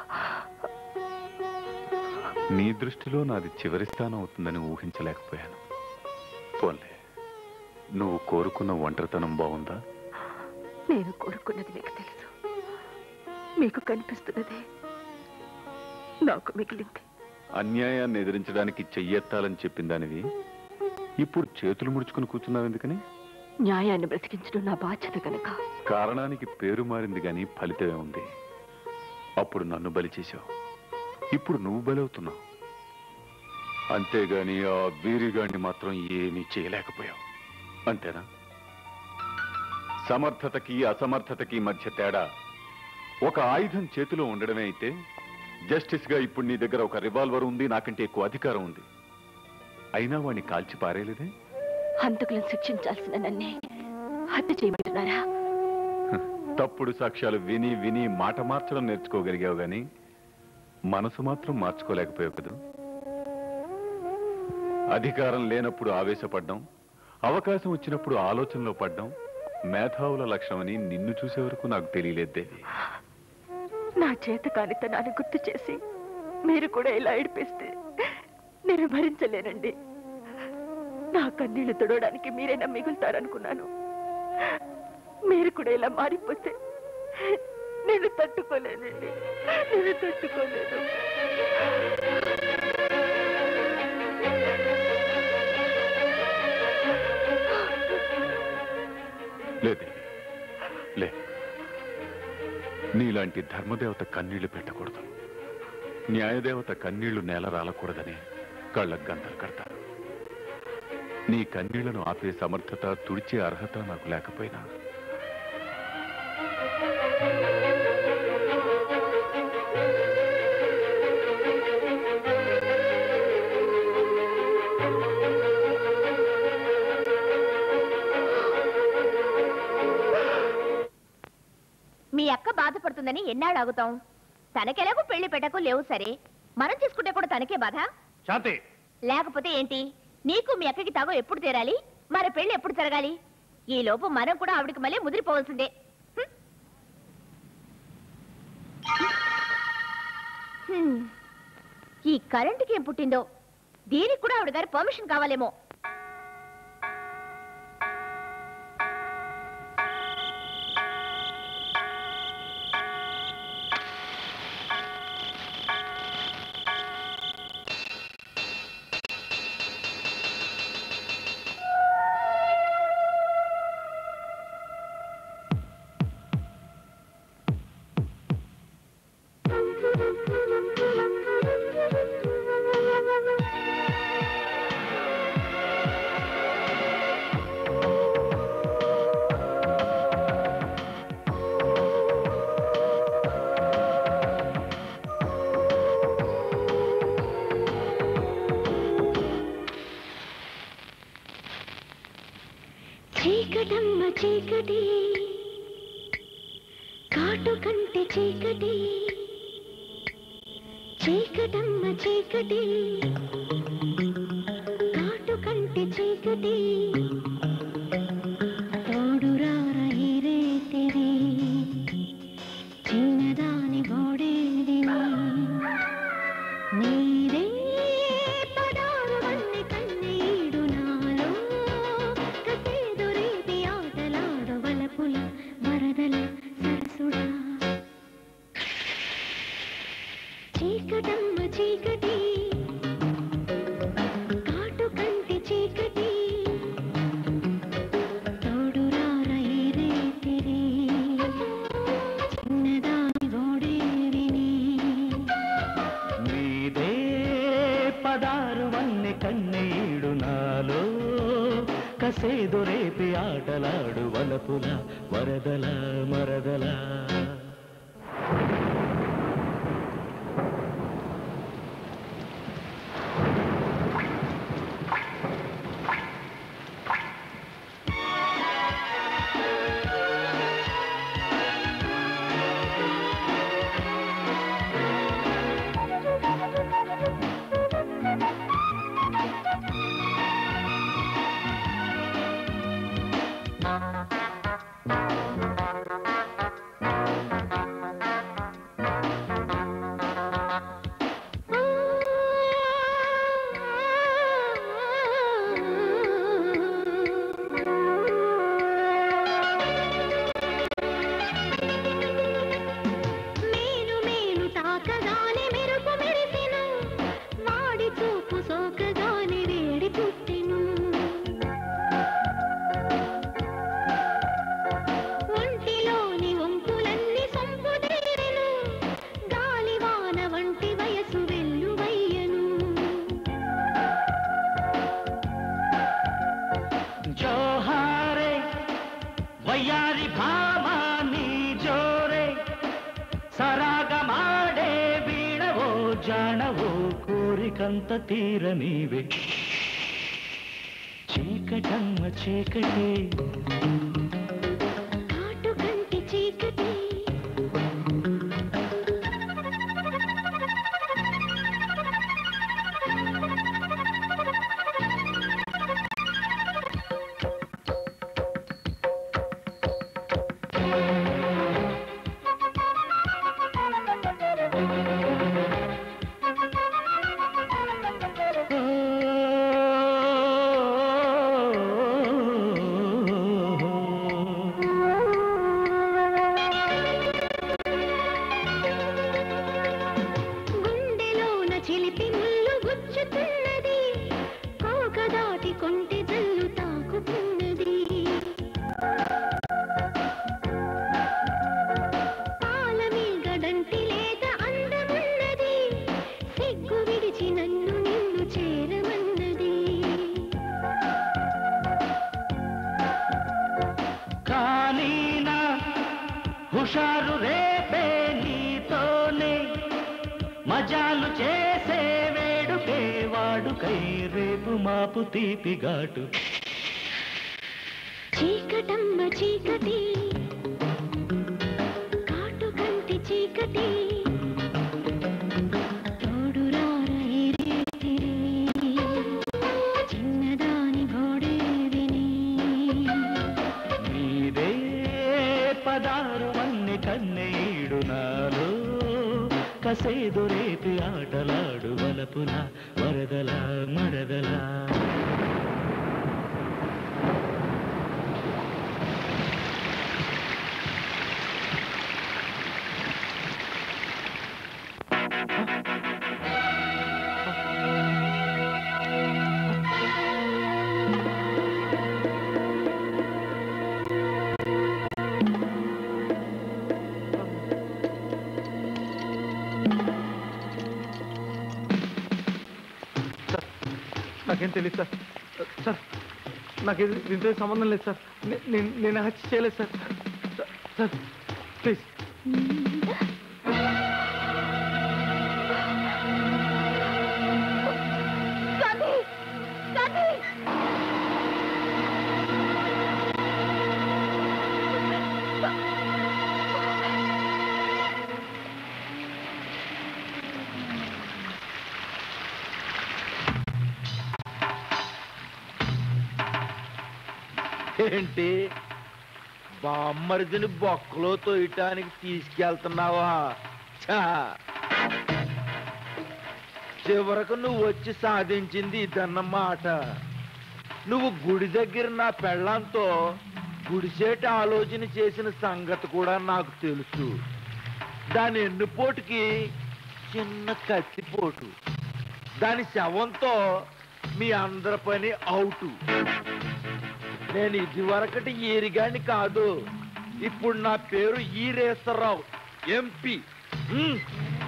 నీ దృష్టిలో నాది చివరి స్థానం అవుతుందని ఊహించలేకపోయాను పోన్లే నువ్వు కోరుకున్న ఒంటరితనం బాగుందా నేను కోరుకున్నది మీకు తెలుసు మీకు కనిపిస్తున్నదే నాకు మిగిలింది అన్యాయాన్ని ఎదిరించడానికి చెయ్యెత్తాలని చెప్పిన దానివి ఇప్పుడు చేతులు ముడుచుకుని కూర్చున్నావు ఎందుకని న్యాయాన్ని బ్రతికించడం నా బాధ్యత కనుక కారణానికి పేరు మారింది గాని ఫలితమే ఉంది అప్పుడు నన్ను బలి చేశావు ఇప్పుడు నువ్వు బలవుతున్నావు అంతేగాని ఆ వీరిగాడిని మాత్రం ఏమీ చేయలేకపోయావు అంతేనా సమర్థతకి అసమర్థతకి మధ్య తేడా ఒక ఆయుధం చేతిలో ఉండడమే అయితే జస్టిస్ గా ఇప్పుడు నీ దగ్గర ఒక రివాల్వర్ ఉంది నాకంటే ఎక్కువ అధికారం ఉంది అయినా వాడిని కాల్చి పారేయలేదే హంతకులను శిక్షించాల్సిన నన్నే హత్య చేయమంటున్నారా తప్పుడు సాక్ష్యాలు విని విని మాట మార్చడం నేర్చుకోగలిగావు గాని మనసు మాత్రం మార్చుకోలేకపోయావు కదా అధికారం లేనప్పుడు ఆవేశపడ్డం అవకాశం వచ్చినప్పుడు ఆలోచనలో పడ్డం మేధావుల లక్ష్యమని నిన్ను చూసే వరకు నాకు తెలియలేదు దేవి నా చేత కానితనాన్ని గుర్తు చేసి మీరు కూడా ఇలా ఏడిపిస్తే నేను భరించలేనండి నా కన్నీళ్లు తుడవడానికి మీరైనా మిగులుతారనుకున్నాను మీరు కూడా ఇలా మారిపోతే నేను తట్టుకోలేనండి నేను తట్టుకోలేను లేదే లే నీలాంటి ధర్మదేవత కన్నీళ్లు పెట్టకూడదు న్యాయదేవత కన్నీళ్లు నేల రాలకూడదని కళ్ళకు గంతలు కడతారు నీ కన్నీళ్లను ఆపే సమర్థత తుడిచే అర్హత నాకు లేకపోయినా మీ అక్క బాధపడుతుందని ఎన్నాళ్ళు ఆగుతాం తనకెలాగో పెళ్లి పెట్టకు లేవు సరే మనం చేసుకుంటే కూడా తనకే బాధ శాంతి లేకపోతే ఏంటి నీకు మీ అక్కకి తాగో ఎప్పుడు తీరాలి మరి పెళ్లి ఎప్పుడు జరగాలి ఈ లోపు మనం కూడా ఆవిడకి మళ్ళీ ముదిరిపోవాల్సిందే హ్మ్. హ్మ్. ఈ కరెంటుకి ఏం పుట్టిందో దీనికి కూడా ఆవిడ గారి పర్మిషన్ కావాలేమో చీకటమ్మ చీకటి కాటు కంటే చీకటి చీకటమ్మ చీకటి కాటు కంటే చీకటి తోడురార ఈ రేతిరి చిన్నదాని బోడేదిని నీరే పదారు వన్నె కన్నీడు నాలో కసేదు రీతి ఆటలాడు వలపుల వరదల సరసుడా చీకటమ్మ చీకటి కాటు కంటి చీకటి తోడురార ఈ రేతిరి చిన్నదాని గోడేరిని నీదే పదారు వన్నె కన్నీడు నాలో కసేదు రేపి ఆటలాడు వలపుల వరదల మరదల కోరికంత తీర నీవే చీకటమ్మ చీకటే కంటి చీకటి గుండెలోన చిలిపి ముళ్ళు గుచ్చుతున్నది కోక దాటి కొంటె జల్లు తాకుతున్నది పాల మీగడంటి లేత అందమున్నది సిగ్గు విడిచి నన్ను నిన్ను చేరమన్నది కానీ నా హుషారు రేపే నీతోనే మజాలు చేసే వేడుకే వాడుకై రేపు మాపు తీపి ఘాటు చీకటమ్మ చీకటి కాటు కంటి చీకటి తోడు రారైరేతిరి చిన్నదాని గోడే విని నీదే పదారు అన్ని కన్నీడు నాలో కసేదు రేపి ఆటలాడు వలపుల వరదల మరదలా నాకేం తెలియదు సార్ సార్ నాకు ఇది దీంతో సంబంధం లేదు సార్ నే- నేను నేను హత్య చేయలేదు sir sir, sir please Gandhi Gandhi ఏంటి బామ్మరిదిని బొక్కలో తోయటానికి తీసుకెళ్తున్నావా ఛా! చివరకు నువ్వు వచ్చి సాధించింది ఇదన్నమాట నువ్వు గుడి దగ్గర నా పెళ్ళంతో గుడిసేట ఆలోచన చేసిన సంగతి కూడా నాకు తెలుసు దాని ఎన్నుపోటుకి చిన్న కత్తిపోటు దాని శవంతో మీ అందరి పని అవుటు నేను ఇదివరకటి ఈరిగాని కాదు ఇప్పుడు నా పేరు ఈరేశ్వరరావు ఎంపీ హ్మ్.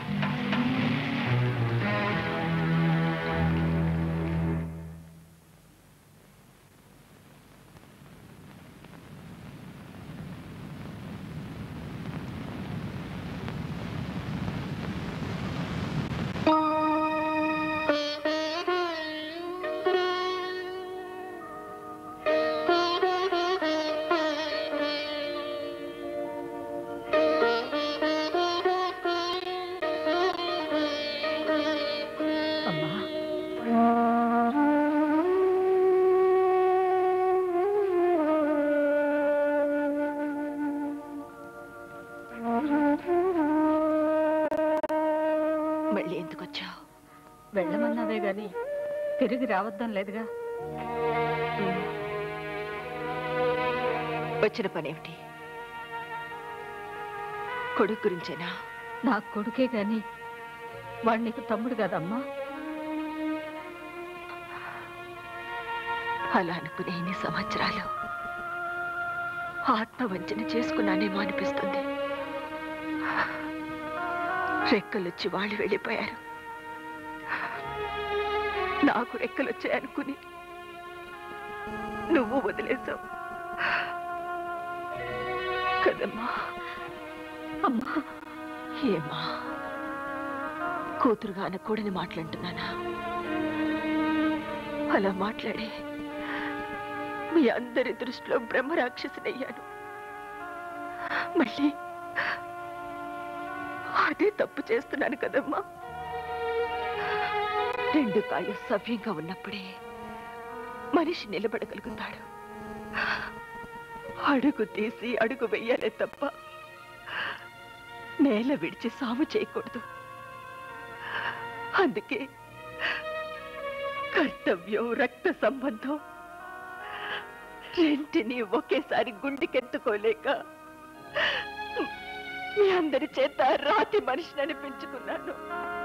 మళ్ళీ ఎందుకు వచ్చావు వెళ్ళమన్నావే గాని తిరిగి రావద్దాం లేదుగా వచ్చిన పనేమిటి కొడుకు గురించేనా నా కొడుకే గాని వాడు నీకు తమ్ముడు కదమ్మా అలా అనుకునే ఇన్ని సంవత్సరాలు ఆత్మవంచన చేసుకున్నానేమో అనిపిస్తుంది రెక్కలొచ్చి వాళ్ళు వెళ్ళిపోయారు నాకు రెక్కలొచ్చాయనుకుని నువ్వు వదిలేసావు కదమ్మా అమ్మా ఏమా కూతురుగా అనకూడని మాట్లాడుతున్నానా అలా మాట్లాడి మీ అందరి దృష్టిలో బ్రహ్మరాక్షసునయ్యాను మళ్ళీ అదే తప్పు చేస్తున్నాను కదమ్మా రెండు కాళ్ళు సవ్యంగా ఉన్నప్పుడే మనిషి నిలబడగలుగుతాడు అడుగు తీసి అడుగు వెయ్యాలే తప్ప నేల విడిచి సాము చేయకూడదు అందుకే కర్తవ్యం రక్త సంబంధం రెంటిని ఒకేసారి గుండెకెత్తుకోలేక మీ అందరి చేత రాతి మనిషిని అనిపించుకున్నాను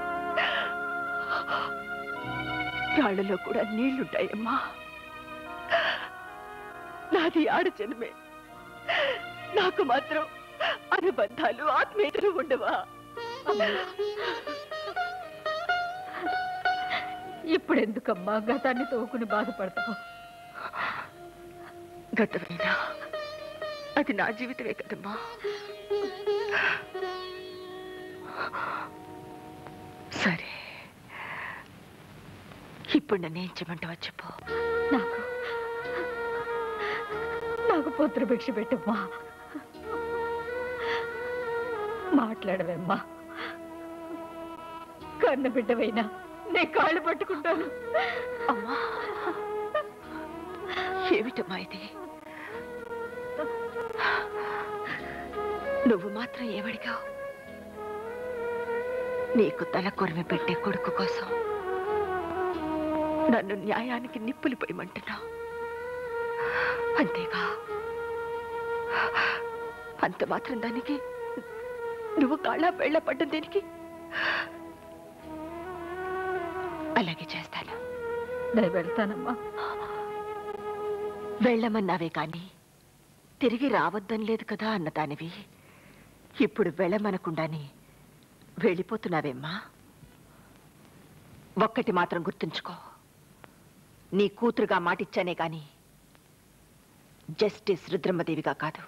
రాళ్లలో కూడా నీళ్లుంటాయమ్మా నాది ఆడజన్మే నాకు మాత్రం అనుబంధాలు ఆత్మీయతలు ఉండవా ఇప్పుడెందుకమ్మా గతాన్ని తోకుని బాధపడతావు గతమైనా అది నా జీవితమే కదమ్మా సరే ఇప్పుడు నన్ను ఏం చేయమంటావా చెప్పు నాకు నాకు పుత్రభిక్ష పెట్టమ్మా మాట్లాడవేమ్మా కన్న బిడ్డవైనా నీ కాళ్ళు పట్టుకుంటాను అమ్మా ఏమిటమ్మా ఇది నువ్వు మాత్రం ఏమడిగావు నీకు తల కొరిమి పెట్టే కొడుకు కోసం నన్ను న్యాయానికి నిప్పులు పోయమంటున్నావు అంతేగా అంత మాత్రం దానికి నువ్వు కాళ్ళ బెళ్ళ పడ్డం దేనికి అలాగే చేస్తాను నేను వెళ్తానమ్మా వెళ్ళమన్నావే కాని తిరిగి రావద్దని లేదు కదా అన్నదానివి ఇప్పుడు వెళ్ళమనకుండానే వెళ్ళిపోతున్నావేమ్మా ఒక్కటి మాత్రం గుర్తుంచుకో నీ కూతురుగా మాటిచ్చానే గాని జస్టిస్ రుద్రమ్మదేవిగా కాదు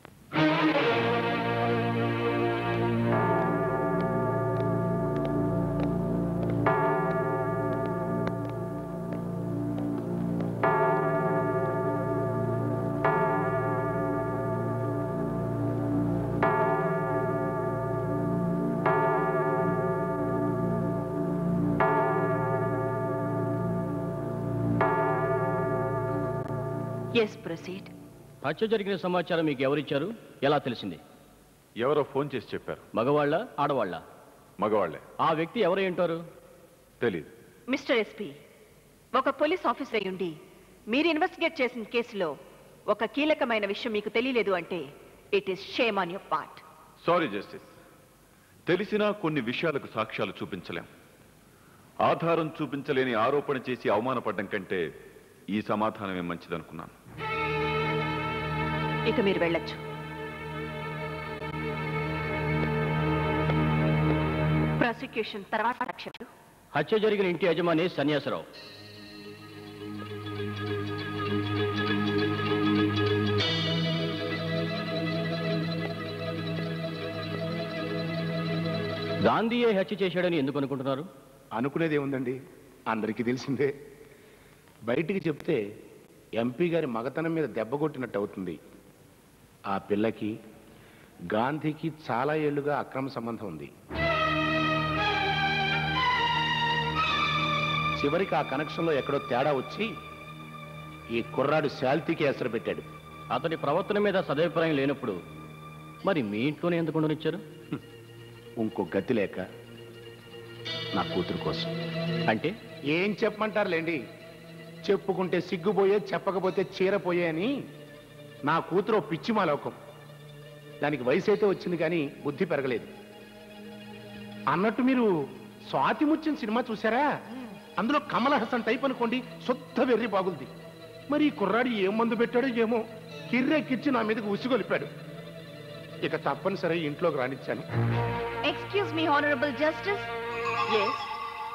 ఎస్ ప్రొసీడ్ హత్య జరిగిన సమాచారం మీకు ఎవరిచ్చారు ఎలా తెలిసింది ఎవరో ఫోన్ చేసి చెప్పారు మగవాళ్ళ ఆడవాళ్ళ మగవాళ్లే ఆ వ్యక్తి ఎవరై ఉంటారు తెలీదు మిస్టర్ ఎస్పీ ఒక పోలీస్ ఆఫీసర్ అయి ఉండి మీరు ఇన్వెస్టిగేట్ చేసిన కేసులో ఒక కీలకమైన విషయం మీకు తెలియలేదు అంటే it is shame on your part sorry justice తెలిసినా కొన్ని విషయాలకు సాక్ష్యాలు చూపించలేం ఆధారం చూపించలేని ఆరోపణ చేసి అవమానపడ్డం కంటే ఈ సమాధానమే మంచిదనుకున్నాను ఇక మీరు వెళ్ళొచ్చు ప్రాసిక్యూషన్ తర్వాత సాక్ష్యాలు హత్య జరిగిన ఇంటి యజమాని సన్యాసరావు గాంధీయే హత్య చేశాడని ఎందుకు అనుకుంటున్నారు అనుకునేది ఏముందండి అందరికీ తెలిసిందే బయటికి చెప్తే ఎంపీ గారి మగతనం మీద దెబ్బ కొట్టినట్టు అవుతుంది ఆ పిల్లకి గాంధీకి చాలా ఏళ్లుగా అక్రమ సంబంధం ఉంది చివరికి ఆ కనెక్షన్లో ఎక్కడో తేడా వచ్చి ఈ కుర్రాడు శాల్తీకి ఎసరు పెట్టాడు అతని ప్రవర్తన మీద సదభిప్రాయం లేనప్పుడు మరి మీ ఇంట్లోనే ఎందుకు ఉండనిచ్చారు ఇంకో గతి లేక నా కూతురు కోసం అంటే ఏం చెప్పమంటారులేండి చెప్పుకుంటే సిగ్గుపోయే చెప్పకపోతే చీరపోయే అని నా కూతురు ఓ పిచ్చి మాలోకం దానికి వయసు అయితే వచ్చింది కానీ బుద్ధి పెరగలేదు అన్నట్టు మీరు స్వాతి ముత్యం సినిమా చూసారా అందులో కమల హాసన్ టైప్ అనుకోండి సొత్త వెర్రి బాగుంది మరి ఈ కుర్రాడు ఏం మందు పెట్టాడో ఏమో కిర్రెక్కిచ్చి నా మీదకి ఉసిగొలిపాడు ఇక తప్పనిసరి ఇంట్లోకి రానిచ్చాను excuse me honourable justice S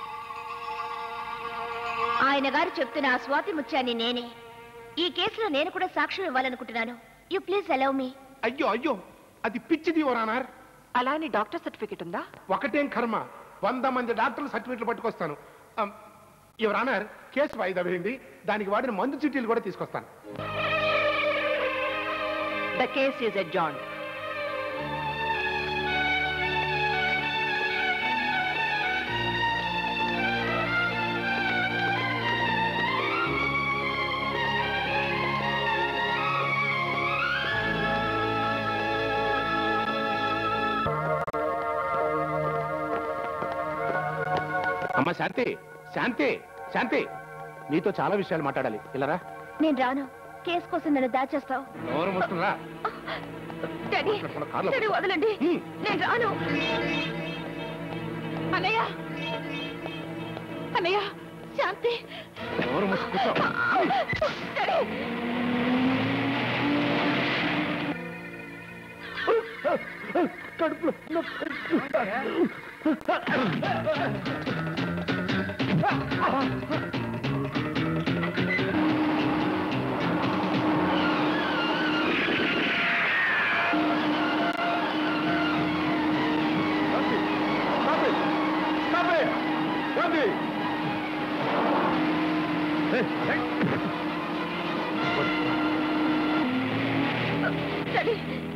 ఆయన గారు చెప్తున్న ఆ స్వాతి ముత్యాన్ని నేనే ఈ కేసులో నేను కూడా సాక్ష్యం ఇవ్వాలనుకుంటున్నాను యు ప్లీజ్ అలౌ మీ అయ్యో అయ్యో అది పిచ్చిది ఓరానార్ అలా అని డాక్టర్ సర్టిఫికేట్ ఉందా ఒకటేం కర్మ వంద మంది డాక్టర్లు సర్టిఫికెట్లు పట్టుకొస్తాను అమ్, యువర్ ఆనర్ కేసు వాయిదా వేయండి దానికి వాడిన మందు చిట్టీలు కూడా తీసుకొస్తాను ద కేస్ ఈజ్ అడ్జాన్ అమ్మా శాంతి శాంతి శాంతి నీతో చాలా విషయాలు మాట్లాడాలి ఇలారా నేను రాను కేసు కోసం నన్ను దాచేస్తావు ఎవరు ముస్తుందా డాడీ కార్లో డాడీ వదలండి నేను రాను అన్నయ్య అన్నయ్య శాంతి ఎవరు ముసు కూర్చో డాడీ కడుపులో డాడీ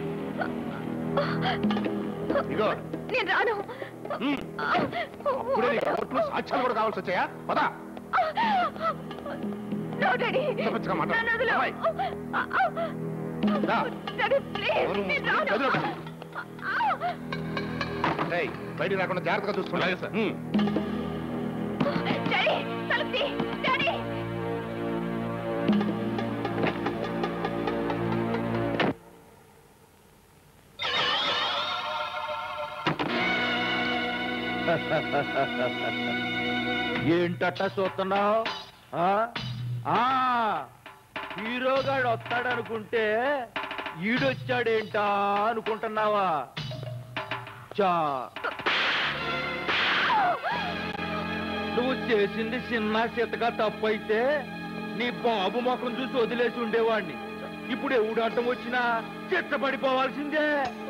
ఇగో నేను రాను అప్పుడే నీకు కోర్టులో సాక్ష్యాలు కూడా కావాల్సి వచ్చాయా పదా నో డాడీ చెప్పచ్చుగా మాట. నన్ను వదిలు. అమ్మాయి. దా. డాడీ ప్లీజ్ ఎవరు నేను ముసుగులు? రాను గదిలోకి రా. రేయ్, బయటికి రాకుండా జాగ్రత్తగా చూసుకోండి సార్ డాడీ తలుపు తీ. డాడీ ఏంటట చూస్తున్నావు హీరోగాడు వస్తాడనుకుంటే ఈడొచ్చాడేంటా అనుకుంటున్నావా చా నువ్వు చేసింది చిన్న చితగా తప్పైతే నీ బాబు ముఖం చూసి వదిలేసి ఉండేవాడిని ఇప్పుడు ఎవడు అడ్డం వచ్చినా చిత్తపడిపోవాల్సిందే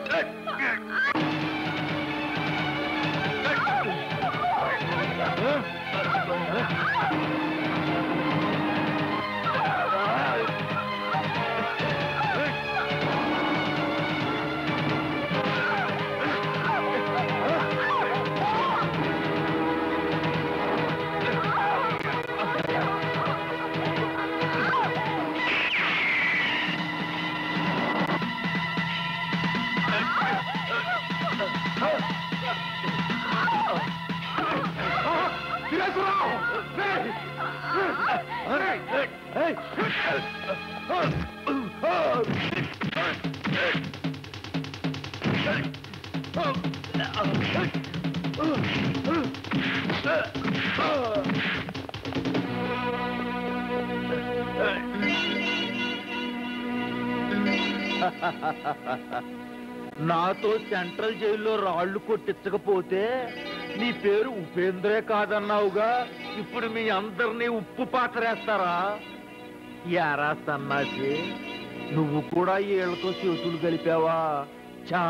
నాతో సెంట్రల్ జైల్లో రాళ్లు కొట్టించకపోతే నీ పేరు ఉపేంద్రే కాదన్నావుగా ఇప్పుడు మీ అందరినీ ఉప్పు పాతరేస్తారా యారా సన్నాసి నువ్వు కూడా ఏళ్లతో చేతులు కలిపావా చా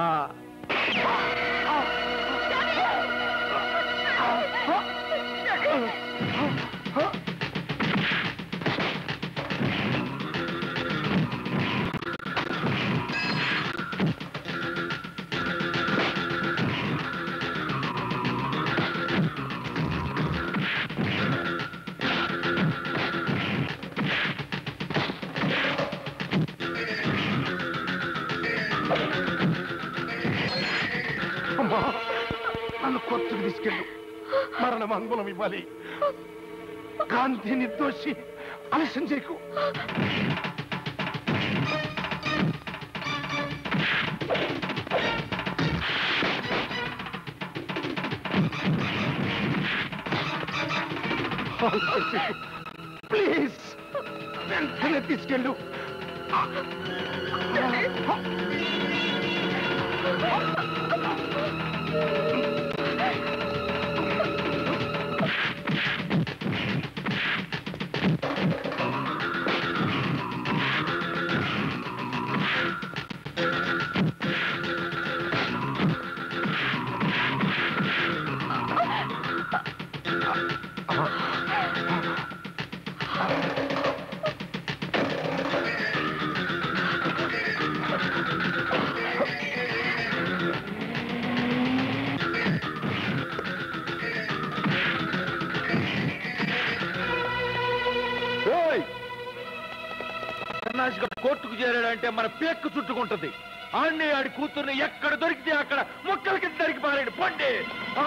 అమ్మా నన్ను కొట్టుకు తీసుకెళ్ళు మరణ మంగుళం ఇవ్వాలి గాంధీ నిర్దోషి ఆలస్యం చేయకు ప్లీజ్ వెంటనే తీసుకెళ్ళు సన్నాసిగా కోర్టుకు చేరాడంటే మన పేక్కు చుట్టుకుంటది ఆడిని ఆడి కూతుర్ని ఎక్కడ దొరికితే అక్కడ ముక్కల కింద దొరికి పారాడు పండి ఆ!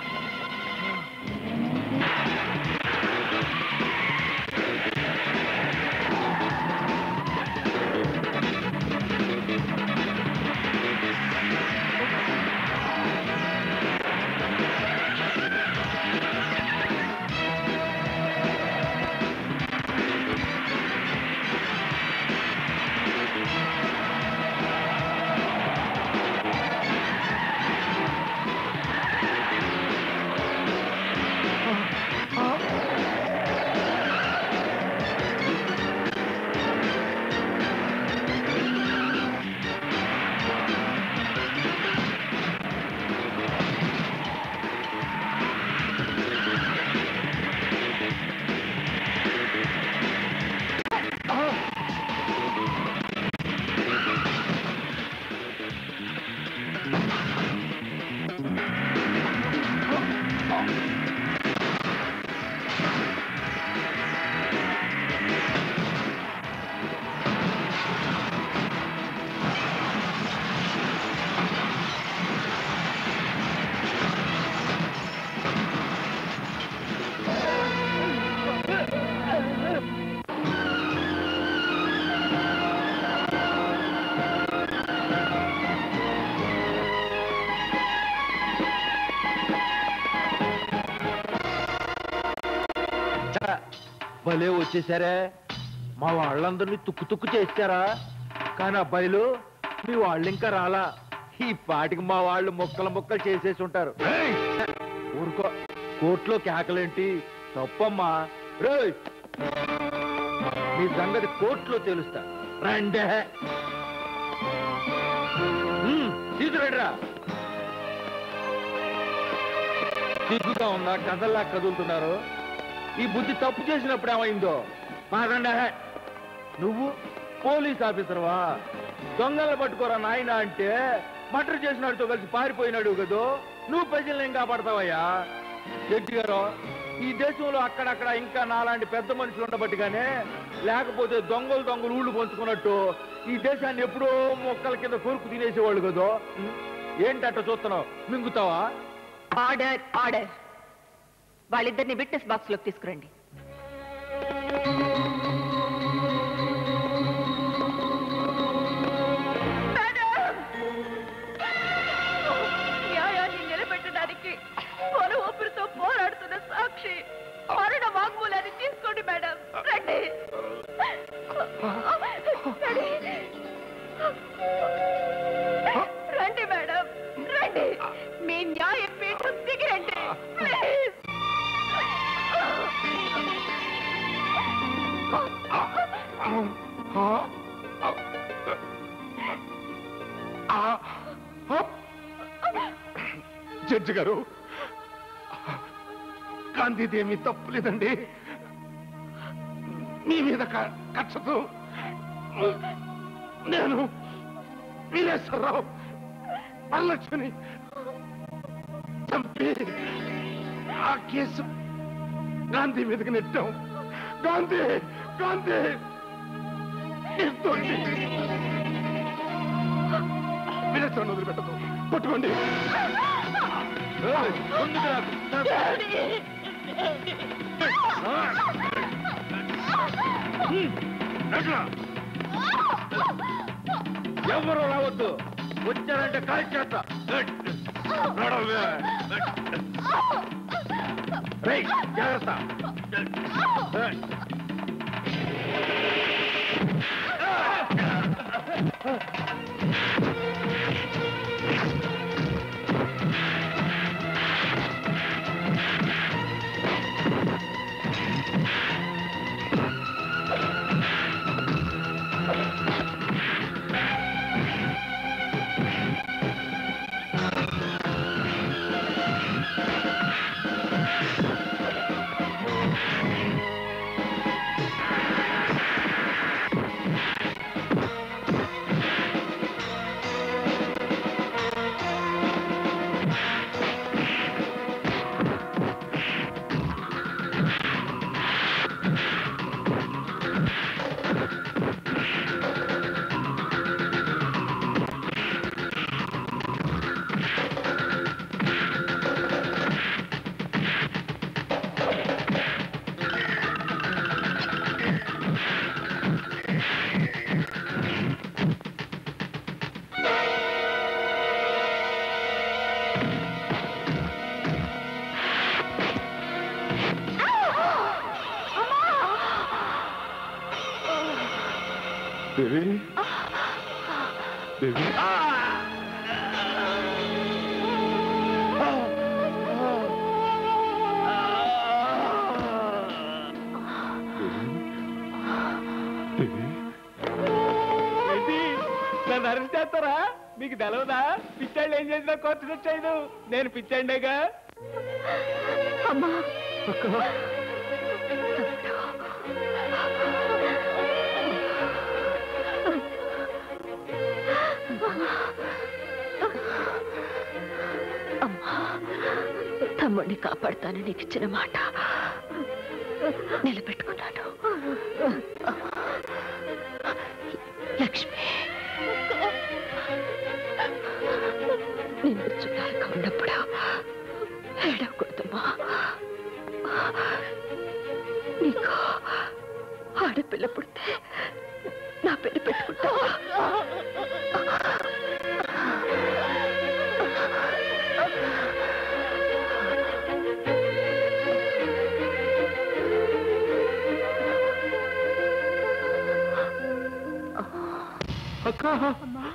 భలే వచ్చేసారే మా వాళ్ళందరినీ తుక్కు తుక్కు చేస్తారా కానీ అబ్బాయిలు మీ వాళ్ళు ఇంకా రాలా ఈ పాటికి మా వాళ్ళు ముక్కలు ముక్కలు చేసేసి ఉంటారు ఊరుకో కోర్టులో కేకలేంటి తప్పమ్మా రేయ్ మీ సంగతి కోర్టులో తెలుస్తా రండే హ్మ్, తీసుకురండిరా సిగ్గుగా ఉందా కథల్లా కదులుతున్నారు ఈ బుద్ధి తప్పు చేసినప్పుడు ఏమైందో మాకండే నువ్వు పోలీస్ ఆఫీసర్వా దొంగలను పట్టుకోరా నాయన అంటే మర్డర్ చేసినాడితో కలిసి పారిపోయినాడు కదో నువ్వు ప్రజల్ని ఏం కాపాడతావయ్యా జడ్జి గారు ఈ దేశంలో అక్కడక్కడ ఇంకా నాలాంటి పెద్ద మనుషులు ఉండబట్టిగానే లేకపోతే దొంగలు దొంగలు ఊళ్ళు పంచుకున్నట్టు ఈ దేశాన్ని ఎప్పుడో మొక్కల కింద కొరుకు తినేసేవాళ్ళు కదో ఉం? ఏంటట్ట చూస్తున్నావు మింగుతావా ఆర్డర్ ఆర్డర్ వాళ్ళిద్దరిని విట్నెస్ బాక్స్ లోకి తీసుకురండి న్యాయాన్ని నిలబెట్టడానికి పొల ఊపిరితో పోరాడుతున్న సాక్షి మరణ వాగ్మూలాన్ని తీసుకోండి మేడం రండి రండి. రండి మేడం రండి మీ న్యాయ పీఠం దిగిరండి ప్లీజ్ జడ్జి గారు గాంధీదేమి తప్పు లేదండి మీ మీద క- కక్షతో నేను వీరేశ్వరరావు వరలక్ష్మిని చంపి ఆ కేసు గాంధీ మీదకి నెట్టాం గాంధీ గాంధీ నిర్దోషి. వీరేశ్వరరావు వదిలిపెట్టదు పట్టుకోండి ఎవరు రావద్దు వచ్చారంటే కాల్చేస్తా రేయ్, జాగ్రత్త బేబీ బేబీ ఏంటి నన్ను అరెస్ట్ చేస్తారా మీకు తెలవదా పిచ్చాళ్ళు ఏం చేసినా కోర్టు తెచ్చాడు నేను పిచ్చండేగా అమ్మా అమ్మా తమ్ముడిని కాపాడుతాను నీకు ఇచ్చిన మాట నిలబెట్టుకున్నాను లక్ష్మి నిన్ను చూడాలిగా ఉన్నప్పుడు ఏడవకూడదమ్మా నీకు ఆడపిల్ల పుడితే నా పేరు పెట్టుకుంటావా అక్క